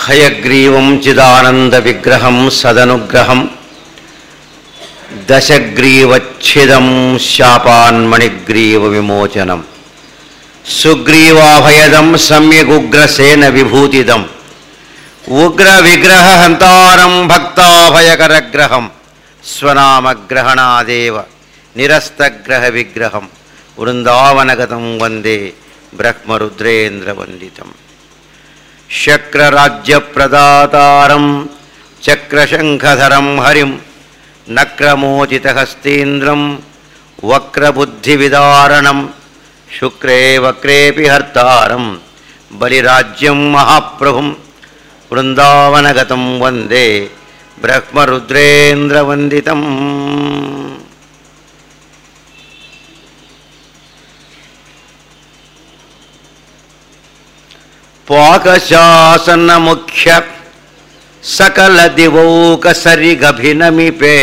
హయగ్రీవం చిదానందవిగ్రహం సదనుగ్రహం దశగ్రీవచ్ఛిదం శాపాన్మణిగ్రీవ విమోచనం సుగ్రీవాభయదం సమ్యగుగ్రసేన విభూతిదం ఉగ్ర విగ్రహ హంతారం భక్తాభయకరగ్రహం స్వనామగ్రహణాదేవ నిరస్తగ్రహ విగ్రహం వృందావనగతం వందే బ్రహ్మరుద్రేంద్రవందితం శక్రరాజ్యప్రదాతారం చక్రశంఖధరం హరిం నక్రమోచితహస్తేంద్రం వక్రబుద్ధివిదారణం శుక్రే వక్రేపి హర్తారం బలిరాజ్యం మహాప్రభుం వృందావనగతం వందే బ్రహ్మరుద్రేంద్రవందితం ಪಾಕಶಾಸನಮುಖ್ಯ ಸಕಲ ದಿವೌಕ ಸರಿಗಭಿನಮಿಪೆ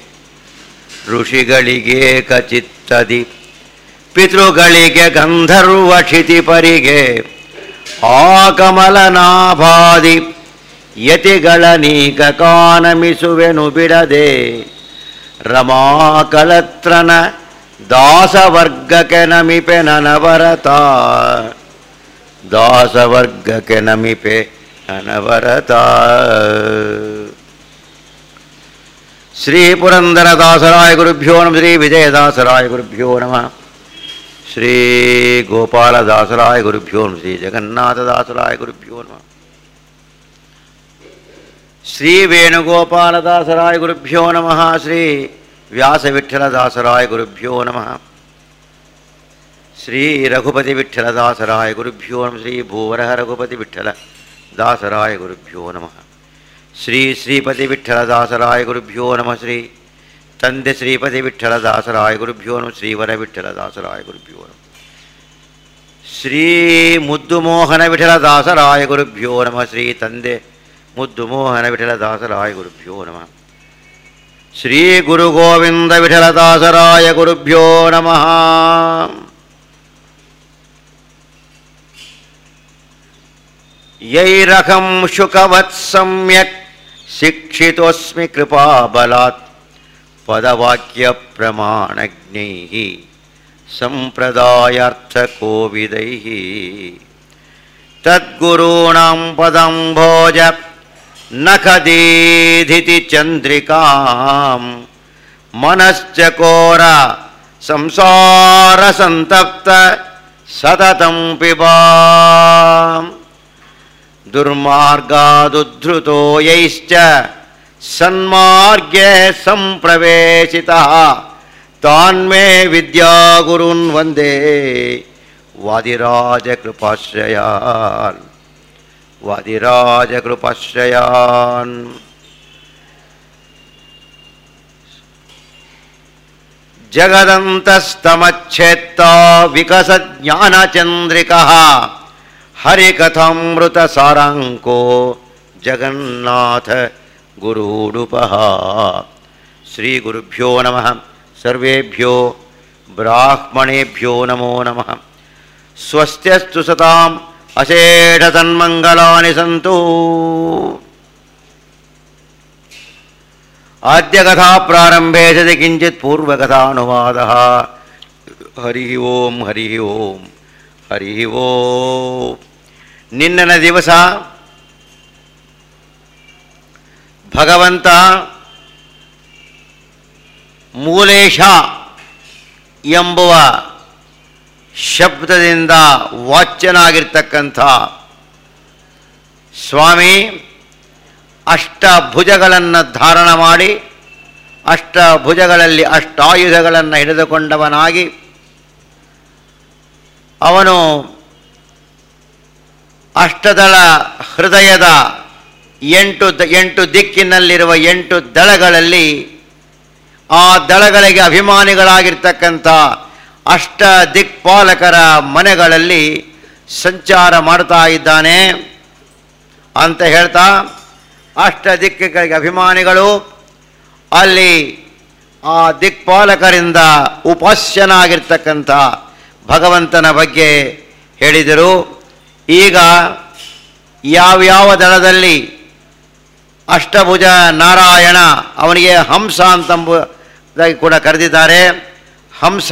ಋಷಿಗಳಿಗೆ ಕಚಿತ್ತದಿ ಪಿತೃಗಳಿಗೆ ಗಂಧರ್ವ ಕ್ಷಿತಿಪರಿಗೆ ಆ ಕಮಲನಾಭಾದಿ ಯತಿಗಳ ನೀಕ ಕಾನಮಿಸುವೆನು ಬಿಡದೆ ರಮಾಕಳತ್ರನ ದಾಸವರ್ಗಕ್ಕೆ ನಮಿಪೆ ನನವರತ ದಾಸವರ್ಗಕ್ಕೆ ನಮಿಪೆ ಅನವರತ ಶ್ರೀ ಪುರಂದರದಾಸರಾಯ ಗುರುಭ್ಯೋ ನಮ ಶ್ರೀ ವಿಜಯದಾಸರಾಯ ಗುರುಭ್ಯೋ ನಮಃ ಶ್ರೀ ಗೋಪಾಲದಾಸರಾಯ ಗುರುಭ್ಯೋ ನಮ ಶ್ರೀ ಜಗನ್ನಾಥದಾಸರಾಯ ಗುರುಭ್ಯೋ ನಮಃ ಶ್ರೀ ವೇಣುಗೋಪಾಲದಾಸರಾಯ ಗುರುಭ್ಯೋ ನಮಃ ಶ್ರೀ ವ್ಯಾಸವಿಠಲದಾಸರಾಯ ಗುರುಭ್ಯೋ ನಮಃ ಶ್ರೀ ರಘುಪತಿ ವಿಠಲದಾಸರಾಯ ಗುರುಭ್ಯೋ ನಮಃ ಶ್ರೀ ಭೂವರಹ ರಘುಪತಿ ವಿಠಲ ದಾಸರಾಯ ಗುರುಭ್ಯೋ ನಮಃ ಶ್ರೀ ಶ್ರೀಪತಿ ವಿಠಲದಾಸರಾಯ ಗುರುಭ್ಯೋ ನಮಃ ಶ್ರೀ ತಂದೆ ಶ್ರೀಪತಿ ವಿಠಲದಾಸರಾಯ ಗುರುಭ್ಯೋ ನಮಃ ಶ್ರೀವರ ವಿಠಲದಾಸರಾಯ ಗುರುಭ್ಯೋ ನಮಃ ಶ್ರೀ ಮುದ್ದು ಮೋಹನ ವಿಠಲದಾಸರಾಯ ಗುರುಭ್ಯೋ ನಮಃ ಶ್ರೀ ತಂದೆ ಮುದ್ದು ಮೋಹನ ವಿಠಲದಾಸರಾಯ ಗುರುಭ್ಯೋ ನಮಃ ಶ್ರೀ ಗುರು ಗೋವಿಂದ ವಿಠಲದಾಸರಾಯ ಗುರುಭ್ಯೋ ನಮಃ ಯೈರಹಂ ಶುಕವತ್ ಸಮ್ಯಕ್ ಶಿಕ್ಷಿತೋಸ್ಮಿ ಕೃಪಾಬಲಾತ್ ಪದವಾಕ್ಯ ಪ್ರಮಾಣಜ್ಞೈ ಸಂಪ್ರದಾಯಾರ್ಥಕೋವಿದೈ ತದ್ಗುರುಣಾಂ ಪದಂಭೋಜ ನಖದೀಧಿತಿ ಚಂದ್ರಿಕಾಂ ಮನಶ್ಚಕೋರ ಸಂಸಾರ ಸಂತಪ್ತ ಸತತಂ ಪಿಬಾ ದುರ್ಮಾರ್ಗಾದುದ್ಧೃತೋ ಯೈಶ್ಚ ಸನ್ಮಾರ್ಗೆ ಸಂಪ್ರವೇಶಿತಃ ತಾನ್ಮೇ ವಿದ್ಯಾಗುರುನ್ ವಂದೇ ವಾದಿರಾಜಕೃಪಾಶ್ರಯಾನ್ ವಾದಿರಾಜಕೃಪಾಶ್ರಯಾನ್ ಜಗದಂತಸ್ತಮಚ್ಛೇತ್ತ ವಿಕಸಜ್ಞಾನಚಂದ್ರಿಕಃ ಹರಿಕಥಾಮೃತಸಾರಾಂಕೋ ಜಗನ್ನಾಥ ಗುರುಡುಪಃ ಶ್ರೀ ಗುರುಭ್ಯೋ ನಮಃ ಸರ್ವೇಭ್ಯೋ ಬ್ರಾಹ್ಮಣೇಭ್ಯೋ ನಮೋ ನಮಃ ಸ್ವಸ್ತ್ಯಸ್ತು ಸತಾಂ ಅಶೇಷತನ್ಮಂಗಲಾನಿ ಸಂತು ಆದ್ಯಕಥಾ ಪ್ರಾರಂಭೆ ಸತಿ ಕಿಂಚಿತ್ ಪೂರ್ವಕಥಾನುವಾದ ಹರಿ ಓಂ ಹರಿ ಓಂ ಹರಿ ಓಂ ನಿನ್ನನ ದಿವಸ ಭಗವಂತ ಮೂಲೇಶ ಎಂಬುವ ಶಬ್ದದಿಂದ ವಾಚ್ಯನಾಗಿರ್ತಕ್ಕಂಥ ಸ್ವಾಮಿ ಅಷ್ಟಭುಜಗಳನ್ನು ಧಾರಣ ಮಾಡಿ ಅಷ್ಟಭುಜಗಳಲ್ಲಿ ಅಷ್ಟಾಯುಧಗಳನ್ನು ಹಿಡಿದುಕೊಂಡವನಾಗಿ ಅವನು ಅಷ್ಟದಳ ಹೃದಯದ ಎಂಟು ದ ಎಂಟು ದಿಕ್ಕಿನಲ್ಲಿರುವ ಎಂಟು ದಳಗಳಲ್ಲಿ ಆ ದಳಗಳಿಗೆ ಅಭಿಮಾನಿಗಳಾಗಿರ್ತಕ್ಕಂಥ ಅಷ್ಟ ದಿಕ್ಪಾಲಕರ ಮನೆಗಳಲ್ಲಿ ಸಂಚಾರ ಮಾಡ್ತಾ ಇದ್ದಾನೆ ಅಂತ ಹೇಳ್ತಾ ಅಷ್ಟ ದಿಕ್ಕುಗಳಿಗೆ ಅಭಿಮಾನಿಗಳು ಅಲ್ಲಿ ಆ ದಿಕ್ಪಾಲಕರಿಂದ ಉಪಾಸ್ಯನಾಗಿರ್ತಕ್ಕಂಥ ಭಗವಂತನ ಬಗ್ಗೆ ಹೇಳಿದರು ಈಗ ಯಾವ್ಯಾವ ದಳದಲ್ಲಿ ಅಷ್ಟಭುಜ ನಾರಾಯಣ ಅವನಿಗೆ ಹಂಸ ಅಂತಂಬುದಾಗಿ ಕೂಡ ಕರೆದಿದ್ದಾರೆ ಹಂಸ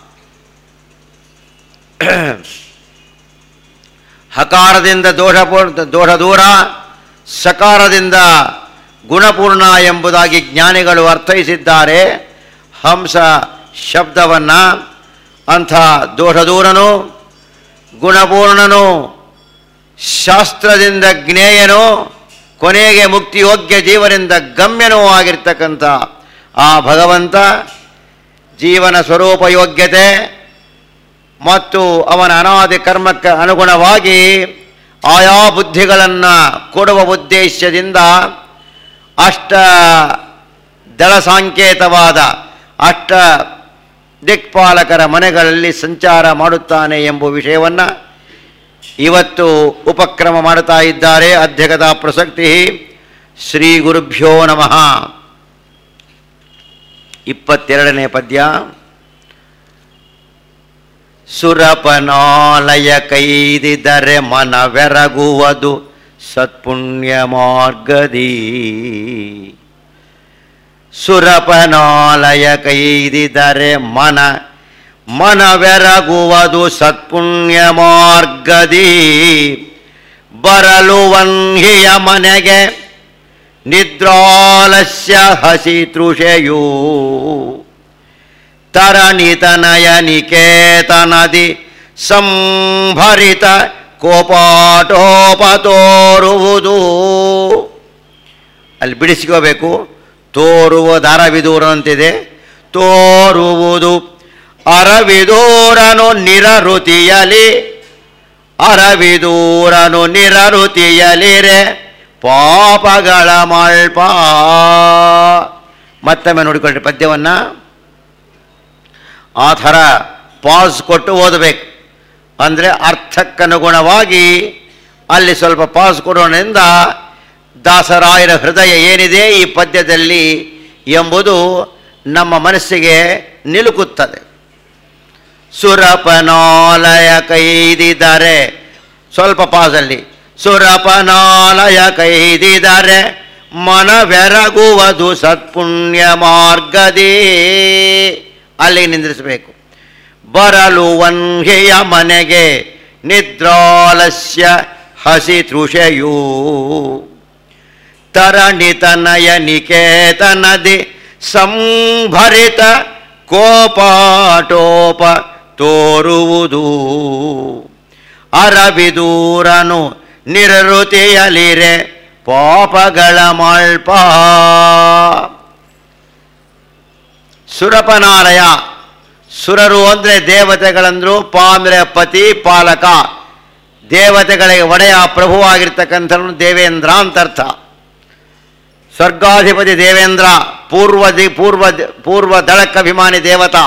ಹಕಾರದಿಂದ ದೋಷಪೂರ್ಣ ದೋಷ ದೂರ ಸಕಾರದಿಂದ ಗುಣಪೂರ್ಣ ಎಂಬುದಾಗಿ ಜ್ಞಾನಿಗಳು ಅರ್ಥೈಸಿದ್ದಾರೆ ಹಂಸ ಶಬ್ದವನ್ನು ಅಂಥ ದೋಷದೂರನು ಗುಣಪೂರ್ಣನು ಶಾಸ್ತ್ರದಿಂದ ಜ್ಞೇಯನು ಕೊನೆಗೆ ಮುಕ್ತಿಯೋಗ್ಯ ಜೀವನಿಂದ ಗಮ್ಯನೂ ಆಗಿರ್ತಕ್ಕಂಥ ಆ ಭಗವಂತ ಜೀವನ ಸ್ವರೂಪ ಯೋಗ್ಯತೆ ಮತ್ತು ಅವನ ಅನಾದಿ ಕರ್ಮಕ್ಕೆ ಅನುಗುಣವಾಗಿ ಆಯಾ ಬುದ್ಧಿಗಳನ್ನು ಕೊಡುವ ಉದ್ದೇಶದಿಂದ ಅಷ್ಟ ದಳ ಸಾಂಕೇತವಾದ ಅಷ್ಟ ದಿಕ್ಪಾಲಕರ ಮನೆಗಳಲ್ಲಿ ಸಂಚಾರ ಮಾಡುತ್ತಾನೆ ಎಂಬ ವಿಷಯವನ್ನು ಇವತ್ತು ಉಪಕ್ರಮ ಮಾಡುತ್ತಾ ಇದ್ದಾರೆ ಅಧ್ಯಕ್ಷತಾ ಪ್ರಸಕ್ತಿ ಶ್ರೀ ಗುರುಭ್ಯೋ ನಮಃ ಇಪ್ಪತ್ತೆರಡನೇ ಪದ್ಯ ಸುರಪನಾಲಯ ಕೈದಿದರೆ ಮನವೆರಗುವುದು ಸತ್ಪುಣ್ಯ ಮಾರ್ಗದಿ ಸುರಪನಾಲಯ ಕೈದಿದರೆ ಮನ ಮನವೆರಗುವುದು ಸತ್ಪುಣ್ಯ ಮಾರ್ಗದಿ ಬರಲು ವಂಹಿಯ ಮನೆಗೆ ನಿದ್ರಾಲಸ್ಯ ಹಸಿ ತೃಷೆಯೂ ತರಣಿತನಯ ನಿಕೇತನದಿ ಸಂಭರಿತ ಕೋಪಾಟೋಪತೋರುವುದು ಅಲ್ಲಿ ಬಿಡಿಸ್ಕೋಬೇಕು ತೋರುವ ದರವಿದೂರಂತಿದೆ ತೋರುವುದು ಅರವಿದೂರನು ನಿರಋತಿಯಲಿ ಅರವಿದೂರನು ನಿರಋತಿಯಲಿರೆ ಪಾಪಗಳ ಮಲ್ಪ ಮತ್ತೊಮ್ಮೆ ನೋಡಿಕೊಳ್ಳಿ ಪದ್ಯವನ್ನು ಆ ಥರ ಪಾಸ್ ಕೊಟ್ಟು ಓದಬೇಕು ಅಂದರೆ ಅರ್ಥಕ್ಕನುಗುಣವಾಗಿ ಅಲ್ಲಿ ಸ್ವಲ್ಪ ಪಾಸ್ ಕೊಡೋಣದಿಂದ ದಾಸರಾಯರ ಹೃದಯ ಏನಿದೆ ಈ ಪದ್ಯದಲ್ಲಿ ಎಂಬುದು ನಮ್ಮ ಮನಸ್ಸಿಗೆ ನಿಲುಕುತ್ತದೆ ಸುರಪನಾಲಯ ಕೈದಿದ್ದಾರೆ ಸ್ವಲ್ಪ ಪಾಸಲ್ಲಿ ಸುರಪನಾಲಯ ಕೈದಿದ್ದಾರೆ ಮನವೆರಗುವುದು ಸತ್ಪುಣ್ಯ ಮಾರ್ಗದೇ ಅಲ್ಲಿಗೆ ನಿಂದ್ರಿಸಬೇಕು ಬರಲು ವಂಹೆಯ ಮನೆಗೆ ನಿದ್ರಾಲಸ್ಯ ಹಸಿ ತೃಷೆಯೂ ತರಣಿತನಯ ನಿಕೇತನದಿ ಸಂಭರಿತ ಕೋಪಾಟೋಪ ತೋರುವುದು ಅರಬಿದೂರನು ನಿರಋತಿಯಲಿರೆ ಪಾಪಗಳ ಮಲ್ಪ ಸುರಪನಾಲಯ ಸುರರು ಅಂದರೆ ದೇವತೆಗಳಂದ್ರು ಪಾ ಅಂದರೆ ಪತಿ ಪಾಲಕ ದೇವತೆಗಳಿಗೆ ಒಡೆಯ ಪ್ರಭುವಾಗಿರ್ತಕ್ಕಂಥವನು ದೇವೇಂದ್ರ ಅಂತರ್ಥ ಸ್ವರ್ಗಾಧಿಪತಿ ದೇವೇಂದ್ರ ಪೂರ್ವ ದಿ ಪೂರ್ವ ಪೂರ್ವ ದಳಕ್ಕಭಿಮಾನಿ ದೇವತಾ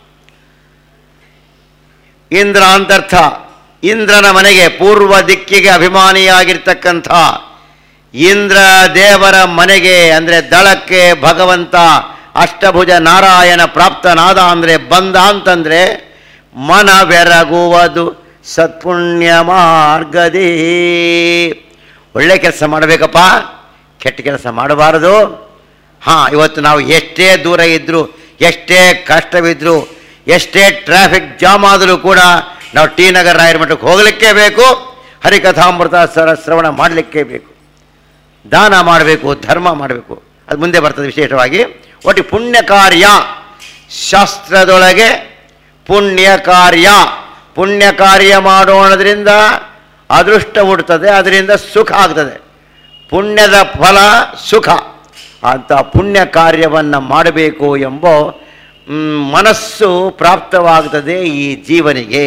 ಇಂದ್ರ ಅಂತರ್ಥ ಇಂದ್ರನ ಮನೆಗೆ ಪೂರ್ವ ದಿಕ್ಕಿಗೆ ಅಭಿಮಾನಿಯಾಗಿರ್ತಕ್ಕಂಥ ಇಂದ್ರ ದೇವರ ಮನೆಗೆ ಅಂದರೆ ದಳಕ್ಕೆ ಭಗವಂತ ಅಷ್ಟಭುಜ ನಾರಾಯಣ ಪ್ರಾಪ್ತನಾದ ಅಂದರೆ ಬಂದ ಅಂತಂದರೆ ಮನ ಬೆರಗುವುದು ಸತ್ಪುಣ್ಯ ಮಾರ್ಗದೇ ಒಳ್ಳೆ ಕೆಲಸ ಮಾಡಬೇಕಪ್ಪ ಕೆಟ್ಟ ಕೆಲಸ ಮಾಡಬಾರದು ಹಾಂ ಇವತ್ತು ನಾವು ಎಷ್ಟೇ ದೂರ ಇದ್ದರೂ ಎಷ್ಟೇ ಕಷ್ಟವಿದ್ದರೂ ಎಷ್ಟೇ ಟ್ರಾಫಿಕ್ ಜಾಮ್ ಆದರೂ ಕೂಡ ನಾವು ಟಿ ನಗರ ರಾಯರ ಮಠಕ್ಕೆ ಹೋಗಲಿಕ್ಕೇ ಬೇಕು ಹರಿಕಥಾಮೃತ ಸರ ಶ್ರವಣ ಮಾಡಲಿಕ್ಕೇ ಬೇಕು ದಾನ ಮಾಡಬೇಕು ಧರ್ಮ ಮಾಡಬೇಕು ಅದು ಮುಂದೆ ಬರ್ತದೆ ವಿಶೇಷವಾಗಿ ಒಟ್ಟು ಪುಣ್ಯ ಕಾರ್ಯ ಶಾಸ್ತ್ರದೊಳಗೆ ಪುಣ್ಯ ಕಾರ್ಯ ಪುಣ್ಯ ಕಾರ್ಯ ಮಾಡೋಣದ್ರಿಂದ ಅದೃಷ್ಟ ಹುಡ್ತದೆ ಅದರಿಂದ ಸುಖ ಆಗ್ತದೆ ಪುಣ್ಯದ ಫಲ ಸುಖ ಅಂತ ಪುಣ್ಯ ಕಾರ್ಯವನ್ನು ಮಾಡಬೇಕು ಎಂಬ ಮ್, ಮನಸ್ಸು ಪ್ರಾಪ್ತವಾಗ್ತದೆ ಈ ಜೀವನಿಗೆ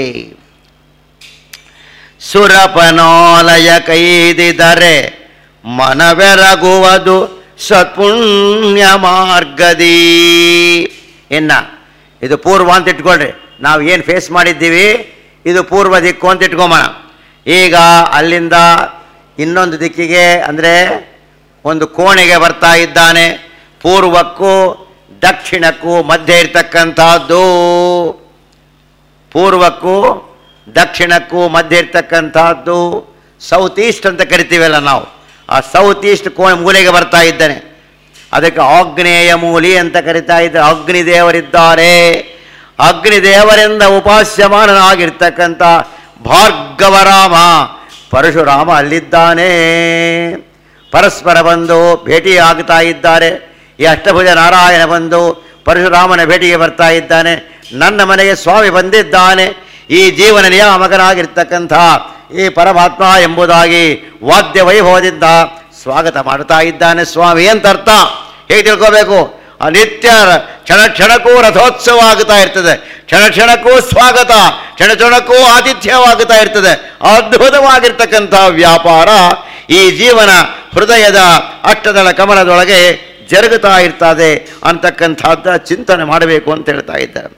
ಸುರಪನಾಲಯ ಕೈದಿದರೆ ಮನವೆರಗುವುದು ಸತ್ಪುಣ್ಯ ಮಾರ್ಗದಿ ಇನ್ನ ಇದು ಪೂರ್ವ ಅಂತ ಇಟ್ಕೊಳ್ರಿ ನಾವು ಏನು ಫೇಸ್ ಮಾಡಿದ್ದೀವಿ ಇದು ಪೂರ್ವ ದಿಕ್ಕು ಅಂತ ಇಟ್ಕೊಂಬೋಣ ಈಗ ಅಲ್ಲಿಂದ ಇನ್ನೊಂದು ದಿಕ್ಕಿಗೆ ಅಂದರೆ ಒಂದು ಕೋಣೆಗೆ ಬರ್ತಾ ಇದ್ದಾನೆ ಪೂರ್ವಕ್ಕೂ ದಕ್ಷಿಣಕ್ಕೂ ಮಧ್ಯೆ ಇರ್ತಕ್ಕಂಥದ್ದು ಪೂರ್ವಕ್ಕೂ ದಕ್ಷಿಣಕ್ಕೂ ಮಧ್ಯೆ ಇರ್ತಕ್ಕಂಥದ್ದು ಸೌತ್ ಈಸ್ಟ್ ಅಂತ ಕರಿತೀವಲ್ಲ ನಾವು ಆ ಸೌತ್ ಈಸ್ಟ್ ಕೋಣ ಮೂಲೆಗೆ ಬರ್ತಾ ಇದ್ದಾನೆ ಅದಕ್ಕೆ ಆಗ್ನೇಯ ಮೂಲಿ ಅಂತ ಕರಿತಾ ಇದ್ದಾರೆ ಅಗ್ನಿದೇವರಿದ್ದಾರೆ ಅಗ್ನಿದೇವರಿಂದ ಉಪಾಸ್ಯಮಾನನಾಗಿರ್ತಕ್ಕಂಥ ಭಾರ್ಗವರಾಮ ಪರಶುರಾಮ ಅಲ್ಲಿದ್ದಾನೆ ಪರಸ್ಪರ ಬಂದು ಭೇಟಿಯಾಗ್ತಾ ಇದ್ದಾರೆ ಈ ಅಷ್ಟಭುಜ ನಾರಾಯಣ ಬಂದು ಪರಶುರಾಮನ ಭೇಟಿಗೆ ಬರ್ತಾ ಇದ್ದಾನೆ ನನ್ನ ಮನೆಗೆ ಸ್ವಾಮಿ ಬಂದಿದ್ದಾನೆ ಈ ಜೀವನ ನಿಯಾಮಕನಾಗಿರ್ತಕ್ಕಂಥ ಈ ಪರಮಾತ್ಮ ಎಂಬುದಾಗಿ ವಾದ್ಯ ವೈಭವದಿಂದ ಸ್ವಾಗತ ಮಾಡ್ತಾ ಇದ್ದಾನೆ ಸ್ವಾಮಿ ಅಂತ ಅರ್ಥ ಹೇಗೆ ತಿಳ್ಕೋಬೇಕು ಆ ನಿತ್ಯ ಕ್ಷಣ ಕ್ಷಣಕ್ಕೂ ರಥೋತ್ಸವ ಆಗುತ್ತಾ ಇರ್ತದೆ ಕ್ಷಣ ಕ್ಷಣಕ್ಕೂ ಸ್ವಾಗತ ಕ್ಷಣ ಕ್ಷಣಕ್ಕೂ ಆತಿಥ್ಯವಾಗುತ್ತಾ ಇರ್ತದೆ ಅದ್ಭುತವಾಗಿರ್ತಕ್ಕಂಥ ವ್ಯಾಪಾರ ಈ ಜೀವನ ಹೃದಯದ ಅಷ್ಟದಳ ಕಮಲದೊಳಗೆ ಜರುಗುತ್ತಾ ಇರ್ತದೆ ಅಂತಕ್ಕಂಥದ್ದ ಚಿಂತನೆ ಮಾಡಬೇಕು ಅಂತ ಹೇಳ್ತಾ ಇದ್ದಾರೆ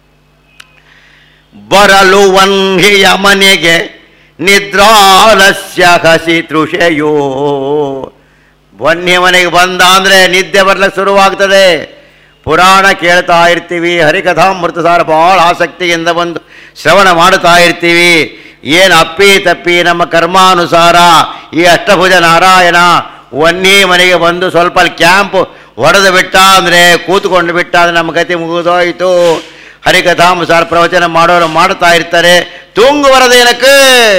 ಬರಲು ವಂಹಿಯ ಮನೆಗೆ ನಿದ್ರಾಲಸ್ಯ ಹಸಿ ತೃಷೆಯೋ ವನ್ಯ ಮನೆಗೆ ಬಂದ ಅಂದರೆ ನಿದ್ದೆ ಬರ್ಲಿಕ್ಕೆ ಶುರುವಾಗ್ತದೆ ಪುರಾಣ ಕೇಳ್ತಾ ಇರ್ತೀವಿ ಹರಿಕಥಾಮೃತ ಸಾರ ಭಾಳ ಆಸಕ್ತಿಯಿಂದ ಬಂದು ಶ್ರವಣ ಮಾಡ್ತಾ ಇರ್ತೀವಿ ಏನು ಅಪ್ಪಿ ತಪ್ಪಿ ನಮ್ಮ ಕರ್ಮಾನುಸಾರ ಈ ಅಷ್ಟಭುಜ ನಾರಾಯಣ ವನ್ನಿ ಮನೆಗೆ ಬಂದು ಸ್ವಲ್ಪ ಅಲ್ಲಿ ಕ್ಯಾಂಪ್ ಹೊಡೆದು ಬಿಟ್ಟ ಅಂದರೆ ಕೂತ್ಕೊಂಡು ಬಿಟ್ಟ ಅಂದರೆ ನಮ್ಮ ಗತಿ ಮುಗಿದೋಯ್ತು ಹರಿಕಥಾನುಸಾರ ಪ್ರವಚನ ಮಾಡೋರು ಮಾಡ್ತಾ ಇರ್ತಾರೆ ತುಂಗು ಬರದೇನಕ್ಕೆ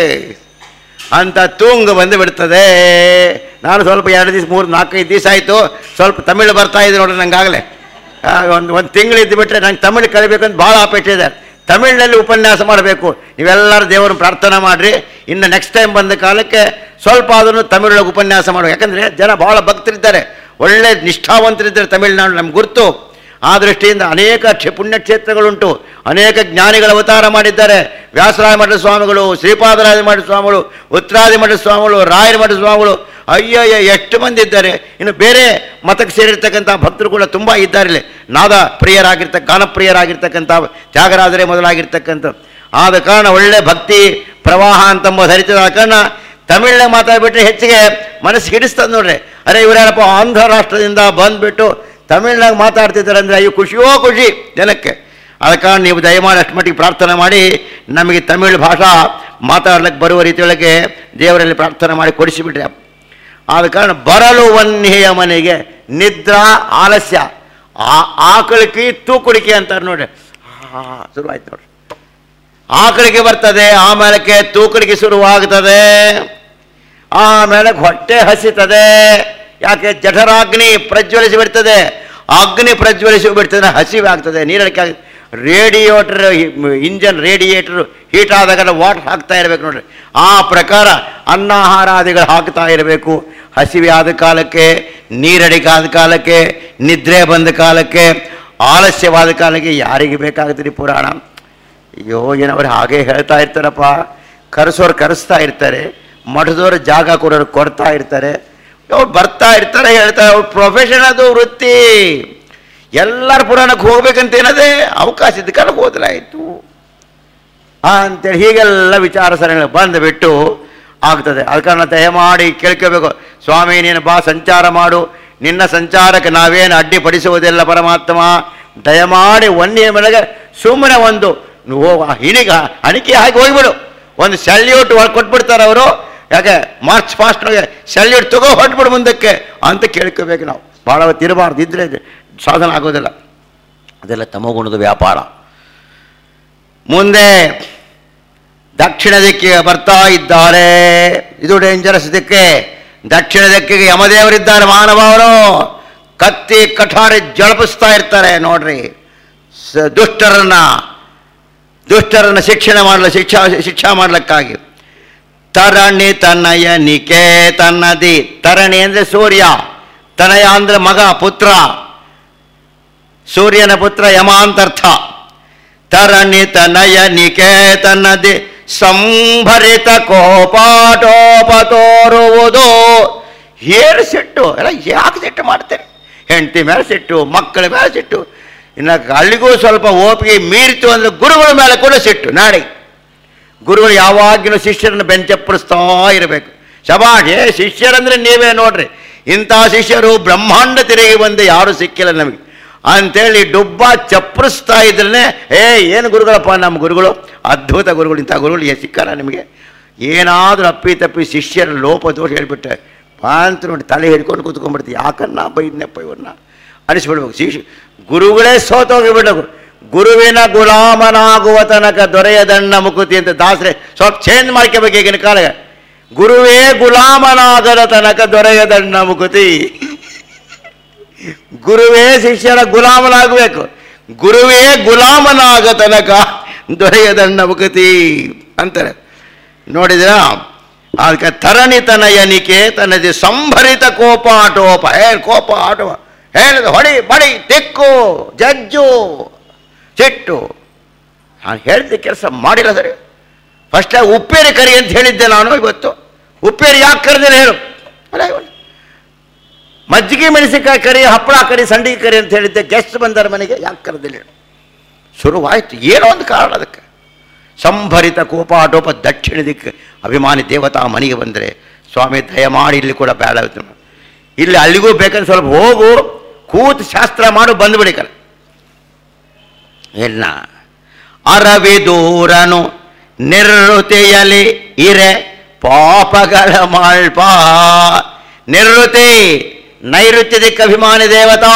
ಅಂತ ತೂಂಗು ಬಂದು ಬಿಡ್ತದೆ ನಾನು ಸ್ವಲ್ಪ ಎರಡು ದಿವಸ ಮೂರು ನಾಲ್ಕೈದು ದಿವಸ ಆಯಿತು ಸ್ವಲ್ಪ ತಮಿಳು ಬರ್ತಾ ಇದೆ ನೋಡ್ರಿ ನಂಗಾಗಲೇ ಒಂದು ಒಂದು ತಿಂಗಳಿದ್ದು ಬಿಟ್ಟರೆ ನಂಗೆ ತಮಿಳು ಕಲಿಬೇಕಂತ ಭಾಳ ಅಪೇಕ್ಷೆ ಇದೆ ತಮಿಳಿನಲ್ಲಿ ಉಪನ್ಯಾಸ ಮಾಡಬೇಕು ನೀವೆಲ್ಲರೂ ದೇವರನ್ನು ಪ್ರಾರ್ಥನೆ ಮಾಡಿರಿ ಇನ್ನು ನೆಕ್ಸ್ಟ್ ಟೈಮ್ ಬಂದ ಕಾಲಕ್ಕೆ ಸ್ವಲ್ಪ ಆದ್ರೂ ತಮಿಳೊಳಗೆ ಉಪನ್ಯಾಸ ಮಾಡಬೇಕು ಯಾಕಂದರೆ ಜನ ಭಾಳ ಭಕ್ತರಿದ್ದಾರೆ ಒಳ್ಳೆ ನಿಷ್ಠಾವಂತರಿದ್ದಾರೆ ತಮಿಳುನಾಡು ನಮ್ಗೆ ಗುರ್ತು ಆ ದೃಷ್ಟಿಯಿಂದ ಅನೇಕ ಕ್ಷ ಪುಣ್ಯಕ್ಷೇತ್ರಗಳುಂಟು ಅನೇಕ ಜ್ಞಾನಿಗಳ ಅವತಾರ ಮಾಡಿದ್ದಾರೆ ವ್ಯಾಸರಾಯ ಮಠದ ಸ್ವಾಮಿಗಳು ಶ್ರೀಪಾದರಾಜ ಮಠದ ಸ್ವಾಮಿಗಳು ಉತ್ತರಾದಿ ಮಠದ ಸ್ವಾಮಿಗಳು ರಾಯರ ಮಠದ ಸ್ವಾಮಿಗಳು ಅಯ್ಯಯ್ಯ ಎಷ್ಟು ಮಂದಿ ಇದ್ದಾರೆ ಇನ್ನು ಬೇರೆ ಮತಕ್ಕೆ ಸೇರಿರ್ತಕ್ಕಂಥ ಭಕ್ತರು ಕೂಡ ತುಂಬ ಇದ್ದಾರೆ ಇಲ್ಲಿ ನಾದ ಪ್ರಿಯರಾಗಿರ್ತಕ್ಕ ಗಾನಪ್ರಿಯರಾಗಿರ್ತಕ್ಕಂಥ ತ್ಯಾಗರಾಜರೇ ಮೊದಲಾಗಿರ್ತಕ್ಕಂಥ ಆದ ಕಾರಣ ಒಳ್ಳೆ ಭಕ್ತಿ ಪ್ರವಾಹ ಅಂತಂಬುದು ಹರಿತದ ಕಾರಣ ತಮಿಳ್ನಾಗ ಮಾತಾಡ್ಬಿಟ್ರೆ ಹೆಚ್ಚಿಗೆ ಮನಸ್ಸು ಹಿಡಿಸ್ತದೆ ನೋಡ್ರಿ ಅರೆ ಇವರ್ಯಾರಪ್ಪ ಆಂಧ್ರ ರಾಷ್ಟ್ರದಿಂದ ಬಂದ್ಬಿಟ್ಟು ತಮಿಳ್ನಾಗ ಮಾತಾಡ್ತಿದ್ದಾರೆ ಅಂದರೆ ಅಯ್ಯೋ ಖುಷಿಯೋ ಖುಷಿ ಜನಕ್ಕೆ ಆದ ಕಾರಣ ನೀವು ದಯಮಾಡಿ ಅಷ್ಟು ಮಟ್ಟಿಗೆ ಪ್ರಾರ್ಥನೆ ಮಾಡಿ ನಮಗೆ ತಮಿಳು ಭಾಷಾ ಮಾತಾಡ್ಲಿಕ್ಕೆ ಬರುವ ರೀತಿಯೊಳಗೆ ದೇವರಲ್ಲಿ ಪ್ರಾರ್ಥನೆ ಮಾಡಿ ಕೊಡಿಸಿಬಿಟ್ರೆ ಆದ ಕಾರಣ ಬರಲು ವನ್ಯೆಯ ಮನೆಗೆ ನಿದ್ರಾ ಆಲಸ್ಯ ಆ ಆಕಳಿಕೆ ತೂಕುಡಿಕೆ ಅಂತಾರೆ ನೋಡ್ರಿ ಹಾ ಶುರುವಾಯ್ತು ನೋಡ್ರಿ ಆಕಳಿಗೆ ಬರ್ತದೆ ಆಮೇಲಕ್ಕೆ ತೂಕಡಿಗೆ ಶುರುವಾಗ್ತದೆ ಆಮೇಲೆ ಹೊಟ್ಟೆ ಹಸಿತದೆ ಯಾಕೆ ಜಠರಾಗ್ನಿ ಪ್ರಜ್ವಲಿಸಿ ಬಿಡ್ತದೆ ಅಗ್ನಿ ಪ್ರಜ್ವಲಿಸಿ ಬಿಡ್ತದೆ ಹಸಿವೆ ಆಗ್ತದೆ ನೀರಡಿಕೆ ಆಗ್- ರೇಡಿಯೇಟರ್ ಇಂಜನ್ ರೇಡಿಯೇಟರ್ ಹೀಟ್ ಆದಾಗ ವಾಟರ್ ಹಾಕ್ತಾ ಇರಬೇಕು ನೋಡ್ರಿ ಆ ಪ್ರಕಾರ ಅನ್ನಾಹಾರಾದಿಗಳು ಹಾಕ್ತಾ ಇರಬೇಕು ಹಸಿವೆ ಆದ ಕಾಲಕ್ಕೆ ನೀರಡಿಕೆ ಆದ ಕಾಲಕ್ಕೆ ನಿದ್ರೆ ಬಂದ ಕಾಲಕ್ಕೆ ಆಲಸ್ಯವಾದ ಕಾಲಕ್ಕೆ ಯಾರಿಗೆ ಬೇಕಾಗುತ್ತದೆ ಪುರಾಣ ಅಯ್ಯೋ ಏನವ್ರು ಹಾಗೆ ಹೇಳ್ತಾ ಇರ್ತಾರಪ್ಪ ಕರೆಸೋರು ಕರೆಸ್ತಾ ಇರ್ತಾರೆ ಮಠದವ್ರು ಜಾಗ ಕೊಡೋರು ಕೊಡ್ತಾ ಇರ್ತಾರೆ ಅವ್ರು ಬರ್ತಾ ಇರ್ತಾರೆ ಹೇಳ್ತಾರೆ ಅವ್ರ ಪ್ರೊಫೆಷನ್ ಅದು ವೃತ್ತಿ ಎಲ್ಲರ ಪುರಾಣಕ್ಕೆ ಹೋಗ್ಬೇಕಂತ ಏನದೇ ಅವಕಾಶ ಇದ್ದ ಕಾಲ ಹೋದ್ರಾಯ್ತು ಆ ಅಂತೇಳಿ ಹೀಗೆಲ್ಲ ವಿಚಾರ ಸರಣಿಗಳು ಬಂದುಬಿಟ್ಟು ಆಗ್ತದೆ ಅದ ಕಾರಣ ದಯಮಾಡಿ ಕೇಳ್ಕೋಬೇಕು ಸ್ವಾಮಿ ನೀನು ಬಾ ಸಂಚಾರ ಮಾಡು ನಿನ್ನ ಸಂಚಾರಕ್ಕೆ ನಾವೇನು ಅಡ್ಡಿಪಡಿಸುವುದಿಲ್ಲ ಪರಮಾತ್ಮ ದಯಮಾಡಿ ಒನ್ನೆಯ ಮೇಲೆಗೆ ಸುಮ್ಮನೆ ಒಂದು ಹೋಗ ಹಿಣಿಗ ಹಣಿಕೆ ಹಾಕಿ ಹೋಗ್ಬಿಡು ಒಂದು ಸೆಲ್ಯೂಟ್ ಕೊಟ್ಬಿಡ್ತಾರೆ ಅವರು ಯಾಕೆ ಮಾರ್ಚ್ ಫಾಸ್ಟ್ನಾಗೆ ಸೆಲ್ಯೂಟ್ ತಗೋ ಹೊಟ್ಬಿಡು ಮುಂದಕ್ಕೆ ಅಂತ ಕೇಳ್ಕೋಬೇಕು ನಾವು ಭಾಳ ಹೊತ್ತು ಇರಬಾರ್ದು ಇದ್ರೆ ಸಾಧನ ಆಗೋದಿಲ್ಲ ಅದೆಲ್ಲ ತಮಗುಣದ ವ್ಯಾಪಾರ ಮುಂದೆ ದಕ್ಷಿಣ ದಿಕ್ಕಿಗೆ ಬರ್ತಾ ಇದ್ದಾರೆ ಇದು ಡೇಂಜರಸ್ ದಿಕ್ಕೆ ದಕ್ಷಿಣ ದಿಕ್ಕಿಗೆ ಯಮದೇವರಿದ್ದಾರೆ ಮಾನವವರು ಕತ್ತಿ ಕಠಾರಿ ಜಳಪಿಸ್ತಾ ಇರ್ತಾರೆ ನೋಡ್ರಿ ಸ ದುಷ್ಟರನ್ನ ದುಷ್ಟರನ್ನ ಶಿಕ್ಷಣ ಮಾಡಲು ಶಿಕ್ಷಾ ಶಿಕ್ಷಾ ಮಾಡ್ಲಿಕ್ಕಾಗಿ ತರಣಿ ತನ್ನಯ ನಿಕೆ ತನ್ನದಿ ತರಣಿ ಅಂದರೆ ಸೂರ್ಯ ತನಯ ಅಂದರೆ ಮಗ ಪುತ್ರ ಸೂರ್ಯನ ಪುತ್ರ ಯಮ ಅಂತರ್ಥ ತರಣಿ ತನಯ ನಿಕೇತನದಿ ಸಂಭರಿತ ಕೋಪಾಟೋಪತೋರುವುದು ಏನು ಸಿಟ್ಟು ಎಲ್ಲ ಯಾಕೆ ಸಿಟ್ಟು ಮಾಡ್ತಾರೆ ಹೆಂಡತಿ ಮೇಲೆ ಸಿಟ್ಟು ಮಕ್ಕಳ ಮೇಲೆ ಸಿಟ್ಟು ಇನ್ನು ಅಲ್ಲಿಗೂ ಸ್ವಲ್ಪ ಓಪಿಗೆ ಮೀರಿತು ಅಂದರೆ ಗುರುಗಳ ಮೇಲೆ ಕೂಡ ಸಿಟ್ಟು ನಾಡಿ ಗುರುಗಳು ಯಾವಾಗಿನೂ ಶಿಷ್ಯರನ್ನು ಬೆಂಚಪ್ಪರಿಸ್ತಾ ಇರಬೇಕು ಶಬಾಷ್ ಏ ಶಿಷ್ಯರಂದ್ರೆ ನೀವೇ ನೋಡ್ರಿ ಇಂಥ ಶಿಷ್ಯರು ಬ್ರಹ್ಮಾಂಡ ತಿರುಗಿ ಬಂದು ಯಾರೂ ಸಿಕ್ಕಿಲ್ಲ ನಮಗೆ ಅಂತೇಳಿ ಡುಬ್ಬ ಚಪ್ಪರಿಸ್ತಾ ಇದ್ರೇ ಏ ಏನು ಗುರುಗಳಪ್ಪ ನಮ್ಮ ಗುರುಗಳು ಅದ್ಭುತ ಗುರುಗಳು ಇಂಥ ಗುರುಗಳು ಏ ಸಿಕ್ಕಲ್ಲ ನಿಮಗೆ ಏನಾದರೂ ಅಪ್ಪಿ ತಪ್ಪಿ ಶಿಷ್ಯರ ಲೋಪದೋಷ ಹೇಳ್ಬಿಟ್ಟೆ ಪಾಂತ ನೋಡಿ ತಲೆ ಹಿಡ್ಕೊಂಡು ಕೂತ್ಕೊಂಡ್ಬಿಡ್ತೀವಿ ಯಾಕನ್ನ ಬೈದ್ನಪ್ಪ ಇವನ್ನ ಅನಿಸ್ಬಿಡ್ಬೇಕು ಶಿಷ್ಯ ಗುರುಗಳೇ ಸೋತೋಗಿಬಿಡಬೇಕು ಗುರುವಿನ ಗುಲಾಮನಾಗುವ ತನಕ ದೊರೆಯದಣ್ಣ ಮುಕುತಿ ಅಂತ ದಾಸರೆ ಸ್ವಲ್ಪ ಚೇಂಜ್ ಮಾಡ್ಕೋಬೇಕು ಈಗಿನ ಕಾಲ ಗುರುವೇ ಗುಲಾಮನಾಗದ ತನಕ ದೊರೆಯದಣ್ಣ ಮುಕುತಿ ಗುರುವೇ ಶಿಷ್ಯರ ಗುಲಾಮನಾಗಬೇಕು ಗುರುವೇ ಗುಲಾಮನಾಗ ತನಕ ದೊರೆಯದಣ್ಣ ಮುಕತಿ ಅಂತಾರೆ ನೋಡಿದ್ರ ಅದಕ್ಕೆ ತರಣಿತನಯನಿಕೆ ತನ್ನದಿ ಸಂಭರಿತ ಕೋಪ ಆಟೋಪ ಏನು ಕೋಪ ಆಟೋಪ ಹೇಳಿದ ಹೊಡಿ ಬಡಿ ತೆಕ್ಕು ಜಜ್ಜು ಸಿಟ್ಟು ನಾನು ಹೇಳಿದ ಕೆಲಸ ಮಾಡಿಲ್ಲ ಸರಿ ಫಸ್ಟ್ ಉಪ್ಪೇರಿ ಕರಿ ಅಂತ ಹೇಳಿದ್ದೆ ನಾನು ಇವತ್ತು ಉಪ್ಪೇರಿ ಯಾಕೆ ಕರೆದೇನೆ ಹೇಳು ಅಲ್ಲ ಇವನು ಮಜ್ಜಿಗೆ ಮೆಣಸಿನಕಾಯಿ ಕರಿ ಹಪ್ಪಳ ಕರಿ ಸಂಡಿಗೆ ಕರಿ ಅಂತ ಹೇಳಿದ್ದೆ ಗೆಸ್ಟ್ ಬಂದರ ಮನೆಗೆ ಯಾಕೆ ಕರೆದಿಲ್ಲ ಹೇಳು ಶುರುವಾಯಿತು ಏನೋ ಒಂದು ಕಾರಣ ಅದಕ್ಕೆ ಸಂಭರಿತ ಕೋಪ ಆಟೋಪ ದಕ್ಷಿಣ ದಿಕ್ಕು ಅಭಿಮಾನಿ ದೇವತಾ ಮನೆಗೆ ಬಂದರೆ ಸ್ವಾಮಿ ದಯಮಾಡಿ ಇಲ್ಲಿ ಕೂಡ ಬೇಡ ಆಯ್ತು. ಇಲ್ಲಿ ಅಲ್ಲಿಗೂ ಬೇಕಂದ್ರೆ ಸ್ವಲ್ಪ ಹೋಗು ಕೂತು ಶಾಸ್ತ್ರ ಮಾಡು ಬಂದುಬಿಡಿ ಕರೆ ಇಲ್ಲ ಅರವಿದೂರನು ನಿರ್ವೃತಿಯಲಿ ಇರೆ ಪಾಪಗಳ ಮಾಳ್ಪ ನಿರ್ವೃತಿ ನೈಋತ್ಯದಿಕ್ಕ ಅಭಿಮಾನಿ ದೇವತಾ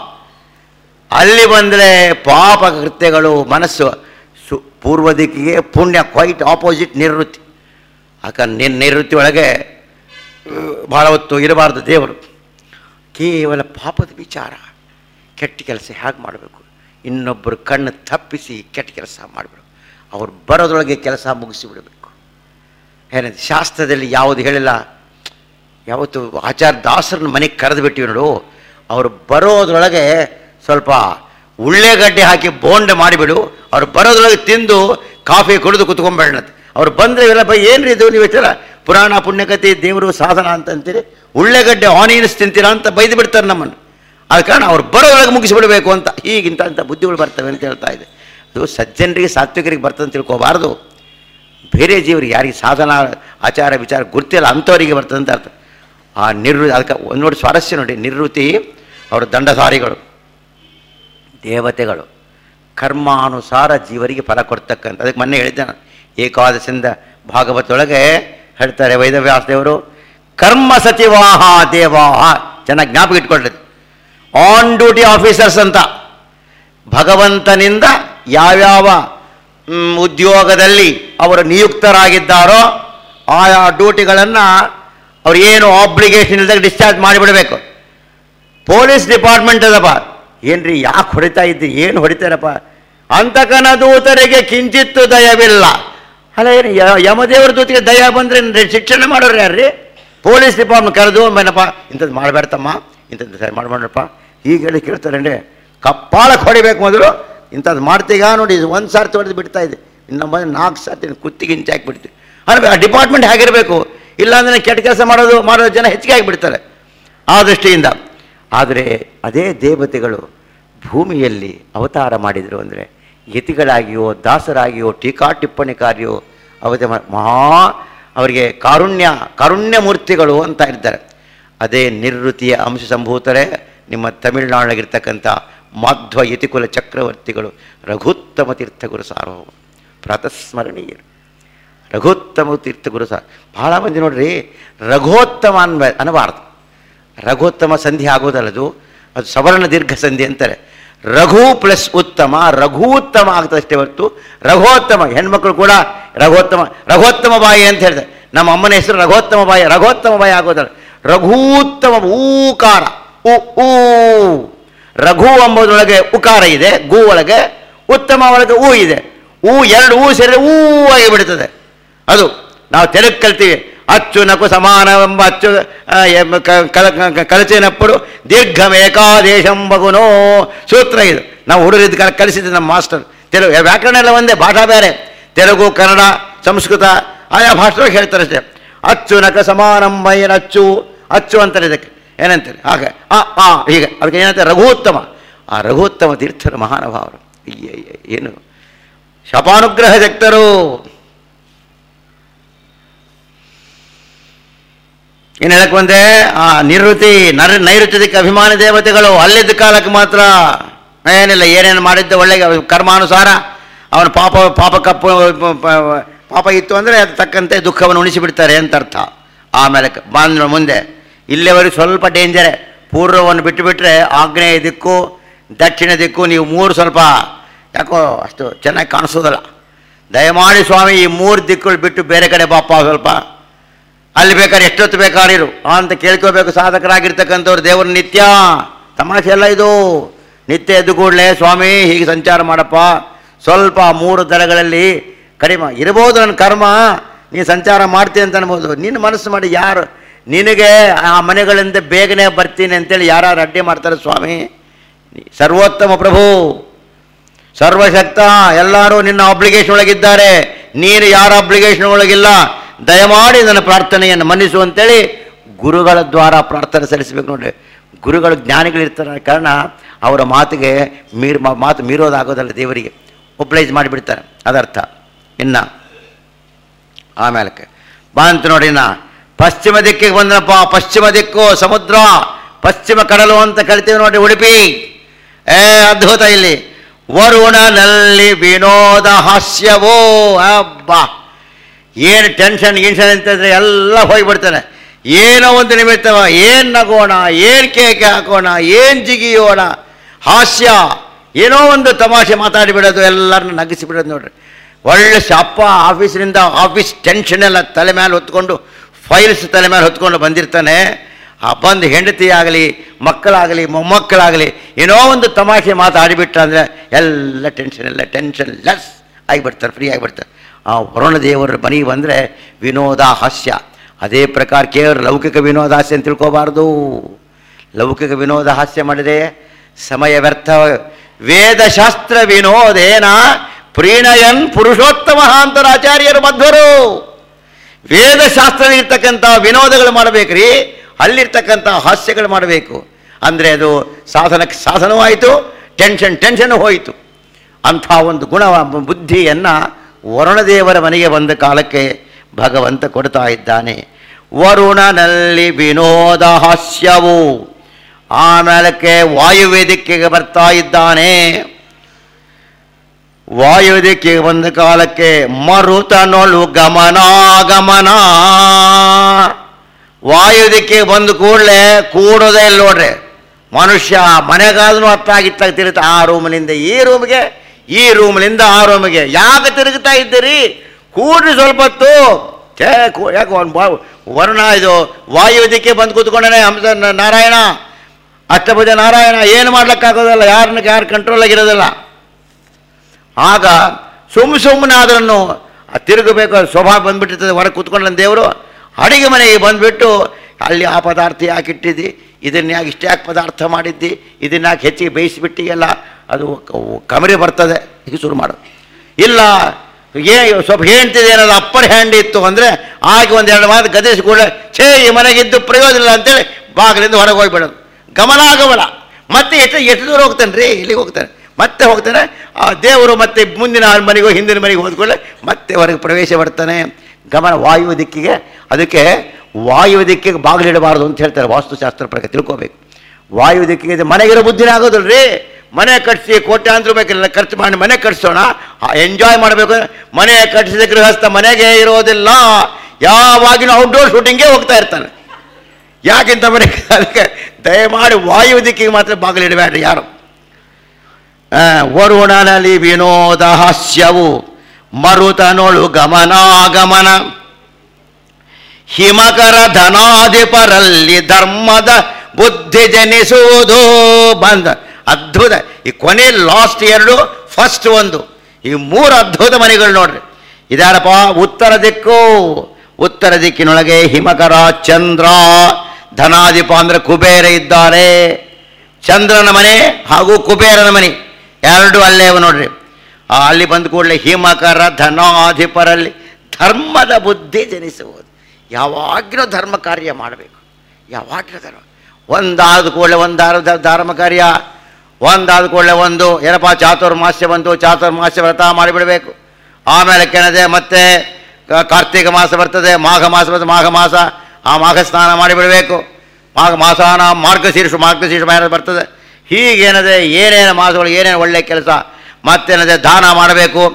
ಅಲ್ಲಿ ಬಂದರೆ ಪಾಪ ಕೃತ್ಯಗಳು ಮನಸ್ಸು ಸು ಪೂರ್ವ ದಿಕ್ಕಿಗೆ ಪುಣ್ಯ ಕ್ವೈಟ್ ಆಪೋಸಿಟ್ ನಿವೃತ್ತಿ ಯಾಕಂದ್ರೆ ನಿನ್ನ ನಿವೃತ್ತಿ ಒಳಗೆ ಅಹ್, ಬಹಳ ಹೊತ್ತು ಇರಬಾರ್ದು ದೇವರು ಕೇವಲ ಪಾಪದ ವಿಚಾರ ಕೆಟ್ಟ ಕೆಲಸ ಹೇಗೆ ಮಾಡಬೇಕು ಇನ್ನೊಬ್ಬರು ಕಣ್ಣು ತಪ್ಪಿಸಿ ಕೆಟ್ಟ ಕೆಲಸ ಮಾಡಬೇಕು ಅವ್ರು ಬರೋದ್ರೊಳಗೆ ಕೆಲಸ ಮುಗಿಸಿಬಿಡಬೇಕು ಏನಂತ ಶಾಸ್ತ್ರದಲ್ಲಿ ಯಾವುದು ಹೇಳಿಲ್ಲ ಯಾವತ್ತು ಆಚಾರ್ಯ ದಾಸರನ್ನ ಮನೆಗೆ ಕರೆದು ಬಿಟ್ಟಿವಿ ನೋಡು ಅವ್ರು ಬರೋದ್ರೊಳಗೆ ಸ್ವಲ್ಪ ಉಳ್ಳೆಗಡ್ಡೆ ಹಾಕಿ ಬೋಂಡ ಮಾಡಿಬಿಡು ಅವ್ರು ಬರೋದ್ರೊಳಗೆ ತಿಂದು ಕಾಫಿ ಕುಡಿದು ಕುತ್ಕೊಂಬೇಡಂತೆ ಅವ್ರು ಬಂದರೆ ಇವೆಲ್ಲ ಬೈ ಏನ್ರಿ ಇದು ನೀವು ಹೇಳ್ತೀರ ಪುರಾಣ ಪುಣ್ಯಕತೆ ದೇವರು ಸಾಧನ ಅಂತ ಅಂತೀರಿ ಉಳ್ಳೆಗಡ್ಡೆ ಆನಿಯನ್ಸ್ ತಿಂತೀರಾ ಅಂತ ಬೈದು ಬಿಡ್ತಾರೆ ನಮ್ಮನ್ನು ಆದ ಕಾರಣ ಅವ್ರು ಬರೋದ್ರೊಳಗೆ ಮುಗಿಸ್ಬಿಡಬೇಕು ಅಂತ ಹೀಗಿಂತ ಅಂತ ಬುದ್ಧಿಗಳು ಬರ್ತವೆ ಅಂತ ಹೇಳ್ತಾ ಇದೆ ಅದು ಸಜ್ಜನರಿಗೆ ಸಾತ್ವಿಕರಿಗೆ ಬರ್ತದೆ ಅಂತ ತಿಳ್ಕೊಬಾರ್ದು ಬೇರೆ ಜೀವರಿಗೆ ಯಾರಿಗೆ ಸಾಧನ ಆಚಾರ ವಿಚಾರ ಗುರ್ತಿಲ್ಲ ಅಂಥವರಿಗೆ ಬರ್ತದೆ ಅಂತ ಅರ್ಥ ಆ ನಿರ್ವೃ ಅದಕ್ಕೆ ಒಂದು ನೋಡಿ ಸ್ವಾರಸ್ಯ ನೋಡಿ ನಿವೃತ್ತಿ ಅವರು ದಂಡಧಾರಿಗಳು ದೇವತೆಗಳು ಕರ್ಮಾನುಸಾರ ಜೀವರಿಗೆ ಫಲ ಕೊಡ್ತಕ್ಕಂಥ ಅದಕ್ಕೆ ಮೊನ್ನೆ ಹೇಳಿದ್ದೆ ನಾನು ಏಕಾದಶಿಂದ ಭಾಗವತೊಳಗೆ ಹೇಳ್ತಾರೆ ವೇದವ್ಯಾಸ ದೇವರು ಕರ್ಮ ಸಚಿವಾಹ ದೇವಾಹ ಚೆನ್ನಾಗಿ ಜ್ಞಾಪಕ ಇಟ್ಕೊಳ್ಳಿ ಆನ್ ಡ್ಯೂಟಿ ಆಫೀಸರ್ಸ್ ಅಂತ ಭಗವಂತನಿಂದ ಯಾವ್ಯಾವ ಮ್, ಉದ್ಯೋಗದಲ್ಲಿ ಅವರು ನಿಯುಕ್ತರಾಗಿದ್ದಾರೋ ಆಯಾ ಡ್ಯೂಟಿಗಳನ್ನು ಅವ್ರು ಏನು ಆಬ್ಲಿಗೇಷನ್ ಇಲ್ಲದಾಗ ಡಿಸ್ಚಾರ್ಜ್ ಮಾಡಿಬಿಡಬೇಕು ಪೊಲೀಸ್ ಡಿಪಾರ್ಟ್ಮೆಂಟ್ ಅದಪ್ಪ ಏನ್ರಿ ಯಾಕೆ ಹೊಡಿತಾ ಇದ್ದೀರಿ ಏನು ಹೊಡಿತಾರಪ್ಪ ಅಂತಕನ ದೂತರಿಗೆ ಕಿಂಚಿತ್ತು ದಯವಿಲ್ಲ ಅಲ್ಲ ಏನು ಯ- ಯಮದೇವರ ದೂತಿಗೆ ದಯ ಬಂದರೆ ಶಿಕ್ಷಣ ಮಾಡೋರು ಯಾರ್ರಿ ಪೊಲೀಸ್ ಡಿಪಾರ್ಟ್ಮೆಂಟ್ ಕರೆದು ಮೇನಪ್ಪ ಇಂಥದ್ದು ಮಾಡಬೇಡ್ತಮ್ಮ ಇಂಥದ್ದು ಸರಿ ಮಾಡ್ಬೇಡ್ರಪ್ಪ ಹೀಗೆ ಹೇಳಿ ಕೇಳ್ತಾರಂడి ಕಪ್ಪಾಳಕ್ಕೆ ಹೊಡಿಬೇಕು ಮೊದಲು ಇಂಥದ್ದು ಮಾಡ್ತೀಗ ನೋಡಿ ಒಂದು ಸಾರ್ತಿ ಹೊಡೆದು ಬಿಡ್ತಾ ಇದೆ ಇನ್ನು ಬಂದು ನಾಲ್ಕು ಸಾರ್ತಿ ಕುತ್ತಿಗೆ ಇಂಚೆ ಹಾಕಿಬಿಡ್ತೀವಿ ಅಂದರೆ ಆ ಡಿಪಾರ್ಟ್ಮೆಂಟ್ ಹೇಗಿರಬೇಕು ಇಲ್ಲಾಂದರೆ ಕೆಟ್ಟ ಕೆಲಸ ಮಾಡೋದು ಮಾಡೋ ಜನ ಹೆಚ್ಚಿಗೆ ಆಗಿಬಿಡ್ತಾರೆ ಆ ದೃಷ್ಟಿಯಿಂದ ಆದರೆ ಅದೇ ದೇವತೆಗಳು ಭೂಮಿಯಲ್ಲಿ ಅವತಾರ ಮಾಡಿದರು ಅಂದರೆ ಯತಿಗಳಾಗಿಯೋ ದಾಸರಾಗಿಯೋ ಟೀಕಾ ಟಿಪ್ಪಣಿಕಾರಿಯೋ ಅವತೆ ಮ- ಮಹಾ ಅವರಿಗೆ ಕಾರುಣ್ಯ ಕಾರುಣ್ಯ ಮೂರ್ತಿಗಳು ಅಂತ ಇರ್ತಾರೆ ಅದೇ ನಿರ್ವೃತಿಯ ಅಂಶ ಸಂಭೂತರೇ ನಿಮ್ಮ ತಮಿಳುನಾಡಾಗಿರ್ತಕ್ಕಂಥ ಮಾಧ್ವ ಯತಿಕುಲ ಚಕ್ರವರ್ತಿಗಳು ರಘುತ್ತಮ ತೀರ್ಥಗುರು ಸಾರ್ವಭೌಮ ಪ್ರಾತಸ್ಮರಣೀಯರು ರಘುತ್ತಮ ತೀರ್ಥಗುರು ಸಹ ಭಾಳ ಮಂದಿ ನೋಡ್ರಿ ರಘೋತ್ತಮ ಅನ್ಬ ಅನ್ನಬಾರ್ದು ರಘೋತ್ತಮ ಸಂಧಿ ಆಗೋದಲ್ಲದು ಅದು ಸವರ್ಣ ದೀರ್ಘ ಸಂಧಿ ಅಂತಾರೆ ರಘು ಪ್ಲಸ್ ಉತ್ತಮ ರಘೂತ್ತಮ ಆಗ್ತದಷ್ಟೇ ಹೊರತು ರಘೋತ್ತಮ ಹೆಣ್ಮಕ್ಳು ಕೂಡ ರಘೋತ್ತಮ ರಘೋತ್ತಮ ಬಾಯಿ ಅಂತ ಹೇಳಿದೆ ನಮ್ಮ ಅಮ್ಮನ ಹೆಸರು ರಘೋತ್ತಮ ಬಾಯಿ ರಘೋತ್ತಮ ಬಾಯಿ ಆಗೋದಲ್ಲ ರಘೂತ್ತಮ ಊಕಾರ ಉ ಊ ರಘು ಎಂಬುದರೊಳಗೆ ಉಕಾರ ಇದೆ ಗು ಒಳಗೆ ಉತ್ತಮ ಒಳಗೆ ಊ ಇದೆ ಊ ಎರಡು ಊ ಸೇರಿದ್ರೆ ಊ ಆಗಿ ಬಿಡ್ತದೆ ಅದು ನಾವು ತೆಲುಗು ಕಲ್ತೀವಿ ಅಚ್ಚು ನಕು ಸಮಾನವೆಂಬ ಅಚ್ಚು ಆ, ಎಂ- ಕ- ಕಲ- ಕ- ಕಲಚಿನಪ್ಪಡು ದೀರ್ಘಮೇಕಾದೇಶಂಬಗುನೋ ಸೂತ್ರ ಇದು ನಾವು ಹುಡುಗರಿದ್ದು ಕಾಲ ಕಲಿಸಿದ್ದು ನಮ್ಮ ಮಾಸ್ಟರ್ ತೆಲುಗು ವ್ಯಾಕರಣ ಎಲ್ಲ ಒಂದೇ ಭಾಷಾ ಬೇರೆ ತೆಲುಗು ಕನ್ನಡ ಸಂಸ್ಕೃತ ಆಯಾ ಭಾಷೆಯೊಳಗೆ ಹೇಳ್ತಾರೆ ಅಷ್ಟೇ ಅಚ್ಚು ನಕ ಸಮಾನಂಬಯ್ಯನ ಅಚ್ಚು ಅಚ್ಚು ಅಂತಾರೆ ಇದಕ್ಕೆ ಏನಂತಾರೆ ಹಾಗೆ ಆ ಆ ಹೀಗೆ ಅದಕ್ಕೆ ಏನಂತಾರೆ ರಘುತ್ತಮ ಆ ರಘುತ್ತಮ ತೀರ್ಥರು ಮಹಾನುಭಾವರು ಅಯ್ಯ ಅಯ್ಯ, ಏನು ಶಪಾನುಗ್ರಹ ಶಕ್ತರು ಏನು ಹೇಳಕ್ ಬಂದೆ ಆ ನಿವೃತ್ತಿ ನರ ನೈಋತ್ಯದಕ್ಕೆ ಅಭಿಮಾನಿ ದೇವತೆಗಳು ಅಲ್ಲಿದ್ದ ಕಾಲಕ್ಕೆ ಮಾತ್ರ ಏನಿಲ್ಲ ಏನೇನು ಮಾಡಿದ್ದ ಒಳ್ಳೆ ಕರ್ಮಾನುಸಾರ ಅವನ ಪಾಪ ಪಾಪ ಕಪ್ಪು ಪ- ಪ- ಪಾಪ ಇತ್ತು ಅಂದರೆ ಅದು ತಕ್ಕಂತೆ ದುಃಖವನ್ನು ಉಣಿಸಿಬಿಡ್ತಾರೆ ಅಂತ ಅರ್ಥ ಆಮೇಲೆ ಕ- ಬಂದ ಮುಂದೆ ಇಲ್ಲಿವರೆಗೆ ಸ್ವಲ್ಪ ಡೇಂಜರೇ ಪೂರ್ವವನ್ನು ಬಿಟ್ಟುಬಿಟ್ರೆ ಆಗ್ನೇಯ ದಿಕ್ಕು ದಕ್ಷಿಣ ದಿಕ್ಕು ನೀವು ಮೂರು ಸ್ವಲ್ಪ ಯಾಕೋ ಅಷ್ಟು ಚೆನ್ನಾಗಿ ಕಾಣಿಸೋದಲ್ಲ ದಯಮಾಡಿ ಸ್ವಾಮಿ ಈ ಮೂರು ದಿಕ್ಕುಗಳು ಬಿಟ್ಟು ಬೇರೆ ಕಡೆ ಬಾಪ ಸ್ವಲ್ಪ ಅಲ್ಲಿ ಬೇಕಾದ್ರೆ ಎಷ್ಟೊತ್ತು ಬೇಕಾದ್ರೆ ಇರು ಅಂತ ಕೇಳ್ಕೋಬೇಕು ಸಾಧಕರಾಗಿರ್ತಕ್ಕಂಥವ್ರು ದೇವರು ನಿತ್ಯ ತಮಾಷೆ ಎಲ್ಲ ಇದು ನಿತ್ಯ ಎದ್ದು ಕೂಡಲೇ ಸ್ವಾಮಿ ಹೀಗೆ ಸಂಚಾರ ಮಾಡಪ್ಪ ಸ್ವಲ್ಪ ಮೂರು ದರಗಳಲ್ಲಿ ಕಡಿಮೆ ಇರ್ಬೋದು ನನ್ನ ಕರ್ಮ ನೀನು ಸಂಚಾರ ಮಾಡ್ತೀನಿ ಅಂತ ಅನ್ಬೋದು ನಿನ್ನ ಮನಸ್ಸು ಮಾಡಿ ಯಾರು ನಿನಗೆ ಆ ಮನೆಗಳಿಂದ ಬೇಗನೆ ಬರ್ತೀನಿ ಅಂತೇಳಿ ಯಾರು ಅಡ್ಡಿ ಮಾಡ್ತಾರೆ ಸ್ವಾಮಿ ಸರ್ವೋತ್ತಮ ಪ್ರಭು ಸರ್ವಶಕ್ತ ಎಲ್ಲರೂ ನಿನ್ನ ಅಬ್ಲಿಗೇಷನ್ ಒಳಗಿದ್ದಾರೆ ನೀನು ಯಾರ ಅಬ್ಲಿಗೇಷನ್ ಒಳಗಿಲ್ಲ ದಯಮಾಡಿ ನನ್ನ ಪ್ರಾರ್ಥನೆಯನ್ನು ಮನ್ನಿಸು ಅಂತೇಳಿ ಗುರುಗಳ ದ್ವಾರ ಪ್ರಾರ್ಥನೆ ಸಲ್ಲಿಸಬೇಕು ನೋಡ್ರಿ ಗುರುಗಳು ಜ್ಞಾನಿಗಳಿರ್ತಾರೆ ಕಾರಣ ಅವರ ಮಾತಿಗೆ ಮೀರ್ ಮಾ- ಮಾತು ಮೀರೋದಾಗೋದಲ್ಲ ದೇವರಿಗೆ ಒಬ್ಲೈಸ್ ಮಾಡಿಬಿಡ್ತಾರೆ ಅದರ್ಥ ಇನ್ನು ಆಮೇಲೆ ಬಂತು ನೋಡಿ ನಾ ಪಶ್ಚಿಮ ದಿಕ್ಕಿಗೆ ಬಂದ್ರಪ್ಪ ಪಶ್ಚಿಮ ದಿಕ್ಕು ಸಮುದ್ರ ಪಶ್ಚಿಮ ಕಡಲು ಅಂತ ಕರಿತೀವಿ ನೋಡಿ ಉಡುಪಿ ಏ ಅದ್ಭುತ ಇಲ್ಲಿ ವರುಣನಲ್ಲಿ ವಿನೋದ ಹಾಸ್ಯವೋ ಅಬ್ಬಾ ಏನು ಟೆನ್ಷನ್ ಗಿನ್ಷನ್ ಅಂತಂದರೆ ಎಲ್ಲ ಹೋಗಿಬಿಡ್ತಾನೆ ಏನೋ ಒಂದು ನಿಮಿತ್ತವ ಏನು ನಗೋಣ ಏನು ಕೇಕೆ ಹಾಕೋಣ ಏನು ಜಿಗಿಯೋಣ ಹಾಸ್ಯ ಏನೋ ಒಂದು ತಮಾಷೆ ಮಾತಾಡಿಬಿಡೋದು ಎಲ್ಲರನ್ನ ನಗಿಸಿ ಬಿಡೋದು ನೋಡ್ರಿ ಒಳ್ಳೆ ಅಪ್ಪ ಆಫೀಸಿನಿಂದ ಆಫೀಸ್ ಟೆನ್ಷನ್ ಎಲ್ಲ ತಲೆ ಮೇಲೆ ಹೊತ್ಕೊಂಡು ಫೈಲ್ಸ್ ತಲೆ ಮೇಲೆ ಹೊತ್ಕೊಂಡು ಬಂದಿರ್ತಾನೆ ಆ ಬಂದು ಹೆಂಡತಿ ಆಗಲಿ ಮಕ್ಕಳಾಗಲಿ ಮೊಮ್ಮಕ್ಕಳಾಗಲಿ ಏನೋ ಒಂದು ತಮಾಷೆ ಮಾತಾಡಿಬಿಟ್ಟ ಅಂದರೆ ಎಲ್ಲ ಟೆನ್ಷನ್ ಎಲ್ಲ ಟೆನ್ಷನ್ ಲೆಸ್ ಆಗಿಬಿಡ್ತಾರೆ ಫ್ರೀ ಆಗಿಬಿಡ್ತಾರೆ ಆ ವರುಣ ದೇವರ ಮನೆಗೆ ಬಂದರೆ ವಿನೋದ ಹಾಸ್ಯ ಅದೇ ಪ್ರಕಾರ ಕೇವಲ ಲೌಕಿಕ ವಿನೋದ ಹಾಸ್ಯ ಅಂತ ತಿಳ್ಕೋಬಾರ್ದು ಲೌಕಿಕ ವಿನೋದ ಹಾಸ್ಯ ಮಾಡಿದೆ ಸಮಯ ವ್ಯರ್ಥ ವೇದಶಾಸ್ತ್ರ ವಿನೋದೇನ ಪ್ರೀಣಯನ್ ಪುರುಷೋತ್ತಮ ಅಂತರಾಚಾರ್ಯರು ಮಧ್ವರು ವೇದಶಾಸ್ತ್ರ ಇರ್ತಕ್ಕಂಥ ವಿನೋದಗಳು ಮಾಡಬೇಕ್ರಿ ಅಲ್ಲಿರ್ತಕ್ಕಂಥ ಹಾಸ್ಯಗಳು ಮಾಡಬೇಕು ಅಂದರೆ ಅದು ಸಾಧನಕ್ಕೆ ಸಾಧನವೂ ಆಯಿತು ಟೆನ್ಷನ್ ಟೆನ್ಷನ್ ಹೋಯಿತು ಅಂಥ ಒಂದು ಗುಣ ಬುದ್ಧಿಯನ್ನು ವರುಣದೇವರ ಮನೆಗೆ ಬಂದ ಕಾಲಕ್ಕೆ ಭಗವಂತ ಕೊಡ್ತಾ ಇದ್ದಾನೆ ವರುಣನಲ್ಲಿ ವಿನೋದ ಹಾಸ್ಯವು ಆಮೇಲಕ್ಕೆ ವಾಯುವೇದಿಕೆಗೆ ಬರ್ತಾ ಇದ್ದಾನೆ ವಾಯುದಿಕ್ಕಿಗೆ ಬಂದ ಕಾಲಕ್ಕೆ ಮರುತನೊಳು ಗಮನಾಗಮನ ವಾಯುದಿಕ್ಕಿಗೆ ಬಂದ ಕೂಡಲೇ ಕೂಡೋದೇ ಇಲ್ಲ ನೋಡ್ರಿ ಮನುಷ್ಯ ಮನೆಗಾದ್ರೂ ಹತ್ತಾಗಿತ್ತಾಗ ತಿರುಗ್ತಾ ಆ ರೂಮ್ನಿಂದ ಈ ರೂಮ್ಗೆ ಈ ರೂಮ್ನಿಂದ ಆ ರೂಮ್ಗೆ ಯಾಕೆ ತಿರುಗ್ತಾ ಇದ್ದೀರಿ ಕೂಡ್ರಿ ಸ್ವಲ್ಪ ಹೊತ್ತು ಛೇ ಕೂ- ಯಾಕೆ ಒಂದು ಬಾ ವರ್ಣ ಇದು ವಾಯುದಿಕ್ಕೆ ಬಂದು ಕೂತ್ಕೊಂಡೇ ಹಂಸ ನ- ನಾರಾಯಣ ಅಷ್ಟಭುಜ ನಾರಾಯಣ ಏನು ಮಾಡ್ಲಿಕ್ಕಾಗೋದಿಲ್ಲ ಯಾರನ್ನ ಯಾರು ಕಂಟ್ರೋಲ್ ಆಗಿರೋದಿಲ್ಲ ಆಗ ಸುಮ್ಮ ಸುಮ್ಮನೆ ಅದನ್ನು ತಿರುಗಬೇಕು ಸ್ವಭಾವ ಬಂದ್ಬಿಟ್ಟಿರ್ತದೆ ಹೊರಗೆ ಕೂತ್ಕೊಂಡ ದೇವರು ಅಡಿಗೆ ಮನೆಗೆ ಬಂದುಬಿಟ್ಟು ಅಲ್ಲಿ ಆ ಪದಾರ್ಥ ಯಾಕೆ ಇಟ್ಟಿದ್ದಿ ಇದನ್ನ ಯಾಕೆ ಇಷ್ಟು ಯಾಕೆ ಪದಾರ್ಥ ಮಾಡಿದ್ದಿ ಇದನ್ನ ಯಾಕೆ ಹೆಚ್ಚಿಗೆ ಬೇಯಿಸಿಬಿಟ್ಟಿಗೆಲ್ಲ ಅದು ಕ- ಕಮರಿ ಬರ್ತದೆ ಹೀಗೆ ಶುರು ಮಾಡೋದು ಇಲ್ಲ ಏ ಸ್ವಲ್ಪ ಹೇಳ್ತಿದೆ ಏನಾದ್ರು ಅಪ್ಪರ್ ಹ್ಯಾಂಡ್ ಇತ್ತು ಅಂದರೆ ಆಗ ಒಂದೆರಡು ಮಾತು ಗದೆಸಿ ಕೂಡ ಛೇ ಈ ಮನೆಗಿದ್ದು ಪ್ರಯೋಜನ ಇಲ್ಲ ಅಂತೇಳಿ ಬಾಗಿಲಿಂದ ಹೊರಗೆ ಹೋಗ್ಬಿಡೋದು ಗಮನಾಗಮನ ಮತ್ತೆ ಎಷ್ಟು ಎಷ್ಟು ದೂರ ಹೋಗ್ತಾನೆ ರೀ ಇಲ್ಲಿಗೆ ಹೋಗ್ತಾನೆ ಮತ್ತೆ ಹೋಗ್ತಾನೆ ಆ ದೇವರು ಮತ್ತೆ ಮುಂದಿನ ಮನೆಗೂ ಹಿಂದಿನ ಮನೆಗೆ ಹೋದ್ಕೊಳ್ಳೆ ಮತ್ತೆ ಹೊರಗೆ ಪ್ರವೇಶ ಬರ್ತಾನೆ ಗಮನ ವಾಯು ದಿಕ್ಕಿಗೆ ಅದಕ್ಕೆ ವಾಯು ದಿಕ್ಕಿಗೆ ಬಾಗಿಲಿಡಬಾರ್ದು ಅಂತ ಹೇಳ್ತಾರೆ ವಾಸ್ತುಶಾಸ್ತ್ರ ಪ್ರಕಾರ ತಿಳ್ಕೋಬೇಕು ವಾಯು ದಿಕ್ಕಿಗೆ ಇದು ಮನೆಗಿರೋ ಬುದ್ಧಿನೇ ಆಗೋದಿಲ್ಲ ರೀ ಮನೆ ಕಟ್ಟಿಸಿ ಕೋಟ್ಯಾಂತರ ಬೇಕಿಲ್ಲ ಖರ್ಚು ಮಾಡಿ ಮನೆ ಕಟ್ಸೋಣ ಎಂಜಾಯ್ ಮಾಡಬೇಕು ಮನೆ ಕಟ್ಟಿಸಿದ ಗೃಹಸ್ಥ ಮನೆಗೆ ಇರೋದಿಲ್ಲ ಯಾವಾಗಿನೂ ಔಟ್ಡೋರ್ ಶೂಟಿಂಗೇ ಹೋಗ್ತಾ ಇರ್ತಾನೆ ಯಾಕಿಂತ ಮನೆ ಅದಕ್ಕೆ ದಯಮಾಡಿ ವಾಯು ದಿಕ್ಕಿಗೆ ಮಾತ್ರ ಬಾಗಿಲಿಡಬೇಡ್ರಿ ಯಾರು ಆ, ವರುಣನಲ್ಲಿ ವಿನೋದ ಹಾಸ್ಯವು ಮರುತನೊಳು ಗಮನಾಗಮನ ಹಿಮಕರ ಧನಾಧಿಪರಲ್ಲಿ ಧರ್ಮದ ಬುದ್ಧಿ ಜನಿಸುವುದು ಬಂದ ಅದ್ಭುತ ಈ ಕೊನೆ ಲಾಸ್ಟ್ ಎರಡು ಫಸ್ಟ್ ಒಂದು ಈ ಮೂರು ಅದ್ಭುತ ಮನೆಗಳು ನೋಡ್ರಿ ಇದಾರಪ್ಪ ಉತ್ತರ ದಿಕ್ಕು ಉತ್ತರ ದಿಕ್ಕಿನೊಳಗೆ ಹಿಮಕರ ಚಂದ್ರ ಧನಾಧಿಪ ಅಂದರೆ ಕುಬೇರ ಇದ್ದಾರೆ ಚಂದ್ರನ ಮನೆ ಹಾಗೂ ಕುಬೇರನ ಮನೆ ಎರಡು ಅಲ್ಲೇ ಅವ ನೋಡ್ರಿ ಆ ಅಲ್ಲಿ ಬಂದ ಕೂಡಲೇ ಹಿಮಕರ ಧನಾಧಿಪರಲ್ಲಿ ಧರ್ಮದ ಬುದ್ಧಿ ಜನಿಸುವುದು ಯಾವಾಗಲೂ ಧರ್ಮ ಕಾರ್ಯ ಮಾಡಬೇಕು ಯಾವಾಗಲೂ ಧರ್ಮ ಒಂದಾದ ಕೂಡಲೇ ಒಂದಾರ ಧರ್ಮ ಕಾರ್ಯ ಒಂದಾದ ಕೂಡಲೇ ಒಂದು ಏನಪ್ಪ ಚಾತುರ್ಮಾಸ್ಯ ಬಂತು ಚಾತುರ್ಮಾಸ್ಯ ವ್ರತ ಮಾಡಿಬಿಡಬೇಕು ಆಮೇಲೆ ಕೆಣದೆ ಮತ್ತೆ ಕ- ಕಾರ್ತೀಕ ಮಾಸ ಬರ್ತದೆ ಮಾಘ ಮಾಸ ಬರ್ತದೆ ಮಾಘ ಮಾಸ ಆ ಮಾಘ ಸ್ನಾನ ಮಾಡಿಬಿಡಬೇಕು ಮಾಘ ಮಾಸಾನ ಮಾರ್ಗಶೀರ್ಷ ಮಾರ್ಗಶೀರ್ಷ ಮಾಸ ಬರ್ತದೆ ಹೀಗೇನದೆ ಏನೇನು ಮಾಸಗಳು ಏನೇನು ಒಳ್ಳೆಯ ಕೆಲಸ ಮತ್ತೇನದೆ ದಾನ ಮಾಡಬೇಕು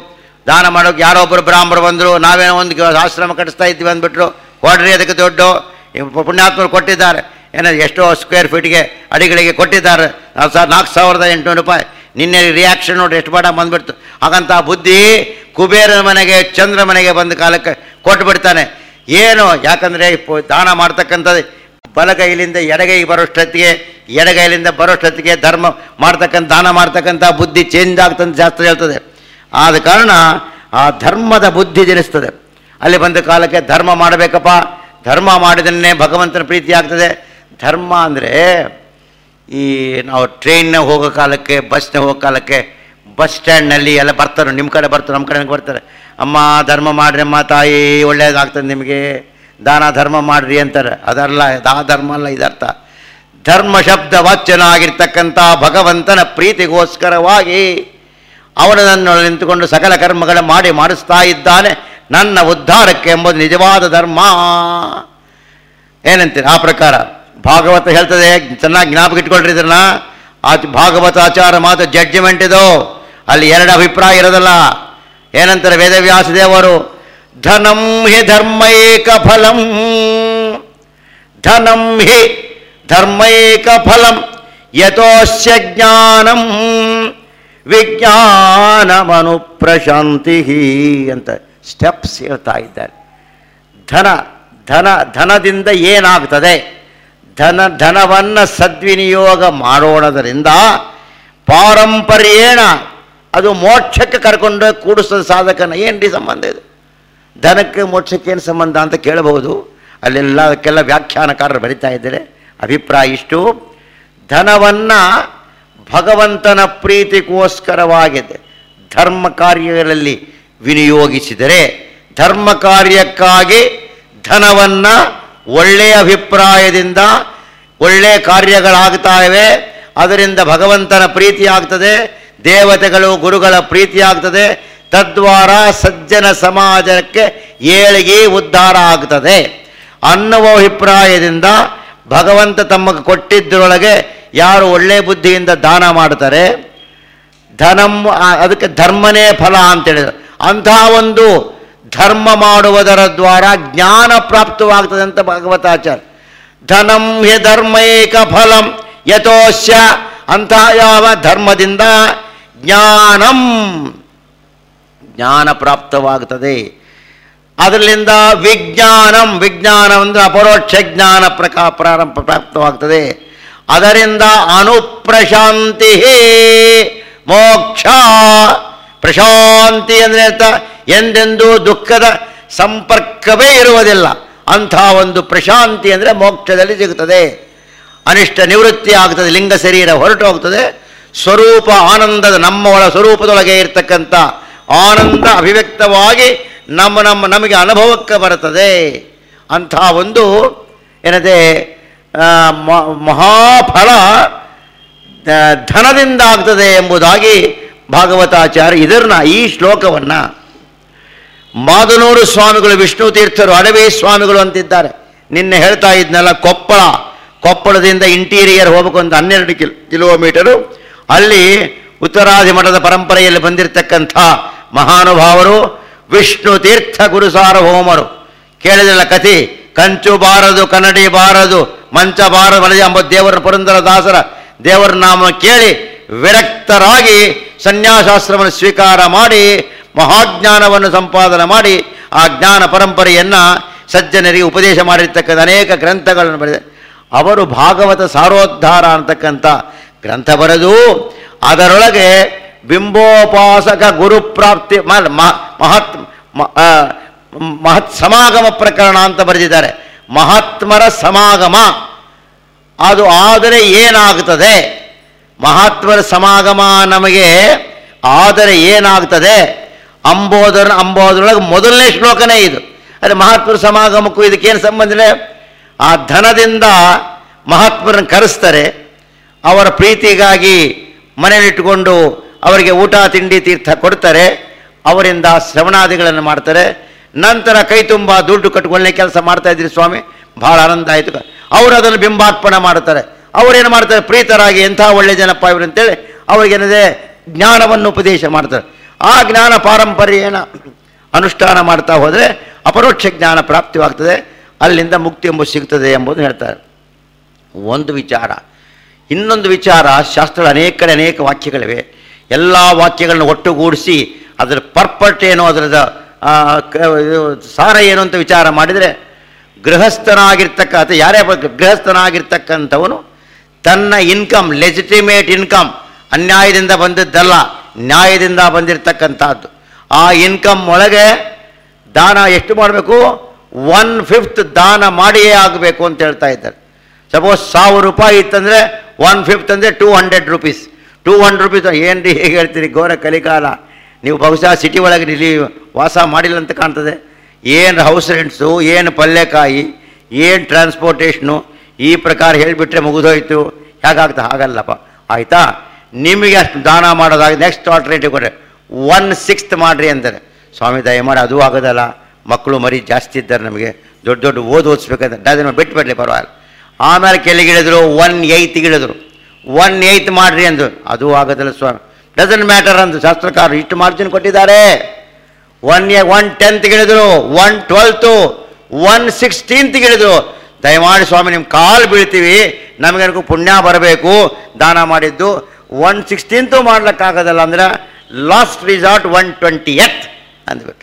ದಾನ ಮಾಡೋಕೆ ಯಾರೋ ಒಬ್ಬರು ಬ್ರಾಹ್ಮಣರು ಬಂದರು ನಾವೇನೋ ಒಂದು ಗ- ಆಶ್ರಮ ಕಟ್ಟಿಸ್ತಾ ಇದ್ವಿ ಅಂದ್ಬಿಟ್ರು ಕೊಡ್ರಿ ಅದಕ್ಕೆ ದುಡ್ಡು ಈ ಪುಣ್ಯಾತ್ಮರು ಕೊಟ್ಟಿದ್ದಾರೆ ಏನೋ ಎಷ್ಟೋ ಸ್ಕ್ವೇರ್ ಫೀಟ್ಗೆ ಅಡಿಗಳಿಗೆ ಕೊಟ್ಟಿದ್ದಾರೆ ನಾವು ಸಹ ನಾಲ್ಕು ಸಾವಿರದ ಎಂಟುನೂರು ರೂಪಾಯಿ ನಿನ್ನೆ ರಿಯಾಕ್ಷನ್ ನೋಡಿ ಎಷ್ಟು ಬಾಡ ಬಂದ್ಬಿಡ್ತು ಹಾಗಂತ ಬುದ್ಧಿ ಕುಬೇರನ ಮನೆಗೆ ಚಂದ್ರ ಮನೆಗೆ ಬಂದ ಕಾಲಕ್ಕೆ ಕೊಟ್ಬಿಡ್ತಾನೆ ಏನು ಯಾಕಂದರೆ ದಾನ ಮಾಡ್ತಕ್ಕಂಥದ್ದು ಬಲಗೈಲಿಂದ ಎಡಗೈಗೆ ಬರೋಷ್ಟೊತ್ತಿಗೆ ಎಡಗೈಲಿಂದ ಬರೋಷ್ಟೊತ್ತಿಗೆ ಧರ್ಮ ಮಾಡ್ತಕ್ಕಂಥ ದಾನ ಮಾಡ್ತಕ್ಕಂಥ ಬುದ್ಧಿ ಚೇಂಜ್ ಆಗ್ತಂತ ಶಾಸ್ತ್ರ ಹೇಳ್ತದೆ ಆದ ಕಾರಣ ಆ ಧರ್ಮದ ಬುದ್ಧಿ ಜನಿಸ್ತದೆ ಅಲ್ಲಿ ಬಂದ ಕಾಲಕ್ಕೆ ಧರ್ಮ ಮಾಡಬೇಕಪ್ಪ ಧರ್ಮ ಮಾಡಿದನ್ನೇ ಭಗವಂತನ ಪ್ರೀತಿ ಆಗ್ತದೆ ಧರ್ಮ ಅಂದರೆ ಈ ನಾವು ಟ್ರೈನ್ನ ಹೋಗೋ ಕಾಲಕ್ಕೆ ಬಸ್ನ ಹೋಗೋ ಕಾಲಕ್ಕೆ ಬಸ್ ಸ್ಟ್ಯಾಂಡ್ನಲ್ಲಿ ಎಲ್ಲ ಬರ್ತಾರೆ ನಿಮ್ಮ ಕಡೆ ಬರ್ತಾರೆ ನಮ್ಮ ಕಡೆ ಬರ್ತಾರೆ ಅಮ್ಮ ಧರ್ಮ ಮಾಡ್ರಿ ಅಮ್ಮ ತಾಯಿ ಒಳ್ಳೇದಾಗ್ತದೆ ನಿಮಗೆ ದಾನ ಧರ್ಮ ಮಾಡ್ರಿ ಅಂತಾರೆ ಅದಲ್ಲ ದಾ ಧರ್ಮ ಅಲ್ಲ ಇದರ್ಥ ಧರ್ಮ ಶಬ್ದ ವಾಚ್ಯನಾಗಿರ್ತಕ್ಕಂಥ ಭಗವಂತನ ಪ್ರೀತಿಗೋಸ್ಕರವಾಗಿ ಅವನನ್ನು ನಿಂತುಕೊಂಡು ಸಕಲ ಕರ್ಮಗಳ ಮಾಡಿ ಮಾಡಿಸ್ತಾ ಇದ್ದಾನೆ ನನ್ನ ಉದ್ಧಾರಕ್ಕೆ ಎಂಬುದು ನಿಜವಾದ ಧರ್ಮ ಏನಂತೀರಿ ಆ ಪ್ರಕಾರ ಭಾಗವತ ಹೇಳ್ತದೆ ಚೆನ್ನಾಗಿ ಜ್ಞಾಪಕ ಇಟ್ಕೊಳ್ರಿ ಇದನ್ನ ಆ ಭಾಗವತ ಆಚಾರ ಮಾತು ಜಡ್ಜ್ಮೆಂಟ್ ಇದು ಅಲ್ಲಿ ಎರಡು ಅಭಿಪ್ರಾಯ ಇರೋದಲ್ಲ ಏನಂತಾರೆ ವೇದವ್ಯಾಸ ದೇವರು ಧನಂ ಹಿ ಧರ್ಮೈಕ ಫಲಂ ಧನಂ ಹಿ ಧರ್ಮೈಕ ಫಲಂ ಯಥೋಸ್ಯ ಜ್ಞಾನಂ ವಿಜ್ಞಾನಮನು ಪ್ರಶಾಂತಿ ಅಂತ ಸ್ಟೆಪ್ಸ್ ಹೇಳ್ತಾ ಇದ್ದಾರೆ ಧನ ಧನ ಧನದಿಂದ ಏನಾಗ್ತದೆ ಧನ ಧನವನ್ನು ಸದ್ವಿನಿಯೋಗ ಮಾಡೋಣದರಿಂದ ಪಾರಂಪರ್ಯೇಣ ಅದು ಮೋಕ್ಷಕ್ಕೆ ಕರ್ಕೊಂಡು ಕೂಡಿಸೋದು ಸಾಧಕನ ಏನ್ರಿ ಸಂಬಂಧ ಇದು ಧನಕ್ಕೆ ಮೋಕ್ಷಕ್ಕೆ ಏನು ಸಂಬಂಧ ಅಂತ ಕೇಳಬಹುದು ಅಲ್ಲೆಲ್ಲ ಅದಕ್ಕೆಲ್ಲ ವ್ಯಾಖ್ಯಾನಕಾರರು ಬರಿತಾ ಇದ್ದಾರೆ ಅಭಿಪ್ರಾಯ ಇಷ್ಟು ಧನವನ್ನು ಭಗವಂತನ ಪ್ರೀತಿಗೋಸ್ಕರವಾಗಿದೆ ಧರ್ಮ ಕಾರ್ಯಗಳಲ್ಲಿ ವಿನಿಯೋಗಿಸಿದರೆ ಧರ್ಮ ಕಾರ್ಯಕ್ಕಾಗಿ ಧನವನ್ನು ಒಳ್ಳೆಯ ಅಭಿಪ್ರಾಯದಿಂದ ಒಳ್ಳೆಯ ಕಾರ್ಯಗಳಾಗ್ತಾ ಇವೆ ಅದರಿಂದ ಭಗವಂತನ ಪ್ರೀತಿ ಆಗ್ತದೆ ದೇವತೆಗಳು ಗುರುಗಳ ಪ್ರೀತಿ ಆಗ್ತದೆ ತದ್ವಾರ ಸಜ್ಜನ ಸಮಾಜಕ್ಕೆ ಏಳಿಗೆ ಉದ್ಧಾರ ಆಗ್ತದೆ ಅನ್ನುವ ಅಭಿಪ್ರಾಯದಿಂದ ಭಗವಂತ ತಮಗೆ ಕೊಟ್ಟಿದ್ದರೊಳಗೆ ಯಾರು ಒಳ್ಳೆಯ ಬುದ್ಧಿಯಿಂದ ದಾನ ಮಾಡ್ತಾರೆ ಧನಂ ಆ- ಅದಕ್ಕೆ ಧರ್ಮನೇ ಫಲ ಅಂತೇಳಿದ್ರು ಅಂತಹ ಒಂದು ಧರ್ಮ ಮಾಡುವುದರ ದ್ವಾರ ಜ್ಞಾನ ಪ್ರಾಪ್ತವಾಗ್ತದೆ ಅಂತ ಭಗವತಾಚಾರ್ಯ ಧನಂ ಹಿ ಧರ್ಮೈಕ ಫಲಂ ಯಥೋಶ್ಯ ಅಂತಹ ಯಾವ ಧರ್ಮದಿಂದ ಜ್ಞಾನಂ ಜ್ಞಾನ ಪ್ರಾಪ್ತವಾಗ್ತದೆ ಅದರಿಂದ ವಿಜ್ಞಾನಂ ವಿಜ್ಞಾನ ಅಂದರೆ ಅಪರೋಕ್ಷ ಜ್ಞಾನ ಪ್ರಕಾ ಪ್ರಾರಂಭ ಪ್ರಾಪ್ತವಾಗ್ತದೆ ಅದರಿಂದ ಅನುಪ್ರಶಾಂತಿ ಮೋಕ್ಷ ಪ್ರಶಾಂತಿ ಅಂದರೆ ಅರ್ಥ ಎಂದೆಂದೂ ದುಃಖದ ಸಂಪರ್ಕವೇ ಇರುವುದಿಲ್ಲ ಅಂಥ ಒಂದು ಪ್ರಶಾಂತಿ ಅಂದರೆ ಮೋಕ್ಷದಲ್ಲಿ ಸಿಗುತ್ತದೆ ಅನಿಷ್ಟ ನಿವೃತ್ತಿ ಆಗ್ತದೆ ಲಿಂಗ ಶರೀರ ಹೊರಟು ಹೋಗ್ತದೆ ಸ್ವರೂಪ ಆನಂದದ ನಮ್ಮ ಒಳ ಸ್ವರೂಪದೊಳಗೆ ಇರ್ತಕ್ಕಂಥ ಆನಂದ ಅಭಿವ್ಯಕ್ತವಾಗಿ ನಮ್ಮ ನಮ್ಮ ನಮಗೆ ಅನುಭವಕ್ಕೆ ಬರುತ್ತದೆ ಅಂಥ ಒಂದು ಏನದೆ ಆ, ಮ- ಮಹಾಫಲ ಆ, ಧನದಿಂದ ಆಗ್ತದೆ ಎಂಬುದಾಗಿ ಭಾಗವತಾಚಾರ್ಯ ಇದನ್ನ ಈ ಶ್ಲೋಕವನ್ನು ಮಾದನೂರು ಸ್ವಾಮಿಗಳು ವಿಷ್ಣು ತೀರ್ಥರು ಅಡವಿ ಸ್ವಾಮಿಗಳು ಅಂತಿದ್ದಾರೆ ನಿನ್ನೆ ಹೇಳ್ತಾ ಇದ್ನಲ್ಲ ಕೊಪ್ಪಳ ಕೊಪ್ಪಳದಿಂದ ಇಂಟೀರಿಯರ್ ಹೋಗಬೇಕು ಅಂತ ಹನ್ನೆರಡು ಕಿಲ್ ಕಿಲೋಮೀಟರು ಅಲ್ಲಿ ಉತ್ತರಾದಿ ಮಠದ ಪರಂಪರೆಯಲ್ಲಿ ಬಂದಿರತಕ್ಕಂಥ ಮಹಾನುಭಾವರು ವಿಷ್ಣು ತೀರ್ಥ ಗುರು ಸಾರ್ವಭೌಮರು ಕೇಳಿದಲ್ಲ ಕಥೆ ಕಂಚು ಬಾರದು ಕನ್ನಡಿ ಬಾರದು ಮಂಚ ಬಾರದು ಮನದಿ ಎಂಬ ದೇವರ ಪುರಂದರ ದಾಸರ ದೇವರ ನಾಮ ಕೇಳಿ ವಿರಕ್ತರಾಗಿ ಸನ್ಯಾಸಾಶ್ರಮವನ್ನು ಸ್ವೀಕಾರ ಮಾಡಿ ಮಹಾಜ್ಞಾನವನ್ನು ಸಂಪಾದನೆ ಮಾಡಿ ಆ ಜ್ಞಾನ ಪರಂಪರೆಯನ್ನು ಸಜ್ಜನರಿಗೆ ಉಪದೇಶ ಮಾಡಿರ್ತಕ್ಕಂಥ ಅನೇಕ ಗ್ರಂಥಗಳನ್ನು ಬರೆದ ಅವರು ಭಾಗವತ ಸಾರೋದ್ಧಾರ ಅಂತಕ್ಕಂಥ ಗ್ರಂಥ ಬರೆದು ಅದರೊಳಗೆ ಬಿಂಬೋಪಾಸಕ ಗುರುಪ್ರಾಪ್ತಿ ಮ- ಮ- ಮಹತ್ ಮ- ಆ, ಮಹತ್ ಸಮಾಗಮ ಪ್ರಕರಣ ಅಂತ ಬರೆದಿದ್ದಾರೆ ಮಹಾತ್ಮರ ಸಮಾಗಮ ಅದು ಆದರೆ ಏನಾಗ್ತದೆ ಮಹಾತ್ಮರ ಸಮಾಗಮ ನಮಗೆ ಆದರೆ ಏನಾಗ್ತದೆ ಅಂಬೋದರ ಅಂಬೋದರೊಳಗೆ ಮೊದಲನೇ ಶ್ಲೋಕನೇ ಇದು ಅದೇ ಮಹಾತ್ಮರ ಸಮಾಗಮಕ್ಕೂ ಇದಕ್ಕೇನು ಸಂಬಂಧ ಇಲ್ಲ ಆ ಧನದಿಂದ ಮಹಾತ್ಮರನ್ನು ಕರೆಸ್ತಾರೆ ಅವರ ಪ್ರೀತಿಗಾಗಿ ಮನೆಯಲ್ಲಿಟ್ಟುಕೊಂಡು ಅವರಿಗೆ ಊಟ ತಿಂಡಿ ತೀರ್ಥ ಕೊಡ್ತಾರೆ ಅವರಿಂದ ಶ್ರವಣಾದಿಗಳನ್ನು ಮಾಡ್ತಾರೆ ನಂತರ ಕೈ ತುಂಬ ದುಡ್ಡು ಕಟ್ಕೊಳ್ಳೆ ಕೆಲಸ ಮಾಡ್ತಾ ಇದ್ರಿ ಸ್ವಾಮಿ ಭಾಳ ಆನಂದ ಆಯಿತು ಅವರು ಅದನ್ನು ಬಿಂಬಾರ್ಪಣೆ ಮಾಡ್ತಾರೆ ಅವರೇನು ಮಾಡ್ತಾರೆ ಪ್ರೀತರಾಗಿ ಎಂಥ ಒಳ್ಳೆ ಜನಪ್ಪ ಇವರು ಅಂತೇಳಿ ಅವ್ರಿಗೇನಿದೆ ಜ್ಞಾನವನ್ನು ಉಪದೇಶ ಮಾಡ್ತಾರೆ ಆ ಜ್ಞಾನ ಪಾರಂಪರ್ಯೇನ ಅನುಷ್ಠಾನ ಮಾಡ್ತಾ ಹೋದರೆ ಅಪರೋಕ್ಷ ಜ್ಞಾನ ಪ್ರಾಪ್ತಿವಾಗ್ತದೆ ಅಲ್ಲಿಂದ ಮುಕ್ತಿ ಎಂಬುದು ಸಿಗ್ತದೆ ಎಂಬುದು ಹೇಳ್ತಾರೆ ಒಂದು ವಿಚಾರ ಇನ್ನೊಂದು ವಿಚಾರ ಶಾಸ್ತ್ರದ ಅನೇಕ ಕಡೆ ಅನೇಕ ವಾಕ್ಯಗಳಿವೆ ಎಲ್ಲ ವಾಕ್ಯಗಳನ್ನು ಒಟ್ಟುಗೂಡಿಸಿ ಅದರ ಪರ್ಪಟ್ ಏನು ಅದರದ ಆ, ಕ- ಇದು ಸಾರ ಏನು ಅಂತ ವಿಚಾರ ಮಾಡಿದರೆ ಗೃಹಸ್ಥನಾಗಿರ್ತಕ್ಕ ಅಥವಾ ಯಾರೇ ಬ- ಗೃಹಸ್ಥನಾಗಿರ್ತಕ್ಕಂಥವನು ತನ್ನ ಇನ್ಕಮ್ ಲೆಜಿಟಿಮೇಟ್ ಇನ್ಕಮ್ ಅನ್ಯಾಯದಿಂದ ಬಂದದ್ದಲ್ಲ ನ್ಯಾಯದಿಂದ ಬಂದಿರತಕ್ಕಂಥದ್ದು ಆ ಇನ್ಕಮ್ ಒಳಗೆ ದಾನ ಎಷ್ಟು ಮಾಡಬೇಕು ಒನ್ ಫಿಫ್ತ್ ದಾನ ಮಾಡಿಯೇ ಆಗಬೇಕು ಅಂತ ಹೇಳ್ತಾ ಇದ್ದಾರೆ ಸಪೋಸ್ ಸಾವಿರ ರೂಪಾಯಿ ಇತ್ತಂದರೆ ಒನ್ ಫಿಫ್ತ್ ಅಂದರೆ two hundred rupees two hundred rupees ಏನು ರೀ ಹೇಗೆ ಹೇಳ್ತೀರಿ ಘೋರ ಕಲಿಕಾಲ ನೀವು ಬಹುಶಃ ಸಿಟಿ ಒಳಗೆ ಇಲ್ಲಿ ವಾಸ ಮಾಡಿಲ್ಲ ಅಂತ ಕಾಣ್ತದೆ ಏನು ಹೌಸ್ ರೆಂಟ್ಸು ಏನು ಪಲ್ಯಕಾಯಿ ಏನು ಟ್ರಾನ್ಸ್ಪೋರ್ಟೇಷನು ಈ ಪ್ರಕಾರ ಹೇಳಿಬಿಟ್ರೆ ಮುಗಿದೋಯ್ತು ಹೇಗಾಗ್ತದೆ ಹಾಗಲ್ಲಪ್ಪ ಆಯಿತಾ ನಿಮಗೆ ಅಷ್ಟು ದಾನ ಮಾಡೋದಾಗ ನೆಕ್ಸ್ಟ್ ಆಲ್ಟರ್ನೇಟಿವ್ ಕೊಟ್ಟರೆ ಒನ್ ಸಿಕ್ಸ್ತ್ ಮಾಡಿರಿ ಅಂತಾರೆ ಸ್ವಾಮಿ ದಯಮಾಡಿ ಅದು ಆಗೋದಲ್ಲ ಮಕ್ಕಳು ಮರಿ ಜಾಸ್ತಿ ಇದ್ದಾರೆ ನಮಗೆ ದೊಡ್ಡ ದೊಡ್ಡ ಓದ್ ಓದಿಸ್ಬೇಕಂತ ಡಜನ್ ಬಿಟ್ಟು ಬಿಡಲಿ ಪರವಾಗಿಲ್ಲ ಆಮೇಲೆ ಕೆಳಗಿಳಿದ್ರು ಒನ್ ಏಯ್ತ್ ಇಳಿದ್ರು ಒನ್ ಏಯ್ತ್ ಮಾಡ್ರಿ ಅಂದ್ರು ಅದು ಆಗೋದಿಲ್ಲ ಸ್ವಾಮಿ ಡಸನ್ ಮ್ಯಾಟರ್ ಅಂದು ಶಾಸ್ತ್ರಕಾರರು ಇಷ್ಟು ಮಾರ್ಜಿನ್ ಕೊಟ್ಟಿದ್ದಾರೆ ಒನ್ ಎ ಒನ್ ಟೆಂತ್ ಇಳಿದ್ರು ಒನ್ ಟ್ವೆಲ್ತು ಒನ್ ಸಿಕ್ಸ್ಟೀನ್ತ್ ಇಳಿದ್ರು ದಯಮಾಡಿ ಸ್ವಾಮಿ ನಿಮ್ಮ ಕಾಲು ಬೀಳ್ತೀವಿ ನಮಗೇನಕ್ಕೂ ಪುಣ್ಯ ಬರಬೇಕು ದಾನ ಮಾಡಿದ್ದು ಒನ್ ಸಿಕ್ಸ್ಟೀನ್ತು ಮಾಡ್ಲಿಕ್ಕಾಗೋದಲ್ಲ ಅಂದ್ರೆ ಲಾಸ್ಟ್ ರಿಸಾರ್ಟ್ ಒನ್ ಟ್ವೆಂಟಿ ಎತ್ ಅಂದ್ಬಿಟ್ರು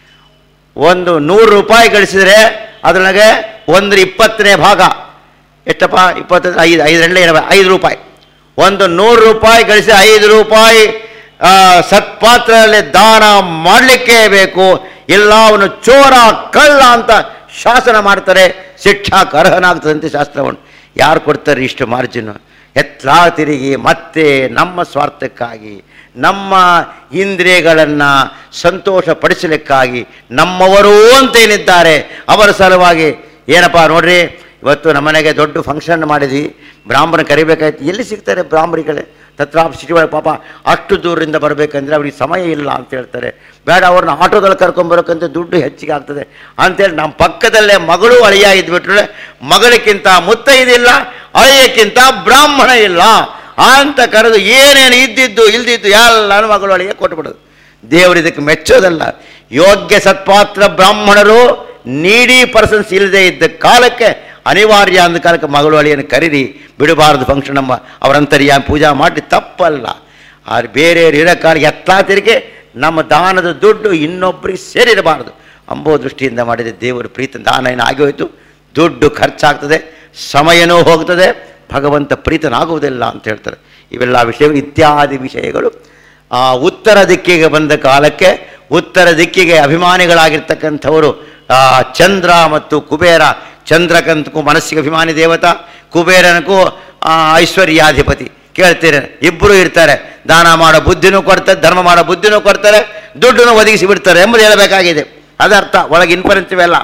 ಒಂದು ನೂರು ರೂಪಾಯಿ ಗಳಿಸಿದರೆ ಅದರೊಳಗೆ ಒಂದು ಇಪ್ಪತ್ತನೇ ಭಾಗ ಎಷ್ಟಪ್ಪ ಇಪ್ಪತ್ತು ಐದು ಐದರಲ್ಲೇ ಇರಬೇಕು ಐದು ರೂಪಾಯಿ ಒಂದು ನೂರು ರೂಪಾಯಿ ಗಳಿಸಿ ಐದು ರೂಪಾಯಿ ಆ, ಸತ್ಪಾತ್ರದಲ್ಲಿ ದಾನ ಮಾಡಲಿಕ್ಕೇ ಬೇಕು ಇಲ್ಲ ಅವನು ಚೋರ ಕಳ್ಳ ಅಂತ ಶಾಸನ ಮಾಡ್ತಾರೆ ಶಿಕ್ಷಾಕ್ಕೆ ಅರ್ಹನಾಗ್ತದಂತೆ ಶಾಸ್ತ್ರವನ್ನು ಯಾರು ಕೊಡ್ತಾರೆ ಇಷ್ಟು ಮಾರ್ಜಿನ್ ಎತ್ಲಾ ತಿರುಗಿ ಮತ್ತೆ ನಮ್ಮ ಸ್ವಾರ್ಥಕ್ಕಾಗಿ ನಮ್ಮ ಇಂದ್ರಿಯಗಳನ್ನು ಸಂತೋಷಪಡಿಸಲಿಕ್ಕಾಗಿ ನಮ್ಮವರೂ ಅಂತೇನಿದ್ದಾರೆ ಅವರ ಸಲುವಾಗಿ ಏನಪ್ಪ ನೋಡ್ರಿ ಇವತ್ತು ನಮ್ಮನೆಗೆ ದೊಡ್ಡ ಫಂಕ್ಷನ್ ಮಾಡಿದ್ವಿ ಬ್ರಾಹ್ಮಣ ಕರಿಬೇಕಾಯ್ತು ಎಲ್ಲಿ ಸಿಗ್ತಾರೆ ಬ್ರಾಹ್ಮಣಿಗಳೇ ತತ್ರ ಸಿಟಿ ಒಳಗೆ ಪಾಪ ಅಷ್ಟು ದೂರದಿಂದ ಬರಬೇಕಂದ್ರೆ ಅವ್ರಿಗೆ ಸಮಯ ಇಲ್ಲ ಅಂತ ಹೇಳ್ತಾರೆ ಬೇಡ ಅವ್ರನ್ನ ಆಟೋದಲ್ಲಿ ಕರ್ಕೊಂಬರೋಕ್ಕಂತ ದುಡ್ಡು ಹೆಚ್ಚಿಗೆ ಆಗ್ತದೆ ಅಂತೇಳಿ ನಮ್ಮ ಪಕ್ಕದಲ್ಲೇ ಮಗಳು ಅಳಿಯ ಇದ್ಬಿಟ್ರೆ ಮಗಳಿಗಿಂತ ಮುತ್ತೈದಿಲ್ಲ ಅಳಿಯಕ್ಕಿಂತ ಬ್ರಾಹ್ಮಣ ಇಲ್ಲ ಅಂತ ಕರೆದು ಏನೇನು ಇದ್ದಿದ್ದು ಇಲ್ದಿದ್ದು ಎಲ್ಲಾನು ಮಗಳು ಅಳಿಯ ಕೊಟ್ಬಿಡೋದು ದೇವರು ಇದಕ್ಕೆ ಮೆಚ್ಚೋದಲ್ಲ ಯೋಗ್ಯ ಸತ್ಪಾತ್ರ ಬ್ರಾಹ್ಮಣರು ನೀಡಿ ಪರ್ಸನ್ಸ್ ಇಲ್ಲದೆ ಇದ್ದ ಕಾಲಕ್ಕೆ ಅನಿವಾರ್ಯ ಅಂದ ಕಾಲಕ್ಕೆ ಮಗಳು ಅಳಿಯನ್ನು ಕರೀರಿ ಬಿಡಬಾರದು ಫಂಕ್ಷನ್ ನಮ್ಮ ಅವರಂತರ್ಯ ಪೂಜಾ ಮಾಡಿ ತಪ್ಪಲ್ಲ ಆದ್ರೆ ಬೇರೆಯವರು ಇರೋ ಕಾಲಿಗೆ ಎತ್ತಾ ತಿರುಗಿ ನಮ್ಮ ದಾನದ ದುಡ್ಡು ಇನ್ನೊಬ್ಬರಿಗೆ ಸೇರಿರಬಾರದು ಅಂಬೋ ದೃಷ್ಟಿಯಿಂದ ಮಾಡಿದ ದೇವರು ಪ್ರೀತಿ ದಾನ ಏನು ಆಗಿ ಹೋಯಿತು ದುಡ್ಡು ಖರ್ಚಾಗ್ತದೆ ಸಮಯನೂ ಹೋಗ್ತದೆ ಭಗವಂತ ಪ್ರೀತನಾಗುವುದಿಲ್ಲ ಅಂತ ಹೇಳ್ತಾರೆ ಇವೆಲ್ಲ ವಿಷಯಗಳು ಇತ್ಯಾದಿ ವಿಷಯಗಳು ಆ ಉತ್ತರ ದಿಕ್ಕಿಗೆ ಬಂದ ಕಾಲಕ್ಕೆ ಉತ್ತರ ದಿಕ್ಕಿಗೆ ಅಭಿಮಾನಿಗಳಾಗಿರ್ತಕ್ಕಂಥವರು ಆ ಚಂದ್ರ ಮತ್ತು ಕುಬೇರ ಚಂದ್ರಕಂತಕ್ಕೂ ಮನಸ್ಸಿಗೆ ಅಭಿಮಾನಿ ದೇವತಾ ಕುಬೇರನಕ್ಕೂ ಆ, ಐಶ್ವರ್ಯಾಧಿಪತಿ ಕೇಳ್ತೀರ ಇಬ್ಬರು ಇರ್ತಾರೆ ದಾನ ಮಾಡೋ ಬುದ್ಧಿನೂ ಕೊಡ್ತಾರೆ ಧರ್ಮ ಮಾಡೋ ಬುದ್ಧಿನೂ ಕೊಡ್ತಾರೆ ದುಡ್ಡನ್ನು ಒದಗಿಸಿ ಬಿಡ್ತಾರೆ ಎಂಬುದು ಹೇಳಬೇಕಾಗಿದೆ ಅದರ್ಥ ಒಳಗೆ ಇನ್ಪರೆನ್ಸಿವೆಲ್ಲ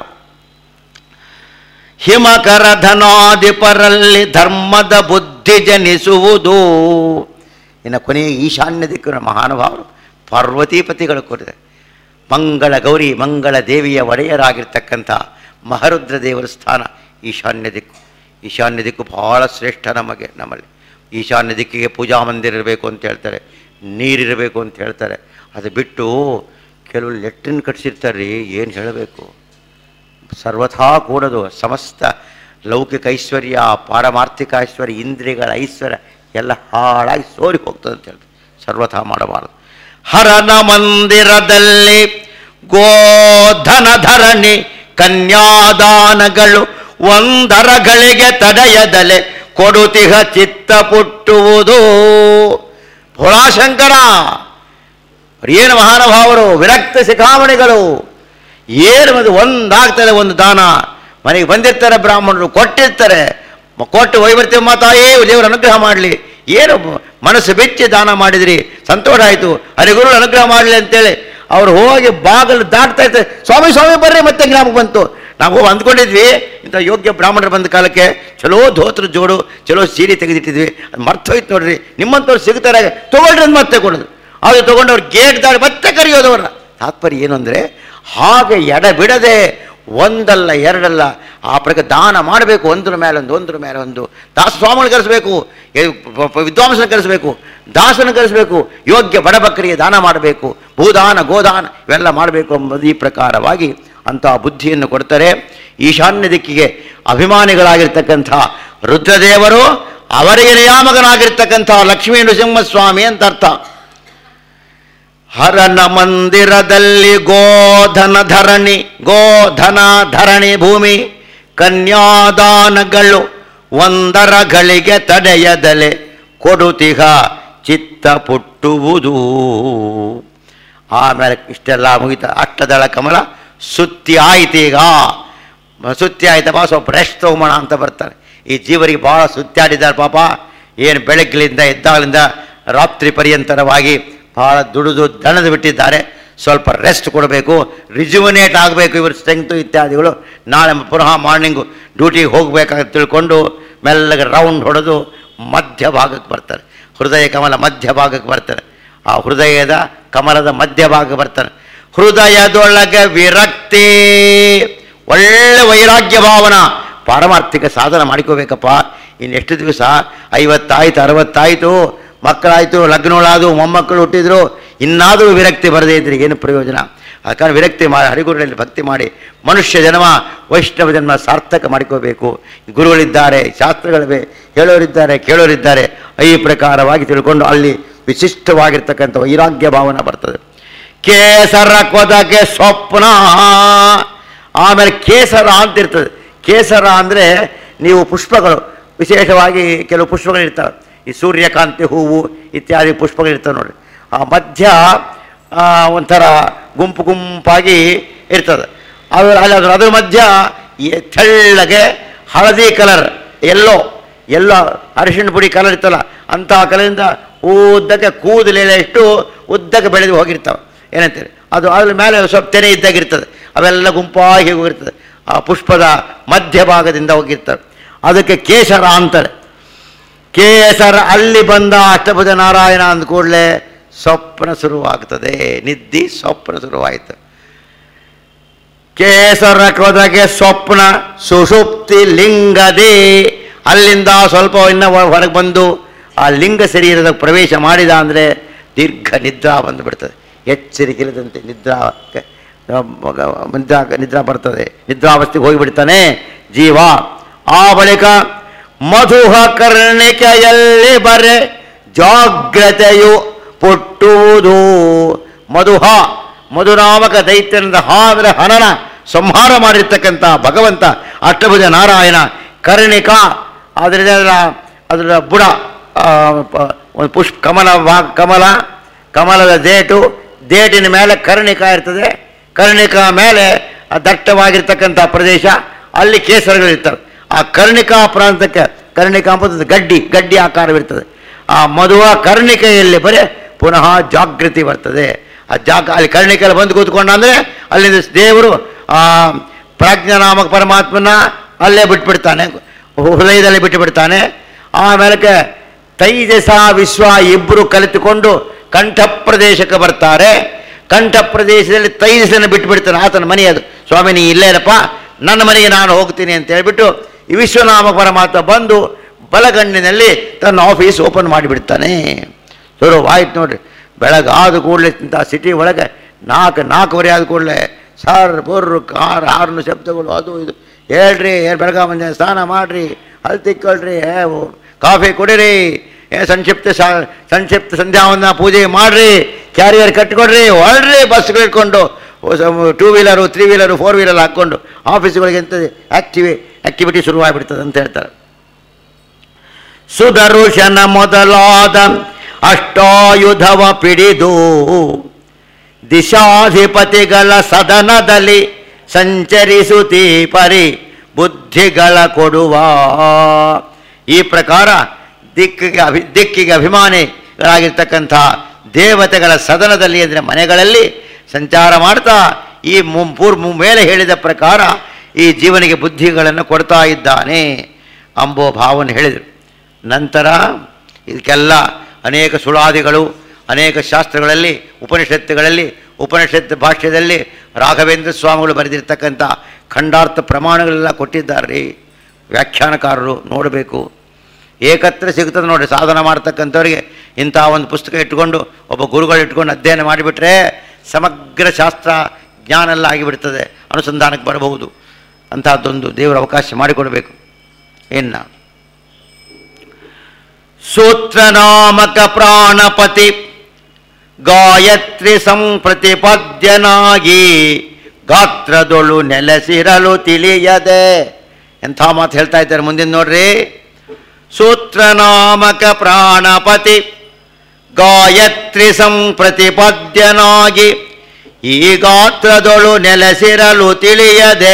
ಹಿಮಕರ ಧನಾಧಿಪರಲ್ಲಿ ಧರ್ಮದ ಬುದ್ಧಿ ಜನಿಸುವುದು ಇನ್ನು ಕೊನೆಗೆ ಈಶಾನ್ಯ ದಿಕ್ಕಿನ ಮಹಾನುಭಾವರು ಪಾರ್ವತೀಪತಿಗಳು ಕೊಟ್ಟಿದೆ ಮಂಗಳ ಗೌರಿ ಮಂಗಳ ದೇವಿಯ ಒಡೆಯರಾಗಿರ್ತಕ್ಕಂಥ ಮಹರುದ್ರ ದೇವರ ಸ್ಥಾನ ಈಶಾನ್ಯ ದಿಕ್ಕು ಈಶಾನ್ಯ ದಿಕ್ಕು ಬಹಳ ಶ್ರೇಷ್ಠ ನಮಗೆ ನಮ್ಮಲ್ಲಿ ಈಶಾನ್ಯ ದಿಕ್ಕಿಗೆ ಪೂಜಾ ಮಂದಿರ ಇರಬೇಕು ಅಂತ ಹೇಳ್ತಾರೆ ನೀರಿರಬೇಕು ಅಂತ ಹೇಳ್ತಾರೆ ಅದು ಬಿಟ್ಟು ಕೆಲವು ಲೆಟ್ರಿನ್ ಕಟ್ಸಿರ್ತಾರೆ ರೀ ಏನು ಹೇಳಬೇಕು ಸರ್ವಥಾ ಕೂಡದು ಸಮಸ್ತ ಲೌಕಿಕ ಐಶ್ವರ್ಯ ಪಾರಮಾರ್ಥಿಕ ಐಶ್ವರ್ಯ ಇಂದ್ರಿಯಗಳ ಐಶ್ವರ್ಯ ಎಲ್ಲ ಹಾಳಾಗಿ ಸೋರಿ ಹೋಗ್ತದೆ ಅಂತ ಹೇಳ್ತಾರೆ ಸರ್ವಥಾ ಮಾಡಬಾರದು ಹರನ ಮಂದಿರದಲ್ಲಿ ಗೋಧನ ಧರಣಿ ಕನ್ಯಾದಾನಗಳು ಒಂದರಗಳಿಗೆ ತಡೆಯದಲೆ ಕೊಡುತಿಹ ಚಿತ್ತ ಪುಟ್ಟುವುದು ಭೋಳಾಶಂಕರ ಏನು ಮಹಾನುಭಾವರು ವಿರಕ್ತ ಶಿಖಾಮಣಿಗಳು ಏನು ಅದು ಒಂದಾಗ್ತಾರೆ ಒಂದು ದಾನ ಮನೆಗೆ ಬಂದಿರ್ತಾರೆ ಬ್ರಾಹ್ಮಣರು ಕೊಟ್ಟಿರ್ತಾರೆ ಮ- ಕೊಟ್ಟು ಹೋಗ್ಬರ್ತೀವಿ ಮಾತಾಯೇ ದೇವರು ಅನುಗ್ರಹ ಮಾಡಲಿ ಏನು ಬ- ಮನಸ್ಸು ಬೆಚ್ಚಿ ದಾನ ಮಾಡಿದ್ರಿ ಸಂತೋಷ ಆಯಿತು ಹರಿಗುರು ಅನುಗ್ರಹ ಮಾಡಲಿ ಅಂತೇಳಿ ಅವ್ರು ಹೋಗಿ ಬಾಗಿಲು ದಾಟ್ತಾ ಇರ್ತಾರೆ ಸ್ವಾಮಿ ಸ್ವಾಮಿ ಬರ್ರಿ ಮತ್ತೆ ಜ್ಞಾಪಕ ಬಂತು ನಾವು ಅಂದ್ಕೊಂಡಿದ್ವಿ ಇಂಥ ಯೋಗ್ಯ ಬ್ರಾಹ್ಮಣರು ಬಂದ ಕಾಲಕ್ಕೆ ಚಲೋ ಧೋತ್ರ ಜೋಡು ಚಲೋ ಸೀರೆ ತೆಗೆದಿಟ್ಟಿದ್ವಿ ಅದು ಮರ್ತೋಯ್ತು ನೋಡ್ರಿ ನಿಮ್ಮಂಥವ್ರು ಸಿಗ್ತಾರೆ ತೊಗೊಳ್ರಿ ಅಂತ ಮತ್ತೆ ಕೊಡೋದು ಅದು ತೊಗೊಂಡವ್ರು ಗೇಟ್ ದಾಡಿ ಮತ್ತೆ ಕರೆಯೋದವ್ರ ತಾತ್ಪರ್ಯ ಏನು ಅಂದರೆ ಹಾಗೆ ಎಡ ಬಿಡದೆ ಒಂದಲ್ಲ ಎರಡಲ್ಲ ಆ ಪ್ರಕಾರ ದಾನ ಮಾಡಬೇಕು ಒಂದ್ರ ಮೇಲೆ ಒಂದು ಒಂದ್ರ ಮೇಲೆ ಒಂದು ದಾಸ ಸ್ವಾಮಿಗಳು ಕರೆಸಬೇಕು ವಿದ್ವಾಂಸನ ಕರೆಸಬೇಕು ದಾಸನ ಕರೆಸಬೇಕು ಯೋಗ್ಯ ಬಡಬಕ್ಕರಿಗೆ ದಾನ ಮಾಡಬೇಕು ಭೂದಾನ ಗೋದಾನ ಇವೆಲ್ಲ ಮಾಡಬೇಕು ಎಂಬುದು ಈ ಪ್ರಕಾರವಾಗಿ ಅಂತಹ ಬುದ್ಧಿಯನ್ನು ಕೊಡ್ತಾರೆ ಈಶಾನ್ಯ ದಿಕ್ಕಿಗೆ ಅಭಿಮಾನಿಗಳಾಗಿರ್ತಕ್ಕಂಥ ರುದ್ರದೇವರು ಅವರಿಗೆ ನಿಯಾಮಕನಾಗಿರ್ತಕ್ಕಂಥ ಲಕ್ಷ್ಮೀ ನೃಸಿಂಹಸ್ವಾಮಿ ಅಂತ ಅರ್ಥ ಹರನ ಮಂದಿರದಲ್ಲಿ ಗೋಧನ ಧರಣಿ ಗೋಧನ ಧರಣಿ ಭೂಮಿ ಕನ್ಯಾದಾನಗಳು ಒಂದರ ಗಳಿಗೆ ತಡೆಯದಲೆ ಕೊಡುತಿಹ ಚಿತ್ತ ಪುಟ್ಟುವುದು ಆಮೇಲೆ ಇಷ್ಟೆಲ್ಲ ಮುಗಿತ ಅಷ್ಟದಳ ಕಮಲ ಸುತ್ತಿ ಆಯ್ತೀಗ ಸುತ್ತಿ ಆಯ್ತಪ್ಪ ಸ್ವಲ್ಪ ರೆಸ್ಟ್ ತಗೊಂಬೋಣ ಅಂತ ಬರ್ತಾರೆ ಈ ಜೀವರಿಗೆ ಭಾಳ ಸುತ್ತಾಡಿದ್ದಾರೆ ಪಾಪ ಏನು ಬೆಳಗ್ಲಿಂದ ಎದ್ದಾಗಲಿಂದ ರಾತ್ರಿ ಪರ್ಯಂತರವಾಗಿ ಭಾಳ ದುಡಿದು ದಣದು ಬಿಟ್ಟಿದ್ದಾರೆ ಸ್ವಲ್ಪ ರೆಸ್ಟ್ ಕೊಡಬೇಕು ರಿಜುವನೇಟ್ ಆಗಬೇಕು ಇವ್ರ ಸ್ಟ್ರೆಂಗ್ತು ಇತ್ಯಾದಿಗಳು ನಾಳೆ ಪುನಃ ಮಾರ್ನಿಂಗು ಡ್ಯೂಟಿಗೆ ಹೋಗಬೇಕಾಗ ತಿಳ್ಕೊಂಡು ಮೆಲ್ಲಗೆ ರೌಂಡ್ ಹೊಡೆದು ಮಧ್ಯ ಭಾಗಕ್ಕೆ ಬರ್ತಾರೆ ಹೃದಯ ಕಮಲ ಮಧ್ಯ ಭಾಗಕ್ಕೆ ಬರ್ತಾರೆ ಆ ಹೃದಯದ ಕಮಲದ ಮಧ್ಯ ಭಾಗ ಬರ್ತಾರೆ ಹೃದಯದೊಳಗೆ ವಿರಕ್ತಿ ಒಳ್ಳೆ ವೈರಾಗ್ಯ ಭಾವನ ಪಾರಮಾರ್ಥಿಕ ಸಾಧನ ಮಾಡ್ಕೋಬೇಕಪ್ಪ ಇನ್ನೆಷ್ಟು ದಿವಸ ಐವತ್ತಾಯ್ತು ಅರವತ್ತಾಯಿತು ಮಕ್ಕಳಾಯಿತು ಲಗ್ನಗಳಾದು ಮೊಮ್ಮಕ್ಕಳು ಹುಟ್ಟಿದ್ರು ಇನ್ನಾದರೂ ವಿರಕ್ತಿ ಬರದೇ ಇದ್ರೆ ಏನು ಪ್ರಯೋಜನ ಆ ಕಾರಣ ವಿರಕ್ತಿ ಮಾಡಿ ಹರಿಗುರುಗಳಲ್ಲಿ ಭಕ್ತಿ ಮಾಡಿ ಮನುಷ್ಯ ಜನ್ಮ ವೈಷ್ಣವ ಜನ್ಮ ಸಾರ್ಥಕ ಮಾಡ್ಕೋಬೇಕು ಗುರುಗಳಿದ್ದಾರೆ ಶಾಸ್ತ್ರಗಳಿವೆ ಹೇಳೋರಿದ್ದಾರೆ ಕೇಳೋರಿದ್ದಾರೆ ಈ ಪ್ರಕಾರವಾಗಿ ತಿಳ್ಕೊಂಡು ಅಲ್ಲಿ ವಿಶಿಷ್ಟವಾಗಿರ್ತಕ್ಕಂಥ ವೈರಾಗ್ಯ ಭಾವನ ಬರ್ತದೆ ಕೇಸರ ಕೊದಗೆ ಸ್ವಪ್ನ ಆಮೇಲೆ ಕೇಸರ ಅಂತ ಇರ್ತದೆ ಕೇಸರ ಅಂದರೆ ನೀವು ಪುಷ್ಪಗಳು ವಿಶೇಷವಾಗಿ ಕೆಲವು ಪುಷ್ಪಗಳು ಇರ್ತವೆ ಈ ಸೂರ್ಯಕಾಂತಿ ಹೂವು ಇತ್ಯಾದಿ ಪುಷ್ಪಗಳು ಇರ್ತವೆ ನೋಡಿ ಆ ಮಧ್ಯ ಆ, ಒಂಥರ ಗುಂಪು ಗುಂಪಾಗಿ ಇರ್ತದೆ ಅದ್ರ ಅಲ್ಲಿ ಅದ್ರ ಅದ್ರ ಮಧ್ಯ ಈ ತೆಳ್ಳಗೆ ಹಳದಿ ಕಲರ್ ಎಲ್ಲೋ ಎಲ್ಲೋ ಅರಿಶಿಣ ಪುಡಿ ಕಲರ್ ಇರ್ತಲ್ಲ ಅಂತಹ ಕಲರಿಂದ ಉದ್ದಕ್ಕೆ ಕೂದಲೆಲ್ಲ ಎಷ್ಟು ಉದ್ದಕ್ಕೆ ಬೆಳೆದು ಹೋಗಿರ್ತವೆ ಏನಂತೀರಿ ಅದು ಅದ್ರ ಮೇಲೆ ಸ್ವಲ್ಪ ತೆನೆ ಇದ್ದಾಗಿರ್ತದೆ ಅವೆಲ್ಲ ಗುಂಪಾಗಿ ಹೋಗಿರ್ತದೆ ಆ ಪುಷ್ಪದ ಮಧ್ಯಭಾಗದಿಂದ ಹೋಗಿರ್ತವೆ ಅದಕ್ಕೆ ಕೇಸರ ಅಂತಾರೆ ಕೇಸರ ಅಲ್ಲಿ ಬಂದ ಅಷ್ಟಭುಜ ನಾರಾಯಣ ಅಂದ ಕೂಡಲೇ ಸ್ವಪ್ನ ಶುರುವಾಗ್ತದೆ ನಿದ್ದಿ ಸ್ವಪ್ನ ಶುರುವಾಯಿತು ಕೇಸರ ಕೊದಗೆ ಸ್ವಪ್ನ ಸುಷುಪ್ತಿ ಲಿಂಗದೇ ಅಲ್ಲಿಂದ ಸ್ವಲ್ಪ ಇನ್ನ ಹೊರಗೆ ಬಂದು ಆ ಲಿಂಗ ಶರೀರದ ಪ್ರವೇಶ ಮಾಡಿದ ಅಂದರೆ ದೀರ್ಘ ನಿದ್ರಾ ಬಂದುಬಿಡ್ತದೆ ಎಚ್ಚರಿಕೆಲ್ಲದಂತೆ ನಿದ್ರಾ ನಿದ್ರಾ ನಿದ್ರಾ ಬರ್ತದೆ ನಿದ್ರಾವಸ್ಥೆಗೆ ಹೋಗಿಬಿಡ್ತಾನೆ ಜೀವ ಆ ಬಳಿಕ ಮಧುಹ ಕರ್ಣಿಕೆಯಲ್ಲಿ ಬರೆ ಜಾಗ್ರತೆಯು ಪುಟ್ಟುವುದು ಮಧುಹ ಮಧುನಾಮಕ ದೈತ್ಯನದ ಹಾದ್ರ ಹನನ ಸಂಹಾರ ಮಾಡಿರ್ತಕ್ಕಂಥ ಭಗವಂತ ಅಷ್ಟಭುಜ ನಾರಾಯಣ ಕರ್ಣಿಕ ಅದರ ಅದರ ಬುಡ ಆ, ಪ- ಒಂದು ಪುಷ್ಪ ಕಮಲ ಭಾ- ಕಮಲ ಕಮಲದ ದೇಟು ದೇಟಿನ ಮೇಲೆ ಕರ್ಣಿಕ ಇರ್ತದೆ ಕರ್ಣಿಕ ಮೇಲೆ ಆ ದಟ್ಟವಾಗಿರ್ತಕ್ಕಂಥ ಪ್ರದೇಶ ಅಲ್ಲಿ ಕೇಸರಗಳಿರ್ತವೆ ಆ ಕರ್ಣಿಕಾ ಪ್ರಾಂತಕ್ಕೆ ಕರ್ಣಿಕಾ ಎಂಬುದು ಗಡ್ಡಿ ಗಡ್ಡಿ ಆಕಾರವಿರ್ತದೆ ಆ ಮಧುವ ಕರ್ಣಿಕೆಯಲ್ಲಿ ಬರೀ ಪುನಃ ಜಾಗೃತಿ ಬರ್ತದೆ ಆ ಜಾಗ ಅಲ್ಲಿ ಕರ್ಣಿಕೆಯಲ್ಲಿ ಬಂದು ಕೂತ್ಕೊಂಡ ಅಂದರೆ ಅಲ್ಲಿಂದ ದೇವರು ಆ ಪ್ರಾಜ್ಞಾನಾಮಕ ಪರಮಾತ್ಮನ ಅಲ್ಲೇ ಬಿಟ್ಬಿಡ್ತಾನೆ ಹೃದಯದಲ್ಲಿ ಬಿಟ್ಟು ಬಿಡ್ತಾನೆ ಆಮೇಲೆ ತೈಜಸ ವಿಶ್ವ ಇಬ್ಬರು ಕಲಿತುಕೊಂಡು ಕಂಠ ಪ್ರದೇಶಕ್ಕೆ ಬರ್ತಾರೆ ಕಂಠ ಪ್ರದೇಶದಲ್ಲಿ ತೈಜಸನ್ನು ಬಿಟ್ಟುಬಿಡ್ತಾನೆ ಆತನ ಮನೆ ಅದು ಸ್ವಾಮಿ ನೀ ಇಲ್ಲೇ ಇರಪ್ಪ ನನ್ನ ಮನೆಗೆ ನಾನು ಹೋಗ್ತೀನಿ ಅಂತ ಹೇಳ್ಬಿಟ್ಟು ಈ ವಿಶ್ವನಾಮ ಪರಮಾತ್ಮ ಬಂದು ಬಲಗಣ್ಣಿನಲ್ಲಿ ತನ್ನ ಆಫೀಸ್ ಓಪನ್ ಮಾಡಿಬಿಡ್ತಾನೆ ಶುರುವಾಯ್ತು ನೋಡ್ರಿ ಬೆಳಗಾದ ಕೂಡಲೇ ಇಂಥ ಸಿಟಿ ಒಳಗೆ ನಾಲ್ಕು ನಾಲ್ಕುವರೆ ಆದ ಕೂಡಲೇ ಸಾರ್ ಬರ್ರು ಕಾರ್ ಹಾರ್ನು ಶಬ್ದಗಳು ಅದು ಇದು ಹೇಳ್ರಿ ಏನು ಬೆಳಗಾವಿ ಬಂದೆ ಸ್ನಾನ ಮಾಡಿರಿ ಅಲ್ಲಿ ತಿಕ್ಕೊಳ್ರಿ ಏ ಓ, ಕಾಫಿ ಕುಡೀರಿ ಏ ಸಂಕ್ಷಿಪ್ತ ಸಾ ಸಂಕ್ಷಿಪ್ತ ಸಂಧ್ಯಾವಂದನ ಪೂಜೆ ಮಾಡಿರಿ ಕ್ಯಾರಿಯರ್ ಕಟ್ಕೊಡ್ರಿ ಹೊರಡ್ರಿ ಬಸ್ಗಳು ಇಟ್ಕೊಂಡು two wheeler three wheeler four wheeler ಹಾಕ್ಕೊಂಡು ಆಫೀಸ್ಗಳಿಗೆ ಎಂತ ಆ್ಯಕ್ಟಿವಿ ಆ್ಯಕ್ಟಿವಿಟಿ ಶುರುವಾಗಿಬಿಡ್ತದೆ ಅಂತ ಹೇಳ್ತಾರೆ ಸುದರುಶನ ಮೊದಲಾದ ಅಷ್ಟಾಯುಧವ ಪಿಡಿದು ದಿಶಾಧಿಪತಿಗಳ ಸದನದಲ್ಲಿ ಸಂಚರಿಸುತ್ತೀ ಪರಿ ಬುದ್ಧಿಗಳ ಕೊಡುವ ಈ ಪ್ರಕಾರ ದಿಕ್ಕಿಗೆ ಅಭಿ ದಿಕ್ಕಿಗೆ ಅಭಿಮಾನಿಗಳಾಗಿರ್ತಕ್ಕಂಥ ದೇವತೆಗಳ ಸದನದಲ್ಲಿ ಅಂದರೆ ಮನೆಗಳಲ್ಲಿ ಸಂಚಾರ ಮಾಡ್ತಾ ಈ ಮು ಪೂರ್ ಮು- ಮೇಲೆ ಹೇಳಿದ ಪ್ರಕಾರ ಈ ಜೀವನಿಗೆ ಬುದ್ಧಿಗಳನ್ನು ಕೊಡ್ತಾ ಇದ್ದಾನೆ ಅಂಬೋ ಭಾವನೆ ಹೇಳಿದರು ನಂತರ ಇದಕ್ಕೆಲ್ಲ ಅನೇಕ ಸುಳಾದಿಗಳು ಅನೇಕ ಶಾಸ್ತ್ರಗಳಲ್ಲಿ ಉಪನಿಷತ್ತುಗಳಲ್ಲಿ ಉಪನಿಷತ್ ಭಾಷ್ಯದಲ್ಲಿ ರಾಘವೇಂದ್ರ ಸ್ವಾಮಿಗಳು ಬರೆದಿರ್ತಕ್ಕಂಥ ಖಂಡಾರ್ಥ ಪ್ರಮಾಣಗಳೆಲ್ಲ ಕೊಟ್ಟಿದ್ದಾರೆ ವ್ಯಾಖ್ಯಾನಕಾರರು ನೋಡಬೇಕು ಏಕತ್ರ ಸಿಗ್ತದೆ ನೋಡಿ ಸಾಧನ ಮಾಡ್ತಕ್ಕಂಥವ್ರಿಗೆ ಇಂಥ ಒಂದು ಪುಸ್ತಕ ಇಟ್ಕೊಂಡು ಒಬ್ಬ ಗುರುಗಳು ಇಟ್ಕೊಂಡು ಅಧ್ಯಯನ ಮಾಡಿಬಿಟ್ರೆ ಸಮಗ್ರ ಶಾಸ್ತ್ರ ಜ್ಞಾನ ಎಲ್ಲ ಆಗಿಬಿಡ್ತದೆ ಅನುಸಂಧಾನಕ್ಕೆ ಬರಬಹುದು ಅಂಥದ್ದೊಂದು ದೇವರ ಅವಕಾಶ ಮಾಡಿಕೊಡಬೇಕು ಇನ್ನು ಸೂತ್ರನಾಮಕ ಪ್ರಾಣಪತಿ ಗಾಯತ್ರಿ ಸಂಪ್ರತಿಪದ್ಯನಾಗಿ ಗಾತ್ರದೊಳು ನೆಲೆಸಿರಲು ತಿಳಿಯದೆ ಎಂಥ ಮಾತು ಹೇಳ್ತಾ ಇದ್ದಾರೆ ಮುಂದಿನ ನೋಡ್ರಿ ಸೂತ್ರನಾಮಕ ಪ್ರಾಣಪತಿ ಗಾಯತ್ರಿ ಸಂಪ್ರತಿಪದ್ಯನಾಗಿ ಈ ಗಾತ್ರದೊಳು ನೆಲೆಸಿರಲು ತಿಳಿಯದೆ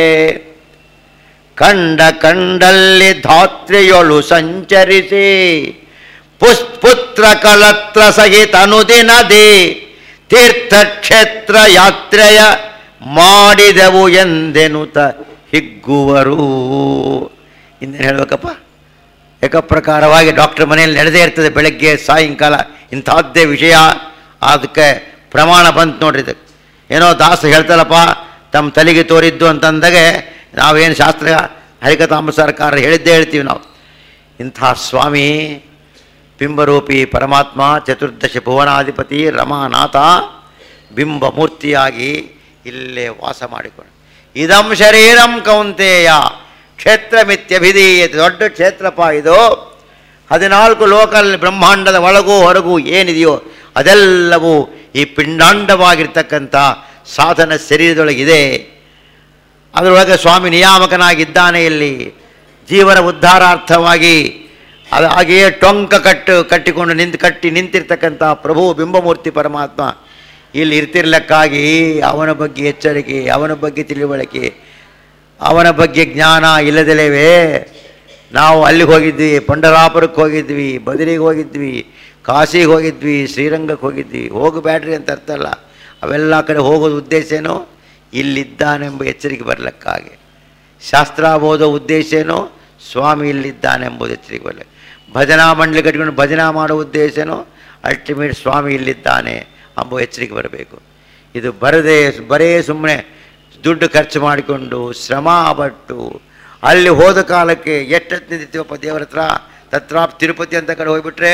ಕಂಡ ಕಂಡಲ್ಲಿ ಧಾತ್ರಿಯೊಳು ಸಂಚರಿಸಿ ಪುಷ್ಪುತ್ರ ಕಲತ್ರ ಸಹಿತ ಅನುದಿನದಿ ತೀರ್ಥಕ್ಷೇತ್ರ ಯಾತ್ರೆಯ ಮಾಡಿದೆವು ಎಂದೆನುತ ಹಿಗ್ಗುವರು ಇನ್ನೇನು ಹೇಳ್ಬೇಕಪ್ಪ ಏಕಪ್ರಕಾರವಾಗಿ ಡಾಕ್ಟರ್ ಮನೆಯಲ್ಲಿ ನಡೆದೇ ಇರ್ತದೆ ಬೆಳಗ್ಗೆ ಸಾಯಂಕಾಲ ಇಂಥದ್ದೇ ವಿಷಯ ಅದಕ್ಕೆ ಪ್ರಮಾಣ ಬಂತು ನೋಡ್ರಿ ಇದಕ್ಕೆ ಏನೋ ದಾಸ ಹೇಳ್ತಾರಪ್ಪ ತಮ್ಮ ತಲೆಗೆ ತೋರಿದ್ದು ಅಂತಂದಾಗೆ ನಾವೇನು ಶಾಸ್ತ್ರ ಹರಿಕತಾಂಬಸಾರಕಾರ ಹೇಳಿದ್ದೇ ಹೇಳ್ತೀವಿ ನಾವು ಇಂಥ ಸ್ವಾಮಿ ಬಿಂಬರೂಪಿ ಪರಮಾತ್ಮ ಚತುರ್ದಶ ಭುವನಾಧಿಪತಿ ರಮಾನಾಥ ಬಿಂಬ ಮೂರ್ತಿಯಾಗಿ ಇಲ್ಲೇ ವಾಸ ಮಾಡಿಕೊಂಡು ಇದಂ ಶರೀರಂ ಕೌಂತೆಯ ಕ್ಷೇತ್ರಮಿತ್ಯಭಿಧೀಯತೆ ದೊಡ್ಡ ಕ್ಷೇತ್ರಪ್ಪ ಇದು ಹದಿನಾಲ್ಕು ಲೋಕಲ್ ಬ್ರಹ್ಮಾಂಡದ ಒಳಗೂ ಹೊರಗೂ ಏನಿದೆಯೋ ಅದೆಲ್ಲವೂ ಈ ಪಿಂಡಾಂಡವಾಗಿರ್ತಕ್ಕಂಥ ಸಾಧನ ಶರೀರದೊಳಗಿದೆ ಅದರೊಳಗೆ ಸ್ವಾಮಿ ನಿಯಾಮಕನಾಗಿದ್ದಾನೆ ಇಲ್ಲಿ ಜೀವನ ಉದ್ಧಾರಾರ್ಥವಾಗಿ ಅದು ಹಾಗೆಯೇ ಟೊಂಕ ಕಟ್ಟು ಕಟ್ಟಿಕೊಂಡು ನಿಂತು ಕಟ್ಟಿ ನಿಂತಿರ್ತಕ್ಕಂಥ ಪ್ರಭು ಬಿಂಬಮೂರ್ತಿ ಪರಮಾತ್ಮ ಇಲ್ಲಿ ಇರ್ತಿರ್ಲಕ್ಕಾಗಿ ಅವನ ಬಗ್ಗೆ ಎಚ್ಚರಿಕೆ ಅವನ ಬಗ್ಗೆ ತಿಳುವಳಿಕೆ ಅವನ ಬಗ್ಗೆ ಜ್ಞಾನ ಇಲ್ಲದಲೇವೇ ನಾವು ಅಲ್ಲಿಗೆ ಹೋಗಿದ್ವಿ ಪಂಡರಾಪುರಕ್ಕೆ ಹೋಗಿದ್ವಿ ಬದರಿಗೆ ಹೋಗಿದ್ವಿ ಕಾಶಿಗೆ ಹೋಗಿದ್ವಿ ಶ್ರೀರಂಗಕ್ಕೆ ಹೋಗಿದ್ವಿ ಹೋಗಬೇಡ್ರಿ ಅಂತ ಅರ್ಥ ಅಲ್ಲ ಅವೆಲ್ಲ ಕಡೆ ಹೋಗೋದು ಉದ್ದೇಶ ಏನೋ ಇಲ್ಲಿದ್ದಾನೆಂಬ ಎಚ್ಚರಿಕೆ ಬರಲಿಕ್ಕಾಗಿ ಶಾಸ್ತ್ರ ಓದೋ ಉದ್ದೇಶ ಏನೋ ಸ್ವಾಮಿ ಇಲ್ಲಿದ್ದಾನೆಂಬುದು ಎಚ್ಚರಿಕೆ ಬರಲಿ ಭಜನಾ ಮಂಡಳಿ ಕಟ್ಕೊಂಡು ಭಜನಾ ಮಾಡೋ ಉದ್ದೇಶ ಏನೋ ಅಲ್ಟಿಮೇಟ್ ಸ್ವಾಮಿ ಇಲ್ಲಿದ್ದಾನೆ ಎಂಬ ಎಚ್ಚರಿಕೆ ಬರಬೇಕು ಇದು ಬರದೆ ಬರೇ ಸುಮ್ಮನೆ ದುಡ್ಡು ಖರ್ಚು ಮಾಡಿಕೊಂಡು ಶ್ರಮ ಪಟ್ಟು ಅಲ್ಲಿ ಹೋದ ಕಾಲಕ್ಕೆ ಎಷ್ಟೊತ್ತು ನಿಂತಿರ್ತೀವಪ್ಪ ದೇವರ ಹತ್ರ ತತ್ರ ತಿರುಪತಿ ಅಂತ ಕಡೆ ಹೋಗ್ಬಿಟ್ರೆ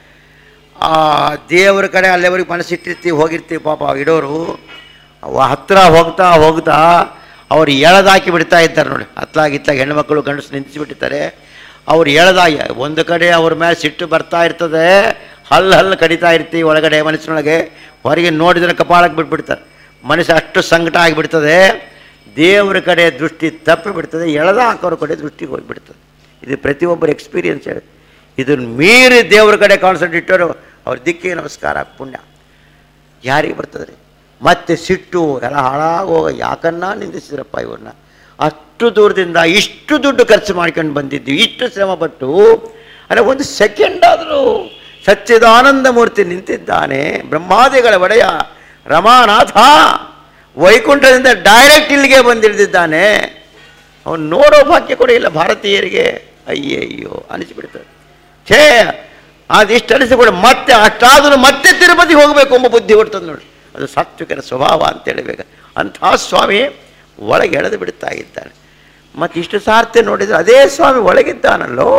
ಆ ದೇವರ ಕಡೆ ಅಲ್ಲಿವರೆಗೆ ಮನಸ್ಸಿಟ್ಟಿರ್ತೀವಿ ಹೋಗಿರ್ತೀವಿ ಪಾಪ ಇಡೋರು ಅವ ಹತ್ತಿರ ಹೋಗ್ತಾ ಹೋಗ್ತಾ ಅವ್ರು ಎಳೆದಾಕಿ ಬಿಡ್ತಾ ಇದ್ದಾರೆ ನೋಡಿ ಹತ್ಲಾಗಿ ಇತ್ತಾಗ ಹೆಣ್ಮಕ್ಳು ಗಂಡಸು ನಿಂತಿಸ್ಬಿಟ್ಟಿರ್ತಾರೆ ಅವ್ರು ಎಳೆದಾಗಿ ಒಂದು ಕಡೆ ಅವ್ರ ಮೇಲೆ ಸಿಟ್ಟು ಬರ್ತಾ ಇರ್ತದೆ ಹಲ್ಲು ಹಲ್ಲು ಕಡಿತಾ ಇರ್ತೀವಿ ಒಳಗಡೆ ಮನಸ್ಸಿನೊಳಗೆ ಹೊರಗೆ ನೋಡಿದ್ರೆ ಕಪಾಳಕ್ಕೆ ಬಿಟ್ಬಿಡ್ತಾರೆ ಮನಸ್ಸು ಅಷ್ಟು ಸಂಕಟ ಆಗಿಬಿಡ್ತದೆ ದೇವರ ಕಡೆ ದೃಷ್ಟಿ ತಪ್ಪಿ ಬಿಡ್ತದೆ ಎಳೆದ ಹಾಕೋರ ಕಡೆ ದೃಷ್ಟಿಗೆ ಹೋಗಿಬಿಡ್ತದೆ ಇದು ಪ್ರತಿಯೊಬ್ಬರ ಎಕ್ಸ್ಪೀರಿಯನ್ಸ್ ಹೇಳಿ ಇದನ್ನು ಮೀರಿ ದೇವ್ರ ಕಡೆ ಕಾನ್ಸಂಟ್ರೇಟ್ ಇಟ್ಟವರು ಅವ್ರ ದಿಕ್ಕಿಗೆ ನಮಸ್ಕಾರ ಪುಣ್ಯ ಯಾರಿಗೆ ಬರ್ತದೆ ರೀ ಮತ್ತೆ ಸಿಟ್ಟು ಎಲ್ಲ ಹಾಳಾಗೋಗ ಯಾಕನ್ನ ನಿಂದಿಸಿದ್ರಪ್ಪ ಇವ್ರನ್ನ ಅಷ್ಟು ದೂರದಿಂದ ಇಷ್ಟು ದುಡ್ಡು ಖರ್ಚು ಮಾಡ್ಕೊಂಡು ಬಂದಿದ್ವಿ ಇಷ್ಟು ಶ್ರಮ ಪಟ್ಟು ಅಲ್ಲ ಒಂದು ಸೆಕೆಂಡ್ ಆದರೂ ಸಚ್ಚಿದಾನಂದ ಮೂರ್ತಿ ನಿಂತಿದ್ದಾನೆ ಬ್ರಹ್ಮಾದಿಗಳ ಒಡೆಯ ರಮಾನಾಥ ವೈಕುಂಠದಿಂದ ಡೈರೆಕ್ಟ್ ಇಲ್ಲಿಗೆ ಬಂದಿಳಿದಿದ್ದಾನೆ ಅವನು ನೋಡೋ ಭಾಗ್ಯ ಕೂಡ ಇಲ್ಲ ಭಾರತೀಯರಿಗೆ ಅಯ್ಯಯ್ಯೋ ಅನಿಸಿಬಿಡ್ತದೆ ಛೇ ಅದಿಷ್ಟು ಅನಿಸಿಬಿಡ ಮತ್ತೆ ಅಷ್ಟಾದರೂ ಮತ್ತೆ ತಿರುಪತಿ ಹೋಗಬೇಕು ಎಂಬ ಬುದ್ಧಿ ಹೊಡ್ತದೆ ನೋಡಿ ಅದು ಸಾತ್ವಿಕರ ಸ್ವಭಾವ ಅಂತ ಹೇಳಬೇಕು ಅಂಥ ಸ್ವಾಮಿ ಒಳಗೆ ಎಳೆದು ಬಿಡ್ತಾ ಇದ್ದಾನೆ ಮತ್ತು ಇಷ್ಟು ಸಾರ್ತಿ ನೋಡಿದರೆ ಅದೇ ಸ್ವಾಮಿ ಒಳಗಿದ್ದಾನಲ್ಲೋ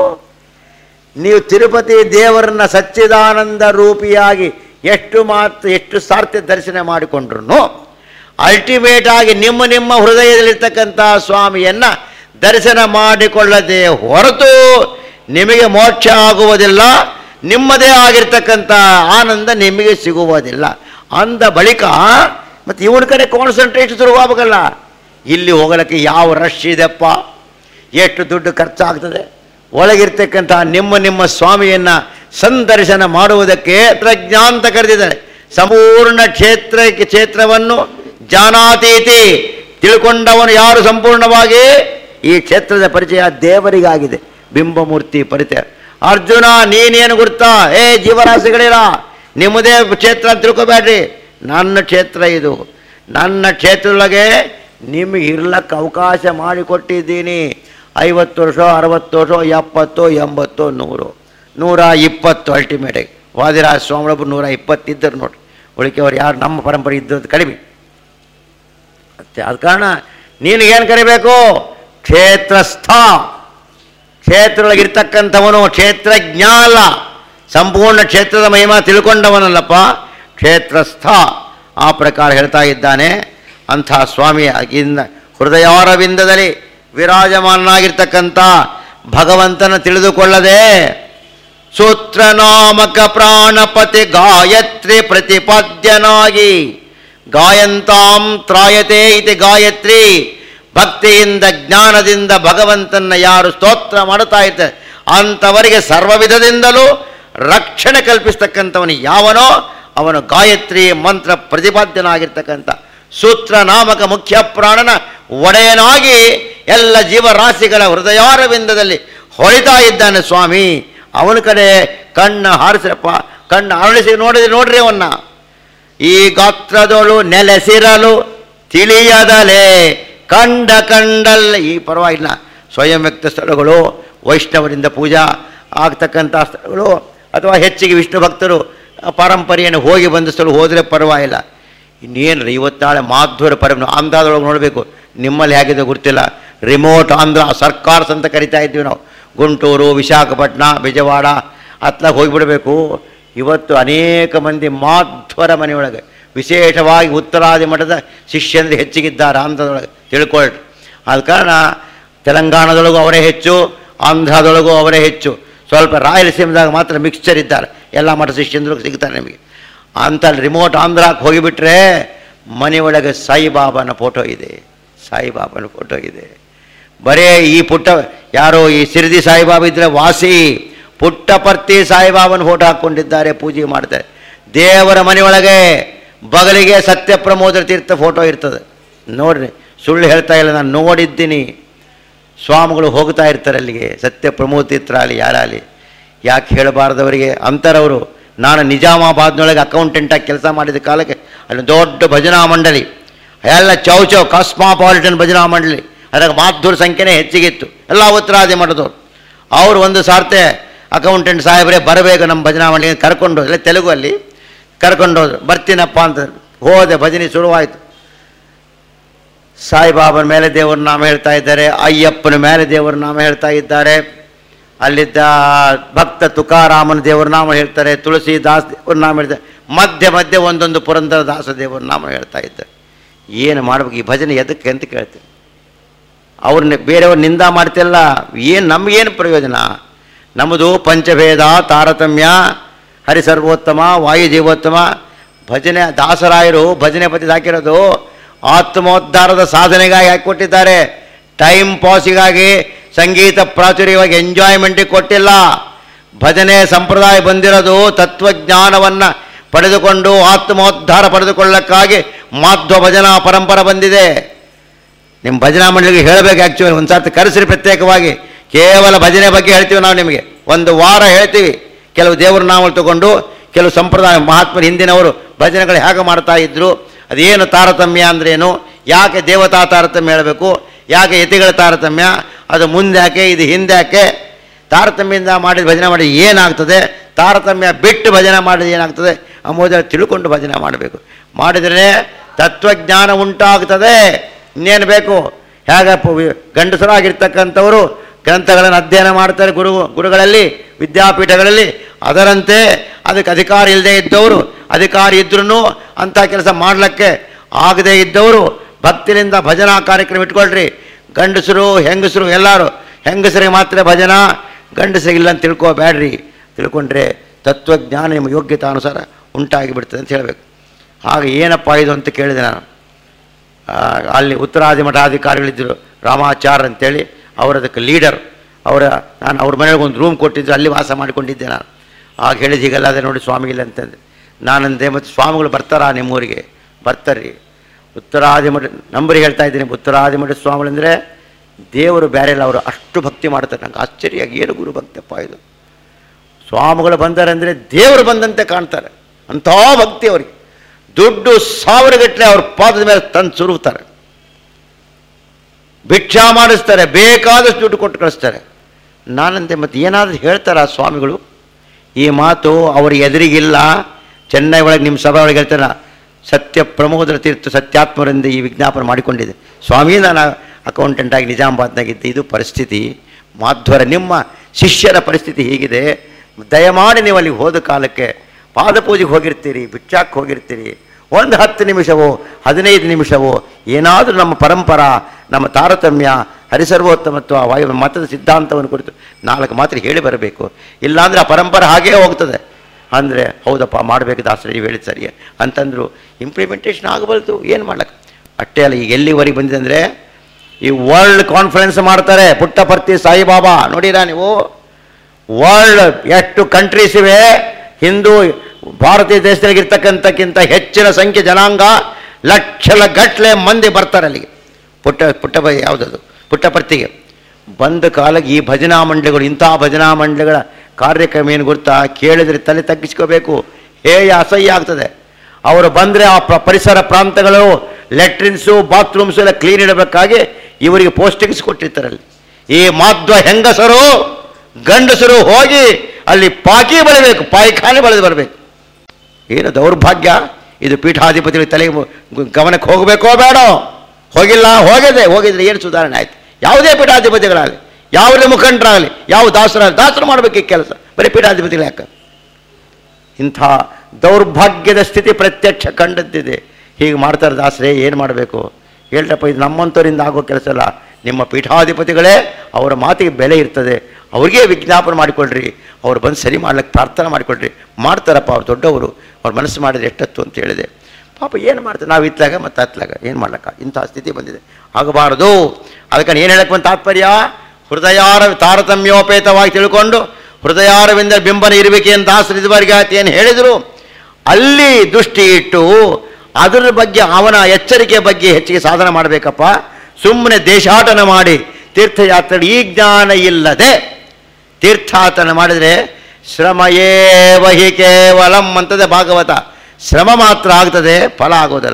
ನೀವು ತಿರುಪತಿ ದೇವರನ್ನ ಸಚ್ಚಿದಾನಂದ ರೂಪಿಯಾಗಿ ಎಷ್ಟು ಮಾತು ಎಷ್ಟು ಸಾರ್ತಿ ದರ್ಶನ ಮಾಡಿಕೊಂಡ್ರು ಅಲ್ಟಿಮೇಟ್ ಆಗಿ ನಿಮ್ಮ ನಿಮ್ಮ ಹೃದಯದಲ್ಲಿರ್ತಕ್ಕಂಥ ಸ್ವಾಮಿಯನ್ನ ದರ್ಶನ ಮಾಡಿಕೊಳ್ಳದೆ ಹೊರತು ನಿಮಗೆ ಮೋಕ್ಷ ಆಗುವುದಿಲ್ಲ ನಿಮ್ಮದೇ ಆಗಿರ್ತಕ್ಕಂಥ ಆನಂದ ನಿಮಗೆ ಸಿಗುವುದಿಲ್ಲ ಅಂದ ಬಳಿಕ ಮತ್ತು ಇವನ ಕಡೆ ಕಾನ್ಸಂಟ್ರೇಟ್ ಶುರುವಾಗಬೇಕಲ್ಲ ಇಲ್ಲಿ ಹೋಗಲಿಕ್ಕೆ ಯಾವ ರಶ್ ಇದೆಪ್ಪ ಎಷ್ಟು ದುಡ್ಡು ಖರ್ಚಾಗ್ತದೆ ಒಳಗಿರ್ತಕ್ಕಂಥ ನಿಮ್ಮ ನಿಮ್ಮ ಸ್ವಾಮಿಯನ್ನು ಸಂದರ್ಶನ ಮಾಡುವುದಕ್ಕೆ ಪ್ರಜ್ಞಾ ಅಂತ ಕರೆದಿದ್ದಾರೆ ಸಂಪೂರ್ಣ ಕ್ಷೇತ್ರ ಕ್ಷೇತ್ರವನ್ನು ಜಾನಾತೀತಿ ತಿಳ್ಕೊಂಡವನು ಯಾರು ಸಂಪೂರ್ಣವಾಗಿ ಈ ಕ್ಷೇತ್ರದ ಪರಿಚಯ ದೇವರಿಗಾಗಿದೆ ಬಿಂಬಮೂರ್ತಿ ಪರಿಚಯ ಅರ್ಜುನ ನೀನೇನು ಗುರ್ತಾ ಏ ಜೀವರಾಶಿಗಳಿಲ್ಲ ನಿಮ್ಮದೇ ಕ್ಷೇತ್ರ ಅಂತ ತಿಳ್ಕೊಬೇಡ್ರಿ ನನ್ನ ಕ್ಷೇತ್ರ ಇದು ನನ್ನ ಕ್ಷೇತ್ರದೊಳಗೆ ನಿಮಗೆ ಇರ್ಲಕ್ಕೆ ಅವಕಾಶ ಮಾಡಿಕೊಟ್ಟಿದ್ದೀನಿ ಐವತ್ತು ವರ್ಷ ಅರವತ್ತು ವರ್ಷ ಎಪ್ಪತ್ತು ಎಂಬತ್ತು ನೂರು ನೂರ ಇಪ್ಪತ್ತು ಅಲ್ಟಿಮೇಟಾಗಿ ವಾದಿರಾಜ ಸ್ವಾಮಿಯೊಬ್ಬರು ನೂರ ಇಪ್ಪತ್ತಿದ್ದರು ನೋಡಿ ಉಳಿಕೆಯವ್ರು ಯಾರು ನಮ್ಮ ಪರಂಪರೆ ಇದ್ದದ್ದು ಕಡಿಮೆ ಮತ್ತೆ ಆದ ಕಾರಣ ನಿನಗೇನು ಕರಿಬೇಕು ಕ್ಷೇತ್ರಸ್ಥ ಕ್ಷೇತ್ರದೊಳಗಿರ್ತಕ್ಕಂಥವನು ಕ್ಷೇತ್ರಜ್ಞ ಅಲ್ಲ ಸಂಪೂರ್ಣ ಕ್ಷೇತ್ರದ ಮಹಿಮಾ ತಿಳ್ಕೊಂಡವನಲ್ಲಪ್ಪ ಕ್ಷೇತ್ರಸ್ಥ ಆ ಪ್ರಕಾರ ಹೇಳ್ತಾ ಇದ್ದಾನೆ ಅಂಥ ಸ್ವಾಮಿಯ ಇನ್ನ ಹೃದಯಾರವಿಂದದಲ್ಲಿ ವಿರಾಜಮಾನನಾಗಿರ್ತಕ್ಕಂಥ ಭಗವಂತನ ತಿಳಿದುಕೊಳ್ಳದೆ ಸೂತ್ರನಾಮಕ ಪ್ರಾಣಪತಿ ಗಾಯತ್ರಿ ಪ್ರತಿಪಾದ್ಯನಾಗಿ ಗಾಯಂತಾಂ ತ್ರಾಯತೆ ಇತಿ ಗಾಯತ್ರಿ ಭಕ್ತಿಯಿಂದ ಜ್ಞಾನದಿಂದ ಭಗವಂತನ ಯಾರು ಸ್ತೋತ್ರ ಮಾಡ್ತಾ ಇದ್ದಾರೆ ಅಂಥವರಿಗೆ ಸರ್ವ ವಿಧದಿಂದಲೂ ರಕ್ಷಣೆ ಕಲ್ಪಿಸ್ತಕ್ಕಂಥವನು ಯಾವನೋ ಅವನು ಗಾಯತ್ರಿ ಮಂತ್ರ ಪ್ರತಿಪಾದ್ಯನಾಗಿರ್ತಕ್ಕಂಥ ಸೂತ್ರ ನಾಮಕ ಮುಖ್ಯ ಪ್ರಾಣನ ಒಡೆಯನಾಗಿ ಎಲ್ಲ ಜೀವರಾಶಿಗಳ ಹೃದಯಾರವಿಂದದಲ್ಲಿ ಹೊಳಿತಾ ಇದ್ದಾನೆ ಸ್ವಾಮಿ ಅವನ ಕಡೆ ಕಣ್ಣು ಹಾರಿಸಪ್ಪ ಕಣ್ಣು ಅರಳಿಸಿ ನೋಡಿದ್ರೆ ನೋಡ್ರಿ ಅವನ್ನ ಈ ಗಾತ್ರದೊಳು ನೆಲೆಸಿರಲು ತಿಳಿಯದಲೆ ಕಂಡ ಕಂಡಲ್ಲ ಈ ಪರವಾಗಿಲ್ಲ ಸ್ವಯಂ ವ್ಯಕ್ತ ಸ್ಥಳಗಳು ವೈಷ್ಣವರಿಂದ ಪೂಜಾ ಆಗ್ತಕ್ಕಂಥ ಸ್ಥಳಗಳು ಅಥವಾ ಹೆಚ್ಚಿಗೆ ವಿಷ್ಣು ಭಕ್ತರು ಆ ಪರಂಪರೆಯನ್ನು ಹೋಗಿ ಬಂದ ಸ್ಥಳ ಹೋದರೆ ಪರವಾಗಿಲ್ಲ ಇನ್ನೇನು ಇವತ್ತು ನಾಳೆ ಮಾಧ್ವರ ಪರ ಆಂಧ್ರದೊಳಗೆ ನೋಡಬೇಕು ನಿಮ್ಮಲ್ಲಿ ಹೇಗಿದೆ ಗೊತ್ತಿಲ್ಲ ರಿಮೋಟ್ ಆಂಧ್ರ ಸರ್ಕಾರ್ಸ್ ಅಂತ ಕರಿತಾ ಇದ್ವಿ ನಾವು ಗುಂಟೂರು ವಿಶಾಖಪಟ್ಟಣ ಬಿಜವಾಡ ಅತ್ಲಾಗ ಹೋಗಿಬಿಡಬೇಕು ಇವತ್ತು ಅನೇಕ ಮಂದಿ ಮಾಧ್ವರ ಮನೆಯೊಳಗೆ ವಿಶೇಷವಾಗಿ ಉತ್ತರಾದಿ ಮಠದ ಶಿಷ್ಯಂದ್ರೆ ಹೆಚ್ಚಿಗಿದ್ದಾರೆ ಆಂಧ್ರದೊಳಗೆ ತಿಳ್ಕೊಳ್ರಿ ಆದ ಕಾರಣ ತೆಲಂಗಾಣದೊಳಗೂ ಅವರೇ ಹೆಚ್ಚು ಆಂಧ್ರದೊಳಗೂ ಅವರೇ ಹೆಚ್ಚು ಸ್ವಲ್ಪ ರಾಯಲಸೀಮದಾಗ ಮಾತ್ರ ಮಿಕ್ಸ್ಚರ್ ಇದ್ದಾರೆ ಎಲ್ಲ ಮಠ ಶಿಷ್ಯಂದ್ರು ಸಿಗ್ತಾರೆ ನಿಮಗೆ ಅಂತ ರಿಮೋಟ್ ಆಂಧ್ರಕ್ಕೆ ಹೋಗಿಬಿಟ್ರೆ ಮನೆಯೊಳಗೆ ಸಾಯಿಬಾಬಾನ ಫೋಟೋ ಇದೆ ಸಾಯಿಬಾಬಾನ ಫೋಟೋ ಇದೆ ಬರೇ ಈ ಪುಟ್ಟ ಯಾರೋ ಈ ಸಿರಿದಿ ಸಾಯಿಬಾಬಾ ಇದ್ರೆ ವಾಸಿ ಪುಟ್ಟಪರ್ತಿ ಸಾಯಿಬಾಬನ ಫೋಟೋ ಹಾಕ್ಕೊಂಡಿದ್ದಾರೆ ಪೂಜೆ ಮಾಡ್ತಾರೆ ದೇವರ ಮನೆಯೊಳಗೆ ಬಗಲಿಗೆ ಸತ್ಯ ಪ್ರಮೋದರ ತೀರ್ಥ ಫೋಟೋ ಇರ್ತದೆ ನೋಡ್ರಿ ಸುಳ್ಳು ಹೇಳ್ತಾ ಇಲ್ಲ ನಾನು ನೋಡಿದ್ದೀನಿ ಸ್ವಾಮಿಗಳು ಹೋಗ್ತಾ ಇರ್ತಾರೆ ಅಲ್ಲಿಗೆ ಸತ್ಯ ಪ್ರಮೋದ ತೀರ್ಥ ಆಗಲಿ ಯಾರಾಗಲಿ ಯಾಕೆ ಹೇಳಬಾರ್ದವರಿಗೆ ಅಂತಾರವರು ನಾನು ನಿಜಾಮಾಬಾದ್ನೊಳಗೆ ಅಕೌಂಟೆಂಟಾಗಿ ಕೆಲಸ ಮಾಡಿದ ಕಾಲಕ್ಕೆ ಅಲ್ಲಿ ದೊಡ್ಡ ಭಜನಾ ಮಂಡಳಿ ಎಲ್ಲ ಚೌ ಚೌ ಕಾಸ್ಮಾಪಾಲಿಟನ್ ಭಜನಾ ಮಂಡಳಿ ಅದ್ರಾಗ ಮಾಧುರ ಸಂಖ್ಯೆನೇ ಹೆಚ್ಚಿಗಿತ್ತು ಎಲ್ಲ ಉತ್ತರಾದಿ ಮಾಡಿದವರು ಅವರು ಒಂದು ಸಾರ್ತೆ ಅಕೌಂಟೆಂಟ್ ಸಾಹೇಬ್ರೆ ಬರಬೇಕು ನಮ್ಮ ಭಜನಾ ಮಂಡಳಿ ಕರ್ಕೊಂಡು ಎಲ್ಲ ತೆಲುಗು ಅಲ್ಲಿ ಕರ್ಕೊಂಡು ಹೋದ್ರು ಬರ್ತೀನಪ್ಪ ಅಂತ ಹೋದೆ ಭಜನೆ ಶುರುವಾಯಿತು ಸಾಯಿಬಾಬನ ಮೇಲೆ ದೇವರ ನಾಮ ಹೇಳ್ತಾ ಇದ್ದಾರೆ ಅಯ್ಯಪ್ಪನ ಮೇಲೆ ದೇವರ ನಾಮ ಹೇಳ್ತಾ ಇದ್ದಾರೆ ಅಲ್ಲಿದ್ದ ಭಕ್ತ ತುಕಾರಾಮನ ದೇವರ ನಾಮ ಹೇಳ್ತಾರೆ ತುಳಸಿ ದಾಸ್ ದೇವರ ನಾಮ ಹೇಳ್ತಾರೆ ಮಧ್ಯೆ ಮಧ್ಯೆ ಒಂದೊಂದು ಪುರಂದರ ದಾಸ ದೇವರ ನಾಮ ಹೇಳ್ತಾ ಇದ್ದಾರೆ ಏನು ಮಾಡ್ಬೇಕು ಈ ಭಜನೆ ಎದಕ್ಕೆ ಅಂತ ಕೇಳ್ತೀನಿ ಅವ್ರನ್ನ ಬೇರೆಯವ್ರ ನಿಂದ ಮಾಡ್ತಿಲ್ಲ ಏನು ನಮಗೇನು ಪ್ರಯೋಜನ ನಮ್ಮದು ಪಂಚಭೇದ ತಾರತಮ್ಯ ಹರಿಸರ್ವೋತ್ತಮ ವಾಯುಜೀವೋತ್ತಮ ಭಜನೆ ದಾಸರಾಯರು ಭಜನೆ ಪತಿ ಹಾಕಿರೋದು ಆತ್ಮೋದ್ಧಾರದ ಸಾಧನೆಗಾಗಿ ಹಾಕಿಕೊಟ್ಟಿದ್ದಾರೆ ಟೈಮ್ ಪಾಸಿಗಾಗಿ ಸಂಗೀತ ಪ್ರಾಚುರ್ಯವಾಗಿ ಎಂಜಾಯ್ಮೆಂಟಿಗೆ ಕೊಟ್ಟಿಲ್ಲ ಭಜನೆ ಸಂಪ್ರದಾಯ ಬಂದಿರೋದು ತತ್ವಜ್ಞಾನವನ್ನು ಪಡೆದುಕೊಂಡು ಆತ್ಮೋದ್ಧಾರ ಪಡೆದುಕೊಳ್ಳಕ್ಕಾಗಿ ಮಾಧ್ವ ಭಜನಾ ಪರಂಪರೆ ಬಂದಿದೆ ನಿಮ್ಮ ಭಜನಾ ಮಂಡಳಿಗೆ ಹೇಳಬೇಕು ಆ್ಯಕ್ಚುಲಿ ಒಂದು ಸರ್ತಿ ಕರೆಸ್ರಿ ಪ್ರತ್ಯೇಕವಾಗಿ ಕೇವಲ ಭಜನೆ ಬಗ್ಗೆ ಹೇಳ್ತೀವಿ ನಾವು ನಿಮಗೆ ಒಂದು ವಾರ ಹೇಳ್ತೀವಿ ಕೆಲವು ದೇವರ ನಾಮಗಳು ತಗೊಂಡು ಕೆಲವು ಸಂಪ್ರದಾಯ ಮಹಾತ್ಮರ ಹಿಂದಿನವರು ಭಜನೆಗಳು ಹೇಗೆ ಮಾಡ್ತಾ ಇದ್ರು ಅದೇನು ತಾರತಮ್ಯ ಅಂದ್ರೇನು ಯಾಕೆ ದೇವತಾ ತಾರತಮ್ಯ ಹೇಳಬೇಕು ಯಾಕೆ ಯತಿಗಳ ತಾರತಮ್ಯ ಅದು ಮುಂದೆ ಯಾಕೆ ಇದು ಹಿಂದೆ ಯಾಕೆ ತಾರತಮ್ಯದಿಂದ ಮಾಡಿದ ಭಜನೆ ಮಾಡಿ ಏನಾಗ್ತದೆ ತಾರತಮ್ಯ ಬಿಟ್ಟು ಭಜನೆ ಮಾಡಿದ ಏನಾಗ್ತದೆ ಅಂಬುದನ್ನು ತಿಳ್ಕೊಂಡು ಭಜನೆ ಮಾಡಬೇಕು ಮಾಡಿದರೆ ತತ್ವಜ್ಞಾನ ಉಂಟಾಗ್ತದೆ ಇನ್ನೇನು ಬೇಕು ಹೇಗೆ ಪ- ವಿ- ಗಂಡಸರಾಗಿರ್ತಕ್ಕಂಥವರು ಗ್ರಂಥಗಳನ್ನು ಅಧ್ಯಯನ ಮಾಡ್ತಾರೆ ಗುರು ಗುರುಗಳಲ್ಲಿ ವಿದ್ಯಾಪೀಠಗಳಲ್ಲಿ ಅದರಂತೆ ಅದಕ್ಕೆ ಅಧಿಕಾರ ಇಲ್ಲದೆ ಇದ್ದವರು ಅಧಿಕಾರ ಇದ್ರೂ ಅಂಥ ಕೆಲಸ ಮಾಡಲಿಕ್ಕೆ ಆಗದೇ ಇದ್ದವರು ಭಕ್ತಿಯಿಂದ ಭಜನಾ ಕಾರ್ಯಕ್ರಮ ಇಟ್ಕೊಳ್ರಿ ಗಂಡಸರು ಹೆಂಗಸರು ಎಲ್ಲರೂ ಹೆಂಗಸರಿಗೆ ಮಾತ್ರ ಭಜನಾ ಗಂಡಸರಿಗಿಲ್ಲ ಅಂತ ತಿಳ್ಕೊಬೇಡ್ರಿ ತಿಳ್ಕೊಂಡ್ರೆ ತತ್ವಜ್ಞಾನ ನಿಮ್ಮ ಯೋಗ್ಯತಾನುಸಾರ ಉಂಟಾಗಿ ಬಿಡ್ತದೆ ಅಂತ ಹೇಳಬೇಕು ಆಗ ಏನಪ್ಪ ಇದು ಅಂತ ಕೇಳಿದೆ ನಾನು ಆ, ಅಲ್ಲಿ ಉತ್ತರಾದಿ ಮಠಾಧಿಕಾರಿಗಳಿದ್ದರು ರಾಮಾಚಾರ್ ಅಂತೇಳಿ ಅವರದಕ್ಕೆ ಲೀಡರ್ ಅವರ ನಾನು ಅವ್ರ ಮನೆಗೆ ಒಂದು ರೂಮ್ ಕೊಟ್ಟಿದ್ದು ಅಲ್ಲಿ ವಾಸ ಮಾಡಿಕೊಂಡಿದ್ದೆ ನಾನು ಆಗ ಹೇಳಿದ ಹೀಗೆಲ್ಲ ಅದೇ ನೋಡಿ ಸ್ವಾಮಿಗಿಲ್ಲ ಅಂತಂದೆ ನಾನಂದೆ ಮತ್ತು ಸ್ವಾಮಿಗಳು ಬರ್ತಾರಾ ನಿಮ್ಮೂರಿಗೆ ಬರ್ತಾರ್ರಿ ಉತ್ತರಾದಿ ಮಠ ನಂಬರಿ ಹೇಳ್ತಾ ಇದ್ದೀನಿ ಉತ್ತರಾದಿ ಮಠ ಸ್ವಾಮಿಗಳಂದರೆ ದೇವರು ಬೇರೆ ಇಲ್ಲ ಅವರು ಅಷ್ಟು ಭಕ್ತಿ ಮಾಡ್ತಾರೆ ನಂಗೆ ಆಶ್ಚರ್ಯ ಏನು ಗುರು ಭಕ್ತಪ್ಪ ಇದು ಸ್ವಾಮಿಗಳು ಬಂದಾರೆ ಅಂದರೆ ದೇವರು ಬಂದಂತೆ ಕಾಣ್ತಾರೆ ಅಂಥ ಭಕ್ತಿ ಅವರಿಗೆ ದುಡ್ಡು ಸಾವಿರಗಟ್ಟಲೆ ಅವ್ರ ಪಾದದ ಮೇಲೆ ತಂದು ಸುರುತ್ತಾರೆ ಭಿಕ್ಷಾ ಮಾಡಿಸ್ತಾರೆ ಬೇಕಾದಷ್ಟು ದುಡ್ಡು ಕೊಟ್ಟು ಕಳಿಸ್ತಾರೆ ನಾನಂತೆ ಮತ್ತೆ ಏನಾದರೂ ಹೇಳ್ತಾರ ಆ ಸ್ವಾಮಿಗಳು ಈ ಮಾತು ಅವ್ರ ಎದುರಿಗಿಲ್ಲ ಚೆನ್ನೈ ಒಳಗೆ ನಿಮ್ಮ ಸಭೆ ಒಳಗೆ ಹೇಳ್ತಾರ ಸತ್ಯ ಪ್ರಮೋದರ ತೀರ್ಥ ಸತ್ಯಾತ್ಮರಿಂದ ಈ ವಿಜ್ಞಾಪನೆ ಮಾಡಿಕೊಂಡಿದೆ ಸ್ವಾಮಿ ನಾನು ಅಕೌಂಟೆಂಟ್ ಆಗಿ ನಿಜಾಮಾಬಾದ್ನಾಗಿದ್ದೆ ಇದು ಪರಿಸ್ಥಿತಿ ಮಾಧ್ವರ ನಿಮ್ಮ ಶಿಷ್ಯರ ಪರಿಸ್ಥಿತಿ ಹೀಗಿದೆ ದಯಮಾಡಿ ನೀವು ಅಲ್ಲಿ ಹೋದ ಕಾಲಕ್ಕೆ ಪಾದಪೂಜೆಗೆ ಹೋಗಿರ್ತೀರಿ ಬಿಚ್ಚಾಕ್ ಹೋಗಿರ್ತೀರಿ ಒಂದು ಹತ್ತು ನಿಮಿಷವೋ ಹದಿನೈದು ನಿಮಿಷವೋ ಏನಾದರೂ ನಮ್ಮ ಪರಂಪರಾ ನಮ್ಮ ತಾರತಮ್ಯ ಹರಿಸರ್ವೋತ್ತಮತ್ವ ವಾಯು ಮತದ ಸಿದ್ಧಾಂತವನ್ನು ಕುರಿತು ನಾಲ್ಕು ಮಾತ್ರ ಹೇಳಿ ಬರಬೇಕು ಇಲ್ಲಾಂದರೆ ಆ ಪರಂಪರೆ ಹಾಗೇ ಹೋಗ್ತದೆ ಅಂದರೆ ಹೌದಪ್ಪ ಮಾಡಬೇಕು ದಾಸರಿ ನೀವು ಹೇಳಿದ ಸರಿ ಅಂತಂದರು ಇಂಪ್ಲಿಮೆಂಟೇಷನ್ ಆಗಬಲ್ತು ಏನು ಮಾಡ್ಲಕ್ಕೆ ಅಷ್ಟೇ ಅಲ್ಲ ಈಗ ಎಲ್ಲಿವರೆಗೆ ಬಂದಿದೆ ಅಂದರೆ ಈ ವರ್ಲ್ಡ್ ಕಾನ್ಫರೆನ್ಸ್ ಮಾಡ್ತಾರೆ ಪುಟ್ಟಪರ್ತಿ ಸಾಯಿಬಾಬಾ ನೋಡಿರಾ ನೀವು ವರ್ಲ್ಡ್ ಎಷ್ಟು ಕಂಟ್ರೀಸ್ ಇವೆ ಹಿಂದೂ ಭಾರತೀಯ ದೇಶದಲ್ಲಿರ್ತಕ್ಕಂಥಕ್ಕಿಂತ ಹೆಚ್ಚಿನ ಸಂಖ್ಯೆ ಜನಾಂಗ ಲಕ್ಷಲ ಗಟ್ಟಲೆ ಮಂದಿ ಬರ್ತಾರೆ ಅಲ್ಲಿಗೆ ಪುಟ್ಟ ಪುಟ್ಟ ಯಾವುದದು ಪುಟ್ಟಪರ್ತಿಗೆ ಬಂದ ಕಾಲಕ್ಕೆ ಈ ಭಜನಾ ಮಂಡಳಿಗಳು ಇಂಥ ಭಜನಾ ಮಂಡಳಿಗಳ ಕಾರ್ಯಕ್ರಮ ಏನು ಗೊತ್ತಾ ಕೇಳಿದರೆ ತಲೆ ತಗ್ಗಿಸ್ಕೋಬೇಕು ಹೇಯ ಅಸಹ್ಯ ಆಗ್ತದೆ ಅವರು ಬಂದರೆ ಆ ಪ್ರ- ಪರಿಸರ ಪ್ರಾಂತಗಳು ಲೆಟ್ರಿನ್ಸು ಬಾತ್ರೂಮ್ಸು ಎಲ್ಲ ಕ್ಲೀನ್ ಇಡಬೇಕಾಗಿ ಇವರಿಗೆ ಪೋಸ್ಟಿಂಗ್ಸ್ ಕೊಟ್ಟಿರ್ತಾರೆ ಅಲ್ಲಿ ಈ ಮಾಧ್ವ ಹೆಂಗಸರು ಗಂಡಸರು ಹೋಗಿ ಅಲ್ಲಿ ಪಾಕಿ ಬೆಳಿಬೇಕು ಪಾಯ್ಖಾನೆ ಬೆಳೆದು ಬರಬೇಕು ಏನು ದೌರ್ಭಾಗ್ಯ ಇದು ಪೀಠಾಧಿಪತಿಗಳ ತಲೆಗೆ ಮು- ಗು- ಗಮನಕ್ಕೆ ಹೋಗಬೇಕೋ ಬೇಡೋ ಹೋಗಿಲ್ಲ ಹೋಗಿದೆ ಹೋಗಿದ್ರೆ ಏನು ಸುಧಾರಣೆ ಆಯ್ತು ಯಾವುದೇ ಪೀಠಾಧಿಪತಿಗಳಾಗಲಿ ಯಾವುದೇ ಮುಖಂಡರಾಗಲಿ ಯಾವ ದಾಸರಾಗಲಿ ದಾಸರು ಮಾಡಬೇಕು ಈ ಕೆಲಸ ಬರೀ ಪೀಠಾಧಿಪತಿಗಳು ಯಾಕೆ ಇಂಥ ದೌರ್ಭಾಗ್ಯದ ಸ್ಥಿತಿ ಪ್ರತ್ಯಕ್ಷ ಕಂಡದ್ದಿದೆ ಹೀಗೆ ಮಾಡ್ತಾರೆ ದಾಸರೇ ಏನು ಮಾಡಬೇಕು ಹೇಳ್ರಪ್ಪ ಇದು ನಮ್ಮಂಥವರಿಂದ ಆಗೋ ಕೆಲಸ ಅಲ್ಲ ನಿಮ್ಮ ಪೀಠಾಧಿಪತಿಗಳೇ ಅವರ ಮಾತಿಗೆ ಬೆಲೆ ಇರ್ತದೆ ಅವ್ರಿಗೆ ವಿಜ್ಞಾಪನೆ ಮಾಡಿಕೊಳ್ರಿ ಅವ್ರು ಬಂದು ಸರಿ ಮಾಡ್ಲಿಕ್ಕೆ ಪ್ರಾರ್ಥನೆ ಮಾಡಿಕೊಳ್ರಿ ಮಾಡ್ತಾರಪ್ಪ ಅವ್ರು ದೊಡ್ಡವರು ಅವ್ರ ಮನಸ್ಸು ಮಾಡಿದ್ರೆ ಎಷ್ಟತ್ತು ಅಂತ ಹೇಳಿದೆ ಪಾಪ ಏನು ಮಾಡ್ತಾರೆ ನಾವು ಇತ್ಲಾಗ ಮತ್ತು ಹತ್ಲಾಗ ಏನು ಮಾಡ್ಲಕ್ಕ ಇಂಥ ಸ್ಥಿತಿ ಬಂದಿದೆ ಆಗಬಾರದು ಅದಕ್ಕೆ ಏನು ಹೇಳಕ್ಕೆ ಒಂದು ತಾತ್ಪರ್ಯ ಹೃದಯಾರ ತಾರತಮ್ಯೋಪೇತವಾಗಿ ತಿಳ್ಕೊಂಡು ಹೃದಯಾರವಿಂದ ಬಿಂಬನ ಇರಬೇಕೇನು ದಾಸರು ಇದುವರೆಗೆ ಆತ ಏನು ಹೇಳಿದರು ಅಲ್ಲಿ ದೃಷ್ಟಿ ಇಟ್ಟು ಅದರ ಬಗ್ಗೆ ಅವನ ಎಚ್ಚರಿಕೆ ಬಗ್ಗೆ ಹೆಚ್ಚಿಗೆ ಸಾಧನ ಮಾಡಬೇಕಪ್ಪ ಸುಮ್ಮನೆ ದೇಶಾಟನ ಮಾಡಿ ತೀರ್ಥಯಾತ್ರೆ ಈ ಜ್ಞಾನ ಇಲ್ಲದೆ ತೀರ್ಥಾಟನ ಮಾಡಿದರೆ ಶ್ರಮಯೇವ ಹಿ ಕೇವಲಂ ಅಂತದೆ ಭಾಗವತ ಶ್ರಮ ಮಾತ್ರ ಆಗ್ತದೆ ಫಲ ಆಗೋದಿಲ್ಲ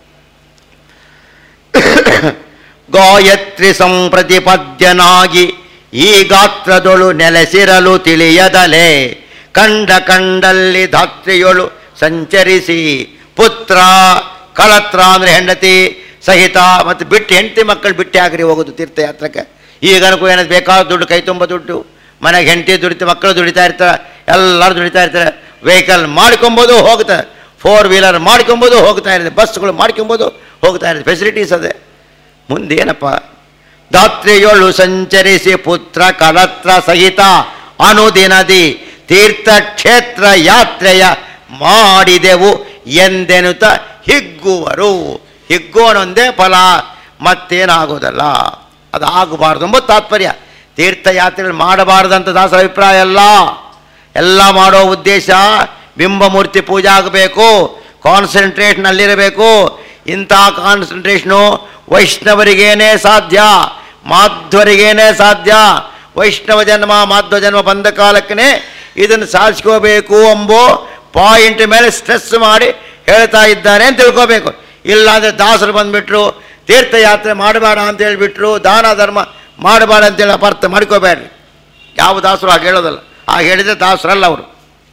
ಗಾಯತ್ರಿ ಸಂಪ್ರತಿಪದ್ಯನಾಗಿ ಈ ಗಾತ್ರದೊಳು ನೆಲೆಸಿರಲು ತಿಳಿಯದಲೆ ಕಂಡ ಕಂಡಲ್ಲಿ ಧಾತ್ರಿಯೊಳು ಸಂಚರಿಸಿ ಪುತ್ರ ಕಳತ್ರ ಅಂದರೆ ಹೆಂಡತಿ ಸಹಿತ ಮತ್ತು ಬಿಟ್ಟು ಹೆಂಡತಿ ಮಕ್ಕಳು ಬಿಟ್ಟು ಹಾಕ್ರಿ ಹೋಗೋದು ತೀರ್ಥಯಾತ್ರಕ್ಕೆ ಈಗ ಅನುಕೂಲ ಏನಾದ್ರು ಬೇಕಾದ ದುಡ್ಡು ಕೈ ತುಂಬ ದುಡ್ಡು ಮನೆಗೆ ಹೆಂಡತಿ ದುಡಿತು ಮಕ್ಕಳು ದುಡಿತಾ ಇರ್ತಾರೆ ಎಲ್ಲರೂ ದುಡಿತಾ ಇರ್ತಾರೆ ವೆಹಿಕಲ್ ಮಾಡ್ಕೊಬೋದು ಹೋಗ್ತಾರೆ ಫೋರ್ ವೀಲರ್ ಮಾಡ್ಕೊಬೋದು ಹೋಗ್ತಾ ಇರುತ್ತೆ ಬಸ್ಗಳು ಮಾಡ್ಕೊಬೋದು ಹೋಗ್ತಾ ಇರುತ್ತೆ ಫೆಸಿಲಿಟೀಸ್ ಅದೇ ಮುಂದೇನಪ್ಪ ದಾತ್ರಿಯೊಳು ಸಂಚರಿಸಿ ಪುತ್ರ ಕಳತ್ರ ಸಹಿತ ಅನುದಿನದಿ ತೀರ್ಥಕ್ಷೇತ್ರ ಯಾತ್ರೆಯ ಮಾಡಿದೆವು ಎಂದೆನುತ ಹಿಗ್ಗುವರು ಹಿಗ್ಗೋನೊಂದೇ ಫಲ ಮತ್ತೇನಾಗೋದಲ್ಲ ಅದು ಆಗಬಾರ್ದು ಎಂಬ ತಾತ್ಪರ್ಯ ತೀರ್ಥಯಾತ್ರೆಗಳು ಮಾಡಬಾರ್ದಂತ ದಾಸರ ಅಭಿಪ್ರಾಯ ಅಲ್ಲ ಎಲ್ಲ ಮಾಡೋ ಉದ್ದೇಶ ಬಿಂಬಮೂರ್ತಿ ಪೂಜೆ ಆಗಬೇಕು ಕಾನ್ಸಂಟ್ರೇಷನ್ ಅಲ್ಲಿರಬೇಕು ಇಂಥ ಕಾನ್ಸಂಟ್ರೇಷನು ವೈಷ್ಣವರಿಗೇನೇ ಸಾಧ್ಯ ಮಾಧ್ವರಿಗೇನೇ ಸಾಧ್ಯ ವೈಷ್ಣವ ಜನ್ಮ ಮಾಧ್ವ ಜನ್ಮ ಬಂದ ಕಾಲಕ್ಕೇ ಇದನ್ನು ಸಾಧಿಸ್ಕೋಬೇಕು ಎಂಬೋ ಪಾಯಿಂಟ್ ಮೇಲೆ ಸ್ಟ್ರೆಸ್ ಮಾಡಿ ಹೇಳ್ತಾ ಇದ್ದಾರೆ ಅಂತ ತಿಳ್ಕೋಬೇಕು ಇಲ್ಲಾಂದರೆ ದಾಸರು ಬಂದುಬಿಟ್ರು ತೀರ್ಥಯಾತ್ರೆ ಮಾಡಬೇಡ ಅಂತ ಹೇಳಿಬಿಟ್ರು ದಾನ ಧರ್ಮ ಮಾಡಬೇಡ ಅಂತೇಳಿ ಅಪಾರ್ಥ ಮಾಡ್ಕೋಬೇಡ್ರಿ ಯಾವ ದಾಸರು ಹಾಗೆ ಹೇಳೋದಲ್ಲ ಹಾಗೆ ಹೇಳಿದರೆ ದಾಸರಲ್ಲ ಅವರು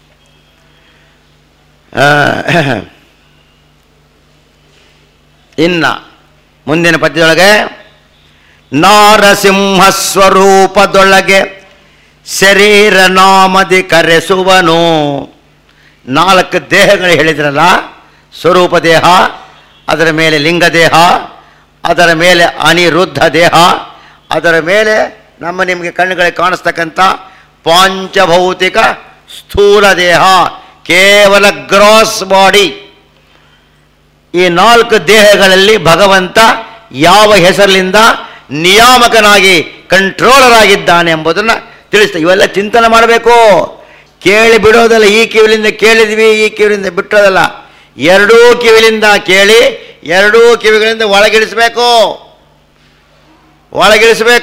ಇನ್ನ ಮುಂದಿನ ಪದ್ಯದೊಳಗೆ ನಾರಸಿಂಹ ಸ್ವರೂಪದೊಳಗೆ ಶರೀರ ನಾಮದಿ ಕರೆಸುವನು ನಾಲ್ಕು ದೇಹಗಳು ಹೇಳಿದ್ರಲ್ಲ ಸ್ವರೂಪ ದೇಹ ಅದರ ಮೇಲೆ ಲಿಂಗ ದೇಹ ಅದರ ಮೇಲೆ ಅನಿರುದ್ಧ ದೇಹ ಅದರ ಮೇಲೆ ನಮ್ಮ ನಿಮಗೆ ಕಣ್ಣುಗಳಿಗೆ ಕಾಣಿಸ್ತಕ್ಕಂಥ ಪಾಂಚಭೌತಿಕ ಸ್ಥೂಲ ದೇಹ ಕೇವಲ ಗ್ರಾಸ್ ಬಾಡಿ ಈ ನಾಲ್ಕು ದೇಹಗಳಲ್ಲಿ ಭಗವಂತ ಯಾವ ಹೆಸರಿನಿಂದ ನಿಯಾಮಕನಾಗಿ ಕಂಟ್ರೋಲರ್ ಆಗಿದ್ದಾನೆ ಎಂಬುದನ್ನು ತಿಳಿಸ್ತಾ ಇವೆಲ್ಲ ಚಿಂತನೆ ಮಾಡಬೇಕು ಕೇಳಿ ಬಿಡೋದಲ್ಲ ಈ ಕಿವಿಲಿಂದ ಕೇಳಿದ್ವಿ ಈ ಕಿವಿಲಿಂದ ಬಿಟ್ಟೋದಲ್ಲ ಎರಡೂ ಕಿವಿಲಿಂದ ಕೇಳಿ ಎರಡೂ ಕಿವಿಗಳಿಂದ ಒಳಗಿಳಿಸ್ಬೇಕು ಒಳಗಿಳಿಸ್ಬೇಕು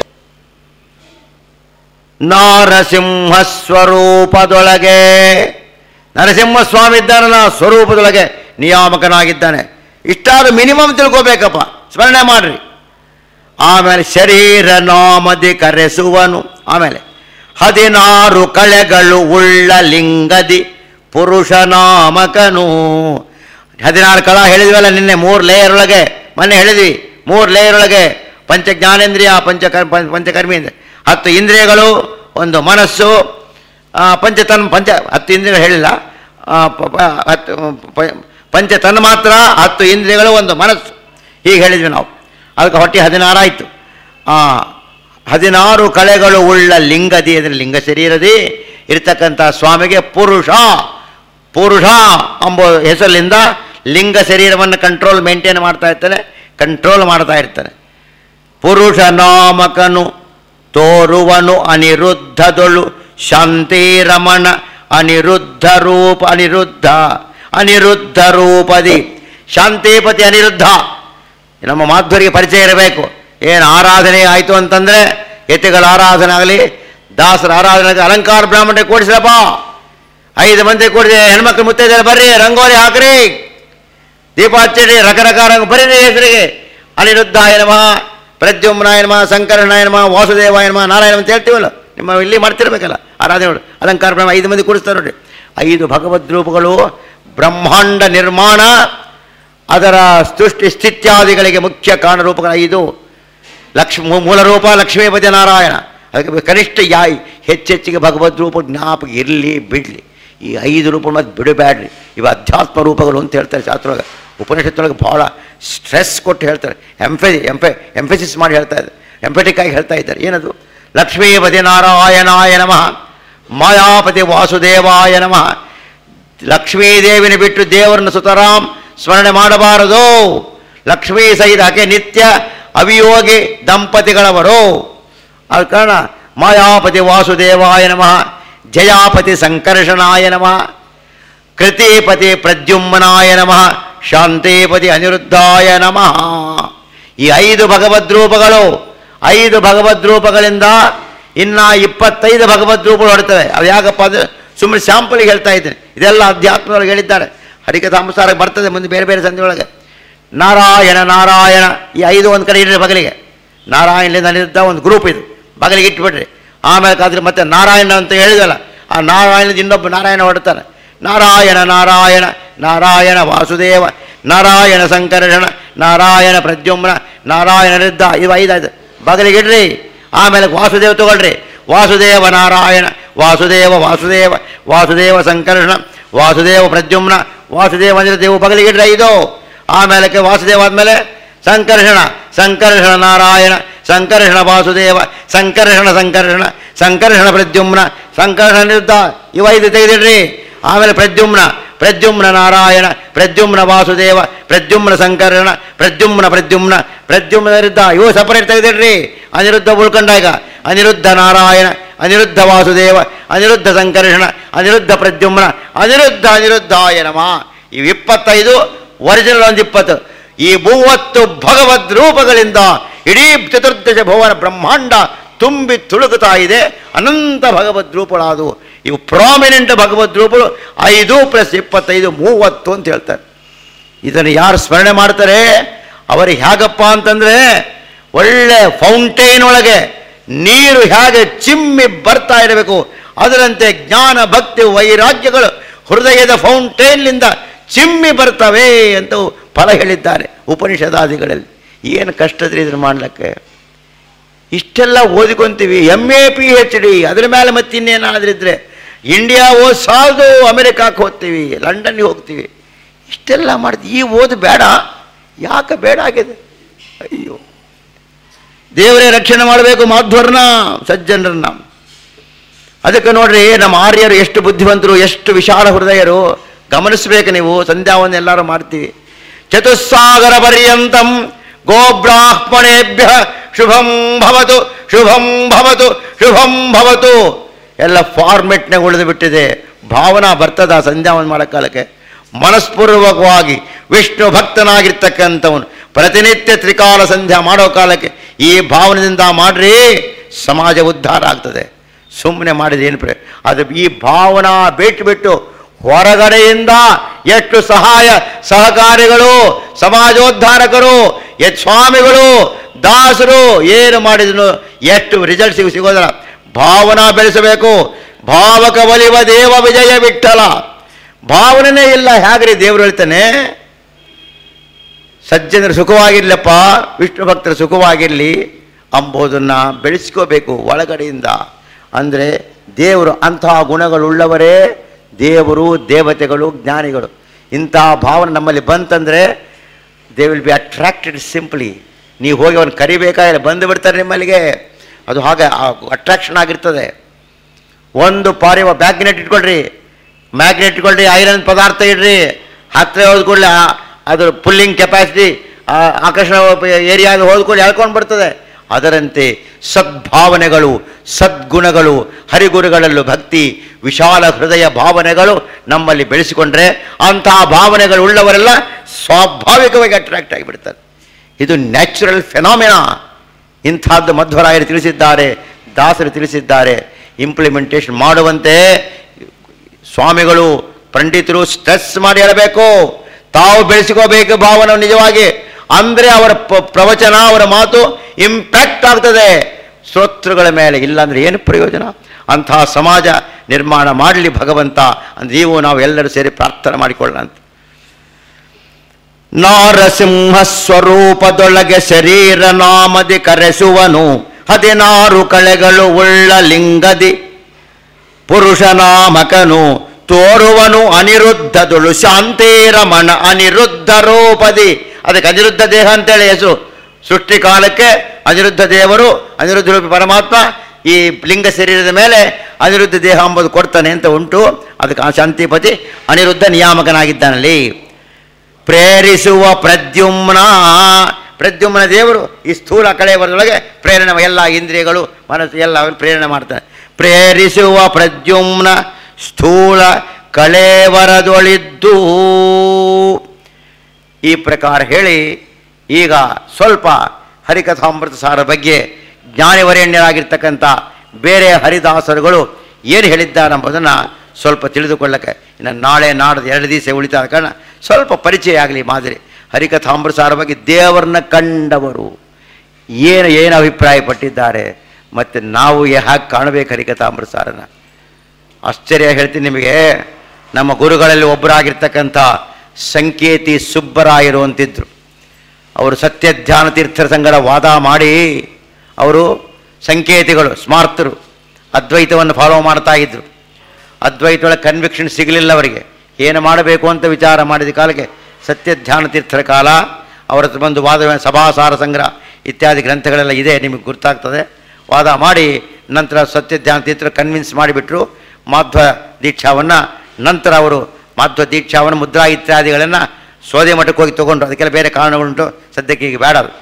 ನಾರಸಿಂಹ ಸ್ವರೂಪದೊಳಗೆ ನರಸಿಂಹ ಸ್ವಾಮಿ ಇದ್ದಾನಲ್ಲ ಸ್ವರೂಪದೊಳಗೆ ನಿಯಾಮಕನಾಗಿದ್ದಾನೆ ಇಷ್ಟಾದ್ರೂ ಮಿನಿಮಮ್ ತಿಳ್ಕೋಬೇಕಪ್ಪ ಸ್ಮರಣೆ ಮಾಡ್ರಿ ಆಮೇಲೆ ಶರೀರ ನಾಮದಿ ಕರೆಸುವನು ಆಮೇಲೆ ಹದಿನಾರು ಕಳೆಗಳು ಉಳ್ಳ ಲಿಂಗದಿ ಪುರುಷ ನಾಮಕನು ಹದಿನಾರು ಕಳ ಹೇಳಿದ್ವಲ್ಲ ನಿನ್ನೆ ಮೂರು ಲೇಯರ್ ಒಳಗೆ ಮೊನ್ನೆ ಹೇಳಿದ್ವಿ ಮೂರು ಲೇಯರ್ ಒಳಗೆ ಪಂಚ ಜ್ಞಾನೇಂದ್ರಿಯ ಪಂಚಕರ್ ಪಂಚ- ಪಂಚಕರ್ಮೇಂದ್ರಿಯ ಹತ್ತು ಇಂದ್ರಿಯಗಳು ಒಂದು ಮನಸ್ಸು ಆ, ಪಂಚತನ್ ಪಂಚ ಹತ್ತು ಇಂದ್ರಿಯಗಳು ಹೇಳಿಲ್ಲ ಆ, ಪ- ಪ- ಹತ್ತು ಪ- ಪಂಚ ತನ್ ಮಾತ್ರ ಹತ್ತು ಇಂದ್ರಿಯಗಳು ಒಂದು ಮನಸ್ಸು ಹೀಗೆ ಹೇಳಿದ್ವಿ ನಾವು ಅದಕ್ಕೆ ಹೊಟ್ಟೆ ಹದಿನಾರು ಆಯಿತು ಹದಿನಾರು ಕಳೆಗಳು ಉಳ್ಳ ಲಿಂಗದಿ ಅಂದರೆ ಲಿಂಗ ಶರೀರದಿ ಇರ್ತಕ್ಕಂಥ ಸ್ವಾಮಿಗೆ ಪುರುಷ ಪುರುಷ ಎಂಬ ಹೆಸರಿನಿಂದ ಲಿಂಗ ಶರೀರವನ್ನು ಕಂಟ್ರೋಲ್ ಮೇಂಟೈನ್ ಮಾಡ್ತಾ ಇರ್ತಾನೆ ಕಂಟ್ರೋಲ್ ಮಾಡ್ತಾ ಇರ್ತಾನೆ ಪುರುಷ ನಾಮಕನು ತೋರುವನು ಅನಿರುದ್ಧದೊಳು ಶಾಂತಿರಮಣ ಅನಿರುದ್ಧ ರೂಪ ಅನಿರುದ್ಧ ಅನಿರುದ್ಧ ರೂಪದಿ ಶಾಂತಿಪತಿ ಅನಿರುದ್ಧ ನಮ್ಮ ಮಾಧ್ವರಿಗೆ ಪರಿಚಯ ಇರಬೇಕು ಏನು ಆರಾಧನೆ ಆಯಿತು ಅಂತಂದರೆ ಯತಿಗಳ ಆರಾಧನೆ ಆಗಲಿ ದಾಸರ ಆರಾಧನೆ ಆಗಲಿ ಅಲಂಕಾರ ಬ್ರಾಹ್ಮಣ ಕೂಡಿಸ್ರಪ್ಪ ಐದು ಮಂದಿ ಕೂಡಿದೆ ಹೆಣ್ಮಕ್ಳು ಮುತ್ತೈದೆ ಬರ್ರಿ ರಂಗೋಲಿ ಹಾಕ್ರಿ ದೀಪ ಹಚ್ಚಿರಿ ರಕರಕ ರಂಗ ಬರೀರಿ ಹೆಸರಿಗೆ ಅನಿರುದ್ಧಾಯ ನಮಃ ಪ್ರದ್ಯುಮ್ನಾಯ ನಮಃ ಸಂಕರಣಾಯ ನಮಃ ವಾಸುದೇವಾಯ ನಮಃ ನಾರಾಯಣ ಅಂತ ಹೇಳ್ತೀವಲ್ಲ ನಿಮ್ಮ ಇಲ್ಲಿ ಮಾಡ್ತಿರ್ಬೇಕಲ್ಲ ಆರಾಧನೆ ನೋಡಿ ಅಲಂಕಾರ ಬ್ರಹ್ಮ ಐದು ಮಂದಿ ಕೂಡಿಸ್ತಾರೆ ನೋಡಿ ಐದು ಭಗವದ್ ರೂಪಗಳು ಬ್ರಹ್ಮಾಂಡ ನಿರ್ಮಾಣ ಅದರ ಸೃಷ್ಟಿ ಸ್ಥಿತ್ಯಾದಿಗಳಿಗೆ ಮುಖ್ಯ ಕಾರಣ ರೂಪಗಳು ಐದು ಲಕ್ಷ್ಮ ಮೂಲ ರೂಪ ಲಕ್ಷ್ಮೀಪತಿ ನಾರಾಯಣ ಅದಕ್ಕೆ ಕನಿಷ್ಠ ಯಾ ಹೆಚ್ಚೆಚ್ಚಿಗೆ ಭಗವದ್ ರೂಪ ಜ್ಞಾಪಕ ಇರಲಿ ಬಿಡಲಿ ಈ ಐದು ರೂಪ ಮತ್ತು ಬಿಡಬೇಡ್ರಿ ಇವು ಅಧ್ಯಾತ್ಮ ರೂಪಗಳು ಅಂತ ಹೇಳ್ತಾರೆ ಶಾಸ್ತ್ರೊಳಗೆ ಉಪನಿಷತ್ತೊಳಗೆ ಭಾಳ ಸ್ಟ್ರೆಸ್ ಕೊಟ್ಟು ಹೇಳ್ತಾರೆ ಎಂಫೆ ಎಂಫೆ ಎಂಫೆಸಿಸ್ ಮಾಡಿ ಹೇಳ್ತಾ ಇದ್ದಾರೆ ಎಂಫೆಟಿಕ್ ಆಗಿ ಹೇಳ್ತಾ ಇದ್ದಾರೆ ಏನದು ಲಕ್ಷ್ಮೀಪತಿ ನಾರಾಯಣಾಯ ನಮಃ ಮಾಯಾಪತಿ ವಾಸುದೇವಾಯ ನಮಃ ಲಕ್ಷ್ಮೀದೇವಿನ ಬಿಟ್ಟು ದೇವರನ್ನು ಸುತರಾಮ್ ಸ್ಮರಣೆ ಮಾಡಬಾರದು ಲಕ್ಷ್ಮೀ ಸಹಿತ ಆಕೆ ನಿತ್ಯ ಅವಿಯೋಗಿ ದಂಪತಿಗಳವರು ಆದ ಕಾರಣ ಮಾಯಾಪತಿ ವಾಸುದೇವಾಯ ನಮಃ ಜಯಾಪತಿ ಸಂಕರ್ಷಣಾಯ ನಮಃ ಕೃತಿಪತಿ ಪ್ರದ್ಯುಮ್ನಾಯ ನಮಃ ಶಾಂತಿಪತಿ ಅನಿರುದ್ಧಾಯ ನಮಃ ಈ ಐದು ಭಗವದ್ ರೂಪಗಳು ಐದು ಭಗವದ್ ರೂಪಗಳಿಂದ ಇನ್ನ ಇಪ್ಪತ್ತೈದು ಭಗವದ್ ರೂಪಗಳು ಹೊಡ್ತವೆ ಅದು ಯಾಕಪ್ಪ ಅಂದರೆ ಸುಮ್ಮನೆ ಸ್ಯಾಂಪಲಿಗೆ ಹೇಳ್ತಾ ಇದ್ದೀನಿ ಇದೆಲ್ಲ ಅಧ್ಯಾತ್ಮದೊಳಗೆ ಹೇಳಿದ್ದಾರೆ ಹರಿಕಥಾಂಸಾರಕ್ಕೆ ಬರ್ತದೆ ಮುಂದೆ ಬೇರೆ ಬೇರೆ ಸಂಧಿಯೊಳಗೆ ನಾರಾಯಣ ನಾರಾಯಣ ಈ ಐದು ಒಂದು ಕಡೆ ಇಡ್ರಿ ಬಗಲಿಗೆ ನಾರಾಯಣದಿಂದ ಅನಿರುದ್ಧ ಒಂದು ಗ್ರೂಪ್ ಇದು ಬಗಲಿಗೆ ಇಟ್ಬಿಡ್ರಿ ಆಮೇಲೆ ಕಾದ್ರೆ ಮತ್ತೆ ನಾರಾಯಣ ಅಂತ ಹೇಳಿದಲ್ಲ ಆ ನಾರಾಯಣದ ಇನ್ನೊಬ್ಬ ನಾರಾಯಣ ಹೊಡ್ತಾನೆ ನಾರಾಯಣ ನಾರಾಯಣ ನಾರಾಯಣ ವಾಸುದೇವ ನಾರಾಯಣ ಸಂಕರ್ಷಣ ನಾರಾಯಣ ಪ್ರದ್ಯುಮ್ನ ನಾರಾಯಣ ನಿರುದ್ಧ ಇವು ಐದಾಯ್ತು ಬಗಲಿಗೆ ಇಡ್ರಿ ಆಮೇಲೆ ವಾಸುದೇವ ತಗೊಳ್ರಿ ವಾಸುದೇವ ನಾರಾಯಣ ವಾಸುದೇವ ವಾಸುದೇವ ವಾಸುದೇವ ಸಂಕರ್ಷಣ ವಾಸುದೇವ ಪ್ರದ್ಯುಮ್ನ ವಾಸುದೇವ ಅಂದರೆ ದೇವು ಬಗಲಿಗೆ ಇಡ್ರಿ ಐದು ಆಮೇಲೆ ವಾಸುದೇವ ಆದಮೇಲೆ ಸಂಕರ್ಷಣ ಸಂಕರ್ಷಣ ನಾರಾಯಣ ಸಂಕರ್ಷಣ ವಾಸುದೇವ ಸಂಕರ್ಷಣ ಸಂಕರ್ಷಣ ಸಂಕರ್ಷಣ ಪ್ರದ್ಯುಮ್ನ ಸಂಕರ್ಷಣ ನಿರುದ್ಧ ಇವೈದು ತೆಗೆದಿಡ್ರಿ ಆಮೇಲೆ ಪ್ರದ್ಯುಮ್ನ ಪ್ರದ್ಯುಮ್ನ ನಾರಾಯಣ ಪ್ರದ್ಯುಮ್ನ ವಾಸುದೇವ ಪ್ರದ್ಯುಮ್ನ ಸಂಕರ್ಷಣ ಪ್ರದ್ಯುಮ್ನ ಪ್ರದ್ಯುಮ್ನ ಪ್ರದ್ಯುಮ್ನ ವಿರುದ್ಧ ಇವು ಸಪರೇಟ್ ತೆಗೆದಿಡ್ರಿ ಅನಿರುದ್ಧ ಉಳ್ಕೊಂಡಾಗ ಅನಿರುದ್ಧ ನಾರಾಯಣ ಅನಿರುದ್ಧ ವಾಸುದೇವ ಅನಿರುದ್ಧ ಸಂಕರ್ಷಣ ಅನಿರುದ್ಧ ಪ್ರದ್ಯುಮ್ನ ಅನಿರುದ್ಧ ಅನಿರುದ್ಧಾಯ ನಮಃ ಇವು ಇಪ್ಪತ್ತೈದು ಒರಿಜಿನಲ್ ಒಂದು ಇಪ್ಪತ್ತು ಈ ಮೂವತ್ತು ಭಗವದ್ ರೂಪಗಳಿಂದ ಇಡೀ ಚತುರ್ದಶ ಭುವನ ಬ್ರಹ್ಮಾಂಡ ತುಂಬಿ ತುಳುಕುತ್ತಾ ಇದೆ ಅನಂತ ಭಗವದ್ ರೂಪಗಳಾದವು ಇವು ಪ್ರಾಮಿನೆಂಟ್ ಭಗವದ್ ರೂಪಗಳು ಐದು ಪ್ಲಸ್ ಇಪ್ಪತ್ತೈದು ಮೂವತ್ತು ಅಂತ ಹೇಳ್ತಾರೆ ಇದನ್ನು ಯಾರು ಸ್ಮರಣೆ ಮಾಡ್ತಾರೆ ಅವರಿಗೆ ಹೇಗಪ್ಪ ಅಂತಂದರೆ ಒಳ್ಳೆ ಫೌಂಟೈನ್ ಒಳಗೆ ನೀರು ಹೇಗೆ ಚಿಮ್ಮಿ ಬರ್ತಾ ಇರಬೇಕು ಅದರಂತೆ ಜ್ಞಾನ ಭಕ್ತಿ ವೈರಾಗ್ಯಗಳು ಹೃದಯದ ಫೌಂಟೈನ್ನಿಂದ ಚಿಮ್ಮಿ ಬರ್ತವೆ ಅಂತ ಫಲ ಹೇಳಿದ್ದಾರೆ ಉಪನಿಷದಾದಿಗಳಲ್ಲಿ ಏನು ಕಷ್ಟದ್ರಿ ಇದನ್ನು ಮಾಡ್ಲಿಕ್ಕೆ ಇಷ್ಟೆಲ್ಲ ಓದಿಕೊಂತೀವಿ M A P H D ಅದ್ರ ಮೇಲೆ ಮತ್ತೆ ಇನ್ನೇನಾದ್ರಿದ್ರೆ ಇಂಡಿಯಾ ಓದ್ ಸಾಲದು ಅಮೆರಿಕಕ್ಕೆ ಹೋಗ್ತೀವಿ ಲಂಡನ್ಗೆ ಹೋಗ್ತೀವಿ ಇಷ್ಟೆಲ್ಲ ಮಾಡ್ತೀವಿ ಈ ಓದು ಬೇಡ ಯಾಕೆ ಬೇಡ ಆಗಿದೆ ಅಯ್ಯೋ ದೇವರೇ ರಕ್ಷಣೆ ಮಾಡಬೇಕು ಮಾಧ್ವರನ್ನ ಸಜ್ಜನರನ್ನ ಅದಕ್ಕೆ ನೋಡ್ರಿ ನಮ್ಮ ಆರ್ಯರು ಎಷ್ಟು ಬುದ್ಧಿವಂತರು ಎಷ್ಟು ವಿಶಾಲ ಹೃದಯರು ಗಮನಿಸ್ಬೇಕು ನೀವು ಸಂಧ್ಯಾವನ್ನು ಎಲ್ಲರೂ ಮಾಡ್ತೀವಿ ಚತುಸ್ಸಾಗರ ಪರ್ಯಂತಂ ಗೋಬ್ರಾಹ್ಮಣೇಭ್ಯ ಶುಭಂ ಭವತು ಶುಭಂ ಭವತು ಶುಭಂ ಭವತು ಎಲ್ಲ ಫಾರ್ಮೆಟ್ನಾಗ ಉಳಿದು ಬಿಟ್ಟಿದೆ ಭಾವನಾ ಬರ್ತದ ಸಂಧ್ಯಾವನ್ನು ಮಾಡೋ ಕಾಲಕ್ಕೆ ಮನಸ್ಪೂರ್ವಕವಾಗಿ ವಿಷ್ಣು ಭಕ್ತನಾಗಿರ್ತಕ್ಕಂಥವನು ಪ್ರತಿನಿತ್ಯ ತ್ರಿಕಾಲ ಸಂಧ್ಯಾ ಮಾಡೋ ಕಾಲಕ್ಕೆ ಈ ಭಾವನೆಯಿಂದ ಮಾಡ್ರಿ ಸಮಾಜ ಉದ್ಧಾರ ಆಗ್ತದೆ ಸುಮ್ಮನೆ ಮಾಡಿದ್ರೆ ಏನು ಪ್ರಯೋಜನ ಅದು ಈ ಭಾವನಾ ಬಿಟ್ಟು ಬಿಟ್ಟು ಹೊರಗಡೆಯಿಂದ ಎಷ್ಟು ಸಹಾಯ ಸಹಕಾರಿಗಳು ಸಮಾಜೋದ್ಧಾರಕರು ಎತ್ ಸ್ವಾಮಿಗಳು ದಾಸರು ಏನು ಮಾಡಿದ್ರು ಎಷ್ಟು ರಿಸಲ್ಟ್ ಸಿಗ ಸಿಗೋದಿಲ್ಲ ಭಾವನಾ ಬೆಳೆಸಬೇಕು ಭಾವಕ ಒಲಿವ ದೇವ ವಿಜಯ ವಿಠಲ ಭಾವನೆನೇ ಇಲ್ಲ ಹೇಗ್ರಿ ದೇವರು ಹೇಳ್ತಾನೆ ಸಜ್ಜನರು ಸುಖವಾಗಿರ್ಲಪ್ಪ ವಿಷ್ಣು ಭಕ್ತರು ಸುಖವಾಗಿರಲಿ ಅಂಬೋದನ್ನು ಬೆಳೆಸ್ಕೋಬೇಕು ಒಳಗಡೆಯಿಂದ ಅಂದರೆ ದೇವರು ಅಂತಹ ಗುಣಗಳುಳ್ಳವರೇ ದೇವರು ದೇವತೆಗಳು ಜ್ಞಾನಿಗಳು ಇಂತಹ ಭಾವನೆ ನಮ್ಮಲ್ಲಿ ಬಂತಂದರೆ they will be attracted simply ನೀವು ಹೋಗಿ ಅವನು ಕರಿಬೇಕಾಗಿಲ್ಲ ಬಂದು ಬಿಡ್ತಾರೆ ನಿಮ್ಮಲ್ಲಿಗೆ ಅದು ಹಾಗೆ ಅಟ್ರಾಕ್ಷನ್ ಆಗಿರ್ತದೆ ಒಂದು ಪಾರಿ ಮ್ಯಾಗ್ನೆಟ್ ಇಟ್ಕೊಳ್ರಿ ಮ್ಯಾಗ್ನೆಟ್ ಇಟ್ಕೊಳ್ರಿ ಐರನ್ ಪದಾರ್ಥ ಇಡ್ರಿ ಹತ್ತಿರ ಹೋದ್ಕೊಳ್ಳಿ ಅದ್ರ ಪುಲ್ಲಿಂಗ್ ಕೆಪಾಸಿಟಿ ಆಕರ್ಷಣ ಏರಿಯಾದ ಹೋದ್ಕೊಳ್ಳಿ ಎಳ್ಕೊಂಡು ಬರ್ತದೆ ಅದರಂತೆ ಸದ್ಭಾವನೆಗಳು ಸದ್ಗುಣಗಳು ಹರಿಗುರುಗಳಲ್ಲೂ ಭಕ್ತಿ ವಿಶಾಲ ಹೃದಯ ಭಾವನೆಗಳು ನಮ್ಮಲ್ಲಿ ಬೆಳೆಸಿಕೊಂಡ್ರೆ ಅಂತಹ ಭಾವನೆಗಳು ಉಳ್ಳವರೆಲ್ಲ ಸ್ವಾಭಾವಿಕವಾಗಿ ಅಟ್ರಾಕ್ಟ್ ಆಗಿಬಿಡ್ತಾರೆ ಇದು ನ್ಯಾಚುರಲ್ ಫೆನಾಮಿನಾ ಇಂಥದ್ದು ಮಧ್ವರಾಯರು ತಿಳಿಸಿದ್ದಾರೆ ದಾಸರು ತಿಳಿಸಿದ್ದಾರೆ ಇಂಪ್ಲಿಮೆಂಟೇಷನ್ ಮಾಡುವಂತೆ ಸ್ವಾಮಿಗಳು ಪಂಡಿತರು ಸ್ಟ್ರೆಸ್ ಮಾಡಿ ಹೇಳಬೇಕು ತಾವು ಬೆಳೆಸಿಕೋಬೇಕು ಭಾವನೆ ನಿಜವಾಗಿ ಅಂದರೆ ಅವರ ಪ- ಪ್ರವಚನ ಅವರ ಮಾತು ಇಂಪ್ಯಾಕ್ಟ್ ಆಗ್ತದೆ ಶ್ರೋತೃಗಳ ಮೇಲೆ ಇಲ್ಲಾಂದ್ರೆ ಏನು ಪ್ರಯೋಜನ ಅಂತಹ ಸಮಾಜ ನಿರ್ಮಾಣ ಮಾಡಲಿ ಭಗವಂತ ಅಂದ್ರೆ ನೀವು ನಾವು ಎಲ್ಲರೂ ಸೇರಿ ಪ್ರಾರ್ಥನೆ ಮಾಡಿಕೊಳ್ಳೋಣ ಅಂತ ನಾರಸಿಂಹ ಸ್ವರೂಪದೊಳಗೆ ಶರೀರ ನಾಮದಿ ಕರೆಸುವನು ಹದಿನಾರು ಕಳೆಗಳು ಉಳ್ಳ ಲಿಂಗದಿ ಪುರುಷನಾಮಕನು ತೋರುವನು ಅನಿರುದ್ಧದುಳು ಶಾಂತಿರಮಣ ಅನಿರುದ್ಧ ರೂಪದಿ ಅದಕ್ಕೆ ಅನಿರುದ್ಧ ದೇಹ ಅಂತೇಳಿ ಹೆಸರು ಸೃಷ್ಟಿ ಕಾಲಕ್ಕೆ ಅನಿರುದ್ಧ ದೇವರು ಅನಿರುದ್ಧ ರೂಪಿ ಪರಮಾತ್ಮ ಈ ಲಿಂಗ ಶರೀರದ ಮೇಲೆ ಅನಿರುದ್ಧ ದೇಹ ಎಂಬುದು ಕೊಡ್ತಾನೆ ಅಂತ ಉಂಟು ಅದಕ್ಕೆ ಆ ಶಾಂತಿಪತಿ ಅನಿರುದ್ಧ ನಿಯಾಮಕನಾಗಿದ್ದಾನಲ್ಲಿ ಪ್ರೇರಿಸುವ ಪ್ರದ್ಯುಮ್ನ ಪ್ರದ್ಯುಮ್ನ ದೇವರು ಈ ಸ್ಥೂಲ ಕಳೆಯವರೊಳಗೆ ಪ್ರೇರಣೆ ಎಲ್ಲ ಇಂದ್ರಿಯಗಳು ಮನಸ್ಸು ಎಲ್ಲ ಅವರು ಪ್ರೇರಣೆ ಮಾಡ್ತಾರೆ ಪ್ರೇರಿಸುವ ಪ್ರದ್ಯುಮ್ನ ಸ್ಥೂಲ ಕಳೇವರದೊಳಿದ್ದು ಈ ಪ್ರಕಾರ ಹೇಳಿ ಈಗ ಸ್ವಲ್ಪ ಹರಿಕಥಾಮೃತ ಸಾರ ಬಗ್ಗೆ ಜ್ಞಾನಿವರೇಣ್ಯರಾಗಿರ್ತಕ್ಕಂಥ ಬೇರೆ ಹರಿದಾಸರುಗಳು ಏನು ಹೇಳಿದ್ದಾರೆ ಎಂಬುದನ್ನು ಸ್ವಲ್ಪ ತಿಳಿದುಕೊಳ್ಳಕ್ಕೆ ಇನ್ನು ನಾಳೆ ನಾಡ್ದು ಎರಡು ದಿವಸ ಉಳಿತಾದ ಕಾರಣ ಸ್ವಲ್ಪ ಪರಿಚಯ ಆಗಲಿ ಮಾದರಿ ಹರಿಕಥಾಮೃತ ಸಾರ ಬಗ್ಗೆ ದೇವರನ್ನ ಕಂಡವರು ಏನು ಏನು ಅಭಿಪ್ರಾಯ ಪಟ್ಟಿದ್ದಾರೆ ಮತ್ತು ನಾವು ಹೇಗೆ ಕಾಣಬೇಕು ಹರಿಕಥಾಮೃತ ಸಾರನ ಆಶ್ಚರ್ಯ ಹೇಳ್ತೀನಿ ನಿಮಗೆ ನಮ್ಮ ಗುರುಗಳಲ್ಲಿ ಒಬ್ಬರಾಗಿರ್ತಕ್ಕಂಥ ಸಂಕೇತಿ ಸುಬ್ಬರಾಯರು ಅಂತಿದ್ರು ಅವರು ಸತ್ಯ ಧ್ಯಾನ ತೀರ್ಥರ ಸಂಗಡ ವಾದ ಮಾಡಿ ಅವರು ಸಂಕೇತಿಗಳು ಸ್ಮಾರ್ತರು ಅದ್ವೈತವನ್ನು ಫಾಲೋ ಮಾಡ್ತಾ ಇದ್ರು ಅದ್ವೈತೊಳಗೆ ಕನ್ವಿಕ್ಷನ್ ಸಿಗಲಿಲ್ಲ ಅವರಿಗೆ ಏನು ಮಾಡಬೇಕು ಅಂತ ವಿಚಾರ ಮಾಡಿದ ಕಾಲಕ್ಕೆ ಸತ್ಯ ಧ್ಯಾನ ತೀರ್ಥರ ಕಾಲ ಅವರ ಹತ್ರ ಬಂದು ವಾದ ಸಭಾಸಾರ ಸಂಗ್ರಹ ಇತ್ಯಾದಿ ಗ್ರಂಥಗಳೆಲ್ಲ ಇದೆ ನಿಮಗೆ ಗೊತ್ತಾಗ್ತದೆ ವಾದ ಮಾಡಿ ನಂತರ ಸತ್ಯ ಧ್ಯಾನ ತೀರ್ಥರು ಕನ್ವಿನ್ಸ್ ಮಾಡಿಬಿಟ್ರು ಮಾಧ್ವ ದೀಕ್ಷಾವನ್ನು ನಂತರ ಅವರು ಮಾಧ್ವ ದೀಕ್ಷಾವನ್ನು ಮುದ್ರಾ ಇತ್ಯಾದಿಗಳನ್ನು ಸೋದೆ ಮಠಕ್ಕೆ ಹೋಗಿ ತೊಗೊಂಡ್ರು ಅದಕ್ಕೆಲ್ಲ ಬೇರೆ ಕಾರಣಗಳುಂಟು ಸದ್ಯಕ್ಕೆ ಈಗ ಬೇಡ ಅದು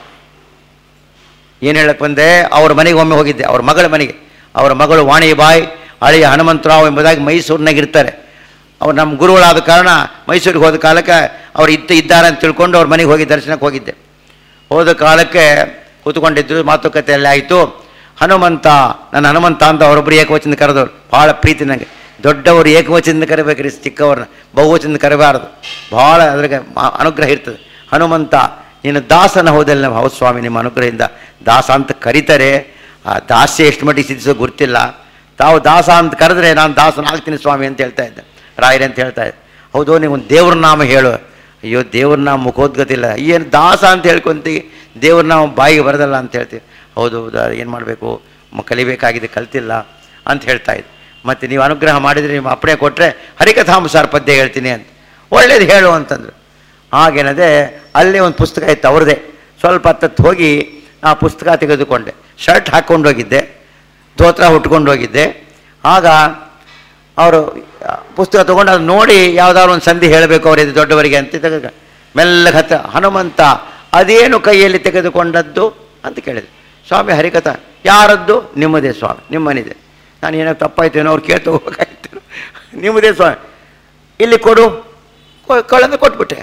ಏನು ಹೇಳಕ್ಕೆ ಬಂದೆ ಅವ್ರ ಮನೆಗೆ ಒಮ್ಮೆ ಹೋಗಿದ್ದೆ ಅವ್ರ ಮಗಳ ಮನೆಗೆ ಅವರ ಮಗಳು ವಾಣಿಬಾಯಿ ಅಳಿಯ ಹನುಮಂತರಾವ್ ಎಂಬುದಾಗಿ ಮೈಸೂರಿನಾಗ ಇರ್ತಾರೆ ಅವ್ರು ನಮ್ಮ ಗುರುಗಳಾದ ಕಾರಣ ಮೈಸೂರಿಗೆ ಹೋದ ಕಾಲಕ್ಕೆ ಅವ್ರು ಇತ್ತು ಇದ್ದಾರೆ ಅಂತ ತಿಳ್ಕೊಂಡು ಅವ್ರ ಮನೆಗೆ ಹೋಗಿ ದರ್ಶನಕ್ಕೆ ಹೋಗಿದ್ದೆ ಹೋದ ಕಾಲಕ್ಕೆ ಕೂತ್ಕೊಂಡಿದ್ರು ಮಾತುಕತೆ ಎಲ್ಲ ಆಯಿತು ಹನುಮಂತ ನನ್ನ ಹನುಮಂತ ಅಂತ ಅವರೊಬ್ಬರು ಏಕವಚನ ಕರೆದವ್ರು ಭಾಳ ಪ್ರೀತಿ ನನಗೆ ದೊಡ್ಡವರು ಏಕವಚನದಿಂದ ಕರಿಬೇಕ್ರಿ ಚಿಕ್ಕವ್ರನ್ನ ಬಹುವಚನದಿಂದ ಕರಿಬಾರದು ಭಾಳ ಅದ್ರಾಗೆ ಮ- ಅನುಗ್ರಹ ಇರ್ತದೆ ಹನುಮಂತ ನೀನು ದಾಸನ ಹೋದಲ್ಲಿ ನಮ್ಮ ಹೌದು ಸ್ವಾಮಿ ನಿಮ್ಮ ಅನುಗ್ರಹದಿಂದ ದಾಸ ಅಂತ ಕರೀತಾರೆ ಆ ದಾಸ್ಯ ಎಷ್ಟು ಮಟ್ಟಿಗೆ ಸಿದ್ಧಿಸೋ ಗೊತ್ತಿಲ್ಲ ತಾವು ದಾಸ ಅಂತ ಕರೆದ್ರೆ ನಾನು ದಾಸನ ಆಗ್ತೀನಿ ಸ್ವಾಮಿ ಅಂತ ಹೇಳ್ತಾ ಇದ್ದೆ ರಾಯರೇ ಅಂತ ಹೇಳ್ತಾ ಇದ್ದೆ ಹೌದು ನೀವು ಒಂದು ದೇವ್ರ ನಾಮ ಹೇಳು ಅಯ್ಯೋ ದೇವ್ರ ನಾಮ ಮುಖೋದ್ಗತಿಲ್ಲ ಏನು ದಾಸ ಅಂತ ಹೇಳ್ಕೊಂತೀವಿ ದೇವ್ರ ನಾಮ ಬಾಯಿಗೆ ಬರೋದಲ್ಲ ಅಂತ ಹೇಳ್ತೀವಿ ಹೌದು ಹೌದು ಏನು ಮಾಡಬೇಕು ಕಲಿಬೇಕಾಗಿದೆ ಕಲ್ತಿಲ್ಲ ಅಂತ ಹೇಳ್ತಾ ಇದ್ದೆ ಮತ್ತು ನೀವು ಅನುಗ್ರಹ ಮಾಡಿದರೆ ನೀವು ಅಪ್ಪಣೆ ಕೊಟ್ಟರೆ ಹರಿಕಥಾಂಸಾರ ಪದ್ಯ ಹೇಳ್ತೀನಿ ಅಂತ ಒಳ್ಳೇದು ಹೇಳು ಅಂತಂದ್ರು ಹಾಗೇನದೆ ಅಲ್ಲೇ ಒಂದು ಪುಸ್ತಕ ಇತ್ತು ಅವ್ರದ್ದೇ ಸ್ವಲ್ಪ ಹತ್ತತ್ತು ಹೋಗಿ ಆ ಪುಸ್ತಕ ತೆಗೆದುಕೊಂಡೆ ಶರ್ಟ್ ಹಾಕ್ಕೊಂಡು ಹೋಗಿದ್ದೆ ಧೋತ್ರ ಉಟ್ಕೊಂಡು ಹೋಗಿದ್ದೆ ಆಗ ಅವರು ಪುಸ್ತಕ ತೊಗೊಂಡು ಅದು ನೋಡಿ ಯಾವುದಾದ್ರು ಒಂದು ಸಂಧಿ ಹೇಳಬೇಕು ಅವರಿಗೆ ದೊಡ್ಡವರಿಗೆ ಅಂತ ತೆಗೆದು ಮೆಲ್ಲಗೆ ಹತ್ತ ಹನುಮಂತ ಅದೇನು ಕೈಯಲ್ಲಿ ತೆಗೆದುಕೊಂಡದ್ದು ಅಂತ ಕೇಳಿದೆ ಸ್ವಾಮಿ ಹರಿಕಥ ಯಾರದ್ದು ನಿಮ್ಮದೇ ಸ್ವಾಮಿ ನಿಮ್ಮನಿದೆ ನಾನು ಏನೋ ತಪ್ಪಾಯ್ತೇನೋ ಅವ್ರು ಕೇಳ್ತಾ ಹೋಗ್ಬೇಕಾಯ್ತು ನಿಮ್ಮದೇ ಸ್ವಾಮಿ ಇಲ್ಲಿ ಕೊಡು ಕಳೆದು ಕೊಟ್ಬಿಟ್ಟೆ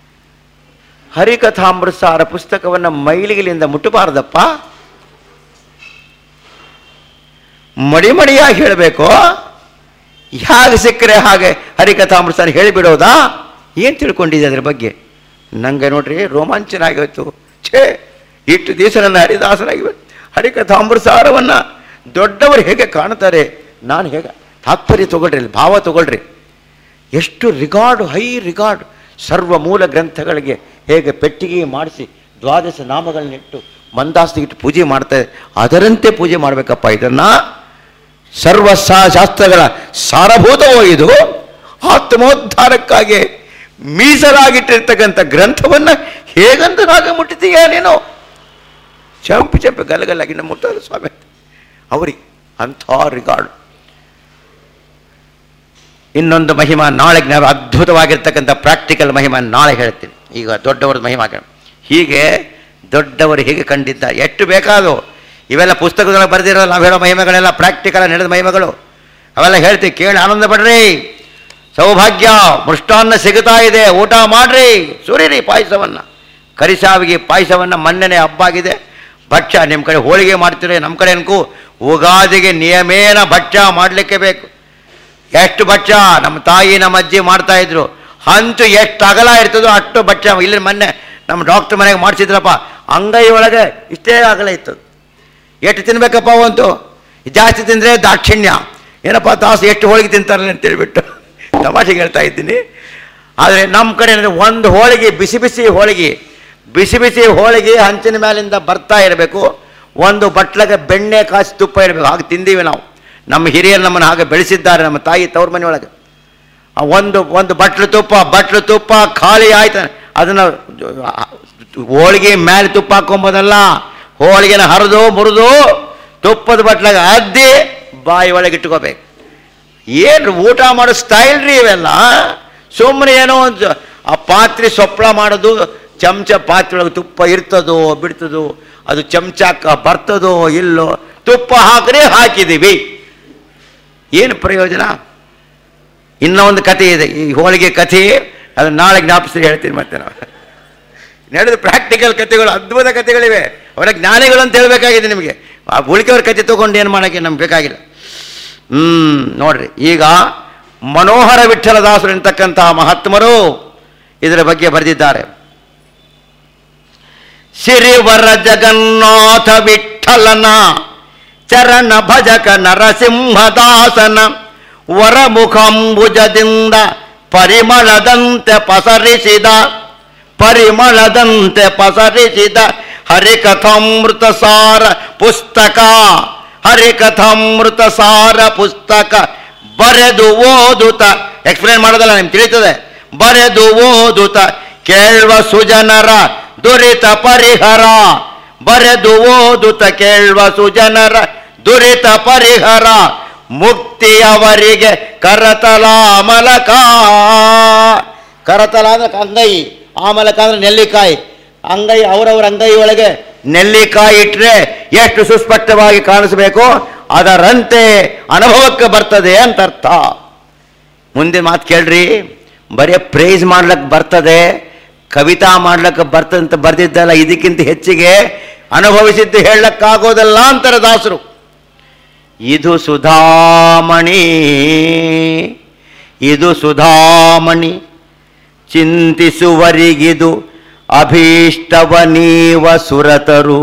ಹರಿಕಥಾಮೃತಸಾರ ಪುಸ್ತಕವನ್ನು ಮೈಲಿಗಿಲಿಂದ ಮುಟ್ಟಬಾರ್ದಪ್ಪ ಮಡಿ ಮಡಿಯಾಗಿ ಹೇಳಬೇಕು ಹೇಗೆ ಸಿಕ್ಕರೆ ಹಾಗೆ ಹರಿಕಥಾಮೃತಸಾರ ಹೇಳಿಬಿಡೋದಾ ಏನು ತಿಳ್ಕೊಂಡಿದ್ದೆ ಅದ್ರ ಬಗ್ಗೆ ನನಗೆ ನೋಡ್ರಿ ರೋಮಾಂಚನ ಆಗೋಯ್ತು ಛೇ ಇಷ್ಟು ದಿವಸ ನನ್ನ ಹರಿದಾಸನಾಗಿವೆ ಹರಿಕಥಾಮೃತಸಾರವನ್ನು ದೊಡ್ಡವರು ಹೇಗೆ ಕಾಣ್ತಾರೆ ನಾನು ಹೇಗೆ ತಾತ್ಪರ್ಯ ತಗೊಳ್ರಿ ಇಲ್ಲಿ ಭಾವ ತಗೊಳ್ರಿ ಎಷ್ಟು ರಿಗಾರ್ಡ್ ಹೈ ರಿಗಾರ್ಡ್ ಸರ್ವ ಮೂಲ ಗ್ರಂಥಗಳಿಗೆ ಹೇಗೆ ಪೆಟ್ಟಿಗೆ ಮಾಡಿಸಿ ದ್ವಾದಶ ನಾಮಗಳನ್ನಿಟ್ಟು ಮಂದಾಸ್ತಿಗಿಟ್ಟು ಪೂಜೆ ಮಾಡ್ತಾರೆ ಅದರಂತೆ ಪೂಜೆ ಮಾಡಬೇಕಪ್ಪ ಇದನ್ನು ಸರ್ವ ಸಾ- ಶಾಸ್ತ್ರಗಳ ಸಾರಭೂತವೋ ಇದು ಆತ್ಮೋದ್ಧಾರಕ್ಕಾಗಿ ಮೀಸಲಾಗಿಟ್ಟಿರ್ತಕ್ಕಂಥ ಗ್ರಂಥವನ್ನು ಹೇಗಂತ ಹಾಗೆ ಮುಟ್ಟಿದೀಯ ನೀನು ಚಂಪಿ ಚಂಪಿ ಗಲಗಲಾಗಿ ನಮ್ಮ ಮುಟ್ಟಲ್ಲ ಸ್ವಾಮಿ ಅವರಿಗೆ ಅಂಥ ರಿಗಾರ್ಡ್ ಇನ್ನೊಂದು ಮಹಿಮಾ ನಾಳೆಗೆ ನಾವು ಅದ್ಭುತವಾಗಿರ್ತಕ್ಕಂಥ ಪ್ರಾಕ್ಟಿಕಲ್ ಮಹಿಮಾ ನಾಳೆ ಹೇಳ್ತೀನಿ ಈಗ ದೊಡ್ಡವರ ಮಹಿಮಾ ಕೇಳ- ಹೀಗೆ ದೊಡ್ಡವರು ಹೇಗೆ ಕಂಡಿದ್ದ ಎಷ್ಟು ಬೇಕಾದವು ಇವೆಲ್ಲ ಪುಸ್ತಕದೊಳಗೆ ಬರೆದಿರೋ ನಾವು ಹೇಳೋ ಮಹಿಮೆಗಳೆಲ್ಲ ಪ್ರಾಕ್ಟಿಕಲ್ ನಡೆದ ಮಹಿಮೆಗಳು ಅವೆಲ್ಲ ಹೇಳ್ತೀವಿ ಕೇಳಿ ಆನಂದ ಪಡ್ರಿ ಸೌಭಾಗ್ಯ ಮೃಷ್ಟಾನ್ನ ಸಿಗುತ್ತಾ ಇದೆ ಊಟ ಮಾಡ್ರಿ ಸುರಿರಿ ಪಾಯಸವನ್ನು ಕರಿಸಾವಿಗೆ ಪಾಯಸವನ್ನು ಮೊನ್ನೆನೇ ಹಬ್ಬ ಆಗಿದೆ ಭಕ್ಷ್ಯ ನಿಮ್ಮ ಕಡೆ ಹೋಳಿಗೆ ಮಾಡ್ತೀರಿ ನಮ್ಮ ಕಡೆ ಅನ್ಕು ಉಗಾದಿಗೆ ನಿಯಮೇನ ಭಕ್ಷ್ಯ ಮಾಡಲಿಕ್ಕೆ ಬೇಕು ಎಷ್ಟು ಭಕ್ಷ್ಯ ನಮ್ಮ ತಾಯಿ ನಮ್ಮ ಅಜ್ಜಿ ಮಾಡ್ತಾ ಇದ್ರು ಹಂಚು ಎಷ್ಟು ಅಗಲ ಇರ್ತದೋ ಅಷ್ಟು ಭಕ್ಷ್ಯ ಇಲ್ಲಿ ಮೊನ್ನೆ ನಮ್ಮ ಡಾಕ್ಟರ್ ಮನೆಗೆ ಮಾಡಿಸಿದ್ರಪ್ಪ ಅಂಗೈ ಒಳಗೆ ಇಷ್ಟೇ ಅಗಲ ಇತ್ತು ಎಷ್ಟು ತಿನ್ಬೇಕಪ್ಪ ಅವಂತು ಜಾಸ್ತಿ ತಿಂದರೆ ದಾಕ್ಷಿಣ್ಯ ಏನಪ್ಪ ತಾಸು ಎಷ್ಟು ಹೋಳಿಗೆ ತಿಂತಾರಲ್ಲ ಅಂತೇಳ್ಬಿಟ್ಟು ತಮಾಷೆಗೆ ಹೇಳ್ತಾ ಇದ್ದೀನಿ ಆದರೆ ನಮ್ಮ ಕಡೆ ಅಂದರೆ ಒಂದು ಹೋಳಿಗೆ ಬಿಸಿ ಬಿಸಿ ಹೋಳಿಗೆ ಬಿಸಿ ಬಿಸಿ ಹೋಳಿಗೆ ಹಂಚಿನ ಮೇಲಿಂದ ಬರ್ತಾ ಇರಬೇಕು ಒಂದು ಬಟ್ಲಗೆ ಬೆಣ್ಣೆ ಕಾಸಿ ತುಪ್ಪ ಇರಬೇಕು ಹಾಗೆ ತಿಂದೀವಿ ನಾವು ನಮ್ಮ ಹಿರಿಯರು ನಮ್ಮನ್ನು ಹಾಗೆ ಬೆಳೆಸಿದ್ದಾರೆ ನಮ್ಮ ತಾಯಿ ತವ್ರ ಮನೆಯೊಳಗೆ ಆ ಒಂದು ಒಂದು ಬಟ್ಲು ತುಪ್ಪ ಬಟ್ಲು ತುಪ್ಪ ಖಾಲಿ ಆಯ್ತು ಅದನ್ನು ಹೋಳಿಗೆ ಮೇಲೆ ತುಪ್ಪ ಹಾಕೊಂಬೋದಲ್ಲ ಹೋಳಿಗೆನ ಹರಿದು ಮುರಿದು ತುಪ್ಪದ ಬಟ್ಲಾಗ ಅದ್ದಿ ಬಾಯಿ ಒಳಗೆ ಇಟ್ಕೋಬೇಕು ಏನು ಊಟ ಮಾಡೋ ಸ್ಟೈಲ್ ರೀ ಇವೆಲ್ಲ ಸುಮ್ಮನೆ ಏನೋ ಒಂದು ಆ ಪಾತ್ರೆ ಸೊಪ್ಪಳ ಮಾಡೋದು ಚಮಚ ಪಾತ್ರೆ ಒಳಗೆ ತುಪ್ಪ ಇರ್ತದೋ ಬಿಡ್ತದೋ ಅದು ಚಮಚಕ್ಕ ಬರ್ತದೋ ಇಲ್ಲೋ ತುಪ್ಪ ಹಾಕ್ರೆ ಹಾಕಿದ್ದೀವಿ ಏನು ಪ್ರಯೋಜನ ಇನ್ನೂ ಒಂದು ಕಥೆ ಇದೆ ಈ ಹೋಳಿಗೆ ಕಥೆ ಅದು ನಾಳೆ ಜ್ಞಾಪಿಸಿ ಹೇಳ್ತೀನಿ ಮತ್ತೆ ನಾವು ನಡೆದ ಪ್ರಾಕ್ಟಿಕಲ್ ಕಥೆಗಳು ಅದ್ಭುತ ಕಥೆಗಳಿವೆ ಅವರ ಜ್ಞಾನಿಗಳು ಅಂತ ಹೇಳಬೇಕಾಗಿದೆ ನಿಮಗೆ ಆ ಉಳಿಕೆಯವ್ರ ಕಥೆ ತೊಗೊಂಡು ಏನು ಮಾಡೋಕ್ಕೆ ನಮ್ಗೆ ಬೇಕಾಗಿಲ್ಲ ಹ್ಮ್ ನೋಡ್ರಿ ಈಗ ಮನೋಹರ ವಿಠಲದಾಸರು ಎಂತಕ್ಕಂತಹ ಮಹಾತ್ಮರು ಇದರ ಬಗ್ಗೆ ಬರೆದಿದ್ದಾರೆ ಸಿರಿವರ ಜಗನ್ನಾಥ ವಿಠಲನ ಚರಣ ಭಜಕ ನರಸಿಂಹದಾಸನ ವರಮುಖಂಬುಜದಿಂದ ಪರಿಮಳದಂತೆ ಪಸರಿಸಿದ ಪರಿಮಳದಂತೆ ಪಸರಿಸಿದ ಹರಿಕಥಾಮೃತ ಸಾರ ಪುಸ್ತಕ ಹರಿಕಥಾಮೃತ ಸಾರ ಪುಸ್ತಕ ಬರೆದು ಓದುತ್ತ ಎಕ್ಸ್ಪ್ಲೇನ್ ಮಾಡೋದಲ್ಲ ನಿಮ್ಗೆ ತಿಳಿತದೆ ಬರೆದು ಓದುತ್ತ ಕೇಳುವ ಸುಜನರ ದುರಿತ ಪರಿಹರ ಬರೆದು ಓದುತ್ತ ಕೇಳುವ ಸುಜನರ ದುರಿತ ಪರಿಹರ ಮುಕ್ತಿಯವರಿಗೆ ಕರತಲ ಮಲಕ ಕರತಲ ಅಂದ್ರೆ ಅಂಗೈ ಆಮಲಕ ಅಂದ್ರೆ ನೆಲ್ಲಿಕಾಯಿ ಅಂಗೈ ಅವರವರ ಅಂಗೈ ಒಳಗೆ ನೆಲ್ಲಿಕಾಯಿ ಇಟ್ಟರೆ ಎಷ್ಟು ಸುಸ್ಪಷ್ಟವಾಗಿ ಕಾಣಿಸಬೇಕು ಅದರಂತೆ ಅನುಭವಕ್ಕೆ ಬರ್ತದೆ ಅಂತ ಅರ್ಥ ಮುಂದೆ ಮಾತು ಕೇಳ್ರಿ ಬರೀ ಪ್ರೈಸ್ ಮಾಡ್ಲಿಕ್ಕೆ ಬರ್ತದೆ ಕವಿತಾ ಮಾಡ್ಲಿಕ್ಕೆ ಬರ್ತದೆ ಅಂತ ಬರ್ದಿದ್ದಲ್ಲ ಇದಕ್ಕಿಂತ ಹೆಚ್ಚಿಗೆ ಅನುಭವಿಸಿದ್ದು ಹೇಳಕ್ಕಾಗೋದಲ್ಲ ಅಂತಾರೆ ದಾಸರು ಇದು ಸುಧಾಮಣಿ ಇದು ಸುಧಾಮಣಿ ಚಿಂತಿಸುವರಿಗಿದು ಅಭೀಷ್ಟವ ನೀವ ಸುರತರು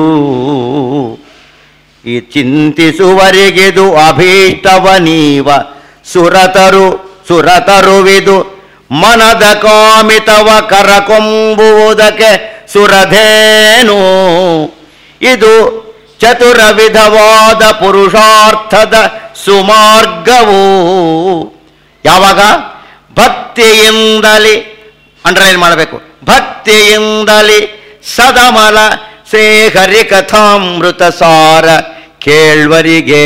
ಈ ಚಿಂತಿಸುವರಿಗಿದು ಅಭೀಷ್ಟವ ನೀವ ಸುರತರು ಸುರತರುವಿದು ಮನದ ಕಾಮಿತವ ಕರಕೊಂಬುವುದಕ್ಕೆ ಸುರಧೇನು ಇದು ಚತುರ ವಿಧವಾದ ಪುರುಷಾರ್ಥದ ಸುಮಾರ್ಗವು ಯಾವಾಗ ಭಕ್ತಿಯಿಂದಲಿ ಅಂಡರ್ಲೈನ್ ಮಾಡಬೇಕು ಭಕ್ತಿಯಿಂದಲಿ ಸದಮಲ ಶ್ರೀಹರಿ ಕಥಾಮೃತ ಸಾರ ಕೇಳ್ವರಿಗೆ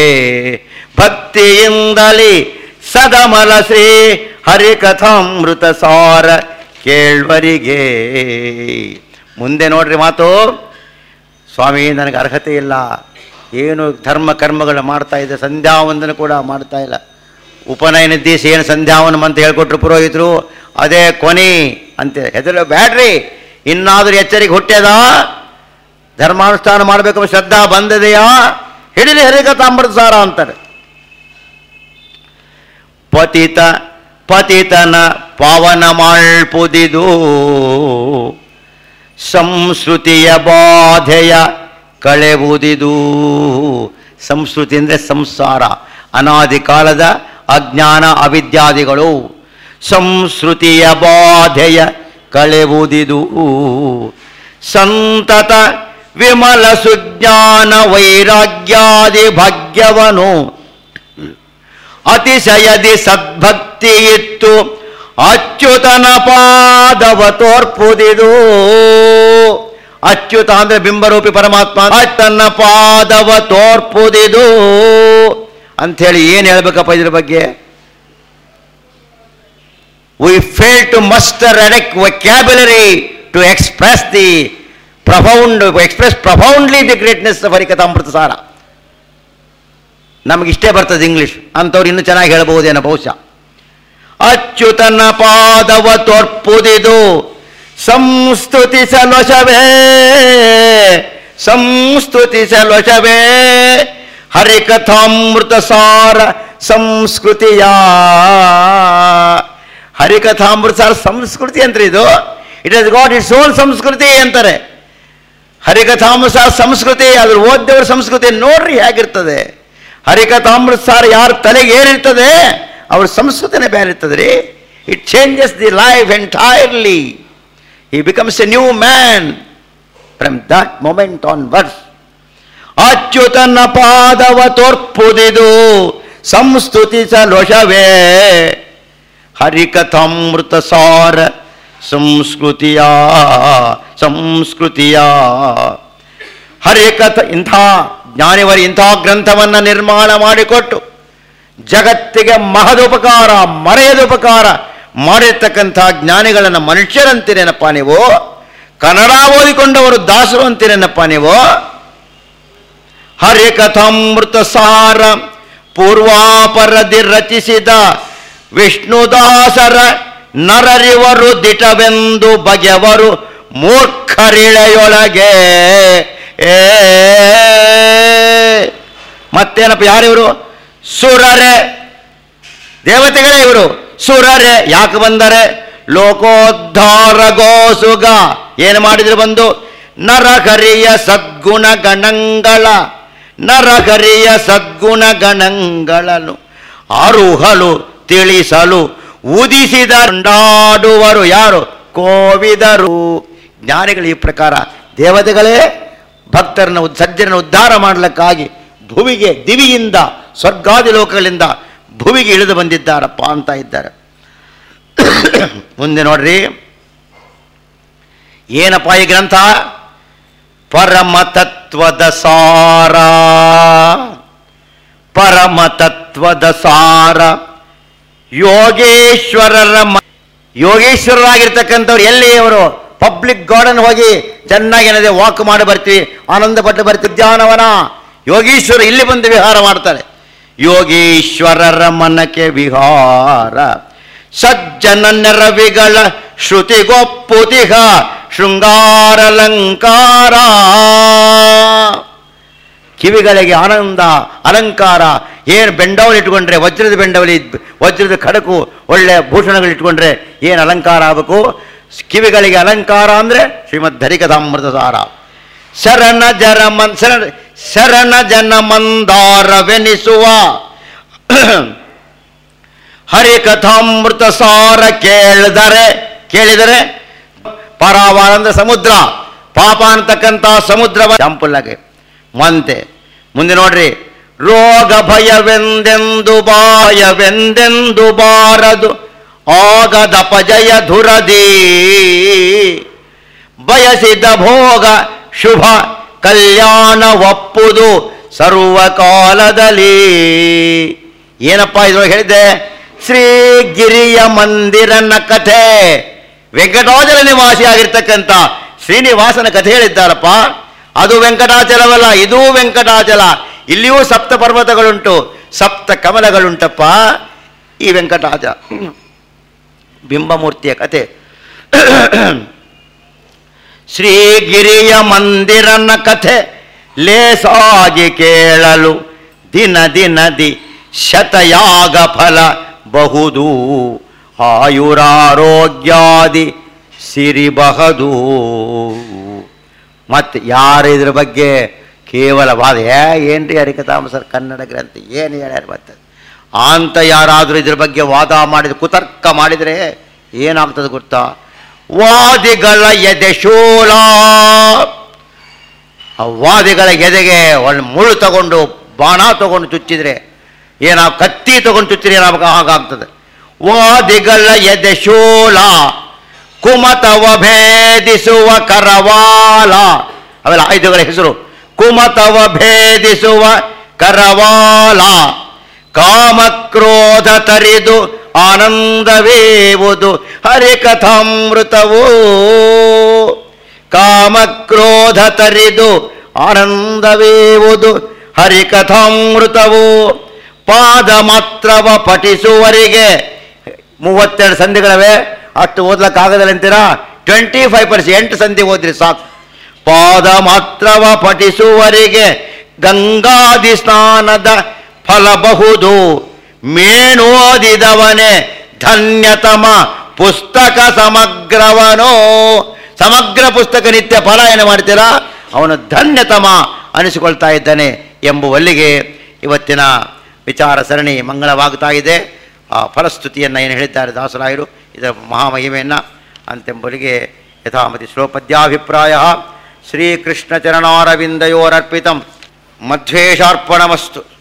ಭಕ್ತಿಯಿಂದಲಿ ಸದಮಲ ಶ್ರೀ ಹರಿಕಥಾಮೃತ ಸಾರ ಕೇಳ್ವರಿಗೆ ಮುಂದೆ ನೋಡ್ರಿ ಮಾತು ಸ್ವಾಮಿ ನನಗೆ ಅರ್ಹತೆ ಇಲ್ಲ ಏನು ಧರ್ಮ ಕರ್ಮಗಳು ಮಾಡ್ತಾ ಇದೆ ಸಂಧ್ಯಾವಂದನ ಕೂಡ ಮಾಡ್ತಾ ಇಲ್ಲ ಉಪನಯನ ದಿವಸ ಏನು ಸಂಧ್ಯಾವನಂ ಅಂತ ಹೇಳ್ಕೊಟ್ರು ಪುರೋಹಿತರು ಅದೇ ಕೊನೆ ಅಂತ ಹೆದರ ಬ್ಯಾಡ್ರಿ ಇನ್ನಾದರೂ ಎಚ್ಚರಿಕೆ ಹುಟ್ಟ್ಯದ ಧರ್ಮಾನುಷ್ಠಾನ ಮಾಡಬೇಕು ಶ್ರದ್ಧಾ ಬಂದದೆಯಾ ಹಿಡಿಲಿ ಹರಿಕಥ ಅಮೃತಸಾರ ಅಂತಾರೆ ಪತಿತ ಪತಿತನ ಪಾವನ ಮಾಳ್ಪುದಿದು ಸಂಸ್ಕೃತಿಯ ಬಾಧೆಯ ಕಳೆವುದಿದು ಸಂಸ್ಕೃತಿ ಅಂದರೆ ಸಂಸಾರ ಅನಾದಿ ಕಾಲದ ಅಜ್ಞಾನ ಅವಿದ್ಯಾದಿಗಳು ಸಂಸ್ಕೃತಿಯ ಬಾಧೆಯ ಕಳೆವುದಿದು ಸಂತತ ವಿಮಲ ಸುಜ್ಞಾನ ವೈರಾಗ್ಯಾದಿ ಭಾಗ್ಯವನು ಅತಿಶಯದಿ ಸದ್ಭಕ್ತಿ ಇತ್ತು ಅಚ್ಯುತನ ಪಾದವ ತೋರ್ಪುದಿದು ಅಚ್ಯುತ ಅಂದ್ರೆ ಬಿಂಬರೂಪಿ ಪರಮಾತ್ಮ ತನ್ನ ಪಾದವ ತೋರ್ಪುದಿದು ಅಂಥೇಳಿ ಏನು ಹೇಳ್ಬೇಕಪ್ಪ ಇದ್ರ ಬಗ್ಗೆ we fail to muster adequate vocabulary to express the profound, express profoundly the greatness of Harikathamrita ಸಾರ ನಮಗಿಷ್ಟೇ ಬರ್ತದೆ ಇಂಗ್ಲಿಷ್ ಅಂಥವ್ರು ಇನ್ನೂ ಚೆನ್ನಾಗಿ ಹೇಳ್ಬಹುದೇನೋ ಬಹುಶಃ ಅಚ್ಯುತನ ಪಾದವ ತೋರ್ಪುದಿದು ಸಂಸ್ತುತಿಸಲೊಶವೇ ಸಂಸ್ತುತಿಸಲೊಶವೇ ಹರಿಕಥಾಮೃತ ಸಾರ ಸಂಸ್ಕೃತಿಯ ಹರಿಕಥಾಮೃತ ಸಾರ ಸಂಸ್ಕೃತಿ ಅಂತಾರೆ ಇದು it has got its own ಸಂಸ್ಕೃತಿ ಅಂತಾರೆ ಹರಿಕಥಾಮೃತ ಸಾರ ಸಂಸ್ಕೃತಿ ಅದ್ರ ಓದ್ದವ್ರ ಸಂಸ್ಕೃತಿ ನೋಡ್ರಿ ಹೇಗಿರ್ತದೆ ಹರಿಕಥಾಮೃತ ಸಾರ ಯಾರ ತಲೆಗೆ ಏನಿರ್ತದೆ ಅವ್ರ ಸಂಸ್ಕೃತಿನೇ ಬೇರೆ ಇರ್ತದೆ ರೀ it changes the life entirely he becomes a new man from that moment onwards ಅಚ್ಯುತನ ಪಾದವ ತೋರ್ಪುದಿದು ಸಂಸ್ತುತಿಸಲೊಶವೇ ಹರಿಕಥಾಮೃತ ಸಾರ ಸಂಸ್ಕೃತಿಯ ಸಂಸ್ಕೃತಿಯ ಹರಿಕಥ ಇಂಥ ಜ್ಞಾನಿವರು ಇಂಥ ಗ್ರಂಥವನ್ನು ನಿರ್ಮಾಣ ಮಾಡಿಕೊಟ್ಟು ಜಗತ್ತಿಗೆ ಮಹದುಪಕಾರ ಮರೆಯದುಪಕಾರ ಮಾಡಿರ್ತಕ್ಕಂಥ ಜ್ಞಾನಿಗಳನ್ನು ಮನುಷ್ಯರಂತೀರೇನಪ್ಪ ನೀವು ಕನ್ನಡ ಓದಿಕೊಂಡವರು ದಾಸರು ಅಂತೀರೇನಪ್ಪ ನೀವು ಹರಿಕಥಾಮೃತ ಸಾರ ಪೂರ್ವಾಪರದಿ ರಚಿಸಿದ ವಿಷ್ಣುದಾಸರ ನರರಿವರು ದಿಟವೆಂದು ಬಗೆವರು ಮೂರ್ಖರಿಳೆಯೊಳಗೆ ಏ ಮತ್ತೇನಪ್ಪ ಯಾರಿವರು ಸುರರೆ ದೇವತೆಗಳೇ ಇವರು ಸುರರೆ ಯಾಕೆ ಬಂದರೆ ಲೋಕೋದ್ಧಾರ ಗೋಸುಗ ಏನು ಮಾಡಿದ್ರು ಬಂದು ನರಹರಿಯ ಸದ್ಗುಣ ಗಣಂಗಳ ನರಹರಿಯ ಸದ್ಗುಣ ಗಣಗಳನ್ನು ಅರುಹಲು ತಿಳಿಸಲು ಉದಿಸಿದ ಕೊಂಡಾಡುವರು ಯಾರು ಕೋವಿದರು ಜ್ಞಾನಿಗಳು ಈ ಪ್ರಕಾರ ದೇವತೆಗಳೇ ಭಕ್ತರನ್ನು ಉದ್- ಸಜ್ಜನನ್ನು ಉದ್ಧಾರ ಮಾಡಲಿಕ್ಕಾಗಿ ಭುವಿಗೆ ದಿವಿಯಿಂದ ಸ್ವರ್ಗಾದಿ ಲೋಕಗಳಿಂದ ಭುವಿಗೆ ಇಳಿದು ಬಂದಿದ್ದಾರಪ್ಪ ಅಂತ ಇದ್ದಾರೆ ಮುಂದೆ ನೋಡ್ರಿ ಏನಪ್ಪ ಈ ಗ್ರಂಥ ಪರಮ ತತ್ವದ ಸಾರ ಪರಮ ತತ್ವದ ಸಾರ ಯೋಗೇಶ್ವರರ ಮ- ಯೋಗೇಶ್ವರರಾಗಿರ್ತಕ್ಕಂಥವ್ರು ಎಲ್ಲಿ ಅವರು ಪಬ್ಲಿಕ್ ಗಾರ್ಡನ್ ಹೋಗಿ ಚೆನ್ನಾಗಿ ಏನದೆ ವಾಕ್ ಮಾಡಿ ಬರ್ತೀವಿ ಆನಂದ ಪಟ್ಟು ಬರ್ತೀವಿ ಉದ್ಯಾನವನ ಯೋಗೀಶ್ವರ ಇಲ್ಲಿ ಬಂದು ವಿಹಾರ ಮಾಡ್ತಾರೆ ಯೋಗೀಶ್ವರರ ಮನಕ್ಕೆ ವಿಹಾರ ಸಜ್ಜನ ನೆರವಿಗಳ ಶ್ರುತಿಗೊಪ್ಪುತಿಹ ಶೃಂಗಾರಲಂಕಾರ ಕಿವಿಗಳಿಗೆ ಆನಂದ ಅಲಂಕಾರ ಏನು ಬೆಂಡವಲಿ ಇಟ್ಕೊಂಡ್ರೆ ವಜ್ರದ ಬೆಂಡವಲಿ ವಜ್ರದ ಖಡಕು ಒಳ್ಳೆ ಭೂಷಣಗಳು ಇಟ್ಕೊಂಡ್ರೆ ಏನು ಅಲಂಕಾರ ಆಗಬೇಕು ಕಿವಿಗಳಿಗೆ ಅಲಂಕಾರ ಅಂದರೆ ಶ್ರೀಮದ್ ಧರಿಕದಾಮೃತ ಸಾರ ಶರಣ ಜರ ಮನ್ ಶರಣ ಶರಣ ಜನ ಮಂದಾರವೆನಿಸುವ ಹರಿಕಥಾಮೃತ ಸಾರ ಕೇಳಿದರೆ ಕೇಳಿದರೆ ಪರಾವಾರ ಅಂದ್ರೆ ಸಮುದ್ರ ಪಾಪ ಅಂತಕ್ಕಂಥ ಸಮುದ್ರವ ಶಾಂಪುಲ್ಲಾಗೆ ಮಂತೆ ಮುಂದೆ ನೋಡ್ರಿ ರೋಗ ಭಯವೆಂದೆಂದು ಬಾಯವೆಂದೆಂದು ಬಾರದು ಆಗದ ಪಜಯ ಧುರದಿ ಬಯಸಿದ ಭೋಗ ಶುಭ ಕಲ್ಯಾಣ ಒಪ್ಪುದು ಸರ್ವಕಾಲದಲ್ಲಿ ಏನಪ್ಪ ಇದ್ರೊಳಗೆ ಹೇಳಿದ್ದೆ ಶ್ರೀಗಿರಿಯ ಮಂದಿರನ ಕಥೆ ವೆಂಕಟಾಚಲ ನಿವಾಸಿ ಆಗಿರ್ತಕ್ಕಂಥ ಶ್ರೀನಿವಾಸನ ಕಥೆ ಹೇಳಿದ್ದಾರಪ್ಪ ಅದು ವೆಂಕಟಾಚಲವಲ್ಲ ಇದೂ ವೆಂಕಟಾಚಲ ಇಲ್ಲಿಯೂ ಸಪ್ತ ಪರ್ವತಗಳುಂಟು ಸಪ್ತ ಕಮಲಗಳುಂಟಪ್ಪ ಈ ವೆಂಕಟಾಚಲ ಬಿಂಬಮೂರ್ತಿಯ ಕಥೆ ಶ್ರೀಗಿರಿಯ ಮಂದಿರನ ಕಥೆ ಲೇಸಾಗಿ ಕೇಳಲು ದಿನ ದಿನದಿ ಶತಯಾಗ ಫಲ ಬಹುದು ಆಯುರಾರೋಗ್ಯಾದಿ ಸಿರಿಬಹುದು ಮತ್ತೆ ಯಾರು ಇದ್ರ ಬಗ್ಗೆ ಕೇವಲ ವಾದ ಏ ಏನ್ರಿ ಹರಿಕಥಾಮಸರ್ ಕನ್ನಡ ಗ್ರಂಥ ಏನು ಹೇಳ್ಯಾರ ಮತ್ತೆ ಅಂತ ಯಾರಾದರೂ ಇದ್ರ ಬಗ್ಗೆ ವಾದ ಮಾಡಿದ್ರೆ ಕುತರ್ಕ ಮಾಡಿದರೆ ಏನಾಗ್ತದೆ ಗೊತ್ತಾ ವಾದಿಗಳ ಎದೆ ಶೂಲ ಆ ವಾದಿಗಳ ಎದೆಗೆ ಒಂದು ಮುಳ್ಳು ತಗೊಂಡು ಬಾಣ ತಗೊಂಡು ಚುಚ್ಚಿದ್ರೆ ಏನೋ ಕತ್ತಿ ತಗೊಂಡು ಚುಚ್ಚಿದ್ರೆ ಏನಾಗ ಹಾಗಾಗ್ತದೆ ವಾದಿಗಳ ಎದೆ ಶೂಲ ಕುಮತವ ಭೇದಿಸುವ ಕರವಾಲ ಅವೆಲ್ಲ ಆಯುಧಗಳ ಹೆಸರು ಕುಮತವ ಭೇದಿಸುವ ಕರವಾಲ ಕಾಮಕ್ರೋಧ ತರಿದು ಆನಂದವೇವುದು ಹರಿಕಥಾಮೃತವೋ ಕಾಮಕ್ರೋಧ ತರಿದು ಆನಂದವೇವುದು ಹರಿಕಥಾಮೃತವು ಪಾದ ಮಾತ್ರವ ಪಠಿಸುವರಿಗೆ ಮೂವತ್ತೆರಡು ಸಂಧಿಗಳವೆ ಅಷ್ಟು ಓದ್ಲಕ್ಕಾಗದಲ್ಲ ಅಂತೀರಾ ಟ್ವೆಂಟಿ ಫೈವ್ ಪರ್ಸೆಂಟ್ ಎಂಟು ಸಂಧಿ ಓದ್ರಿ ಸಾಕು ಪಾದ ಮಾತ್ರವ ಪಠಿಸುವರಿಗೆ ಗಂಗಾದಿ ಸ್ನಾನದ ಫಲ ಬಹುದು ಮೇಣೋದಿದವನೇ ಧನ್ಯತಮ ಪುಸ್ತಕ ಸಮಗ್ರವನೋ ಸಮಗ್ರ ಪುಸ್ತಕ ನಿತ್ಯ ಪಾರಾಯಣ ಮಾಡ್ತೀರಾ ಅವನು ಧನ್ಯತಮ ಅನಿಸಿಕೊಳ್ತಾ ಇದ್ದಾನೆ ಎಂಬುವಲ್ಲಿಗೆ ಇವತ್ತಿನ ವಿಚಾರ ಸರಣಿ ಮಂಗಳವಾಗ್ತಾ ಇದೆ ಆ ಫಲಸ್ತುತಿಯನ್ನು ಏನು ಹೇಳಿದ್ದಾರೆ ದಾಸರಾಯರು ಇದರ ಮಹಾಮಹಿಮೆಯನ್ನು ಅಂತೆಂಬುವರಿಗೆ ಯಥಾಮತಿ ಶ್ಲೋಪದ್ಯಾಭಿಪ್ರಾಯ ಶ್ರೀಕೃಷ್ಣಚರಣಾರವಿಂದಯೋರರ್ಪಿತಂ ಮಧ್ವೇಶಾರ್ಪಣಮಸ್ತು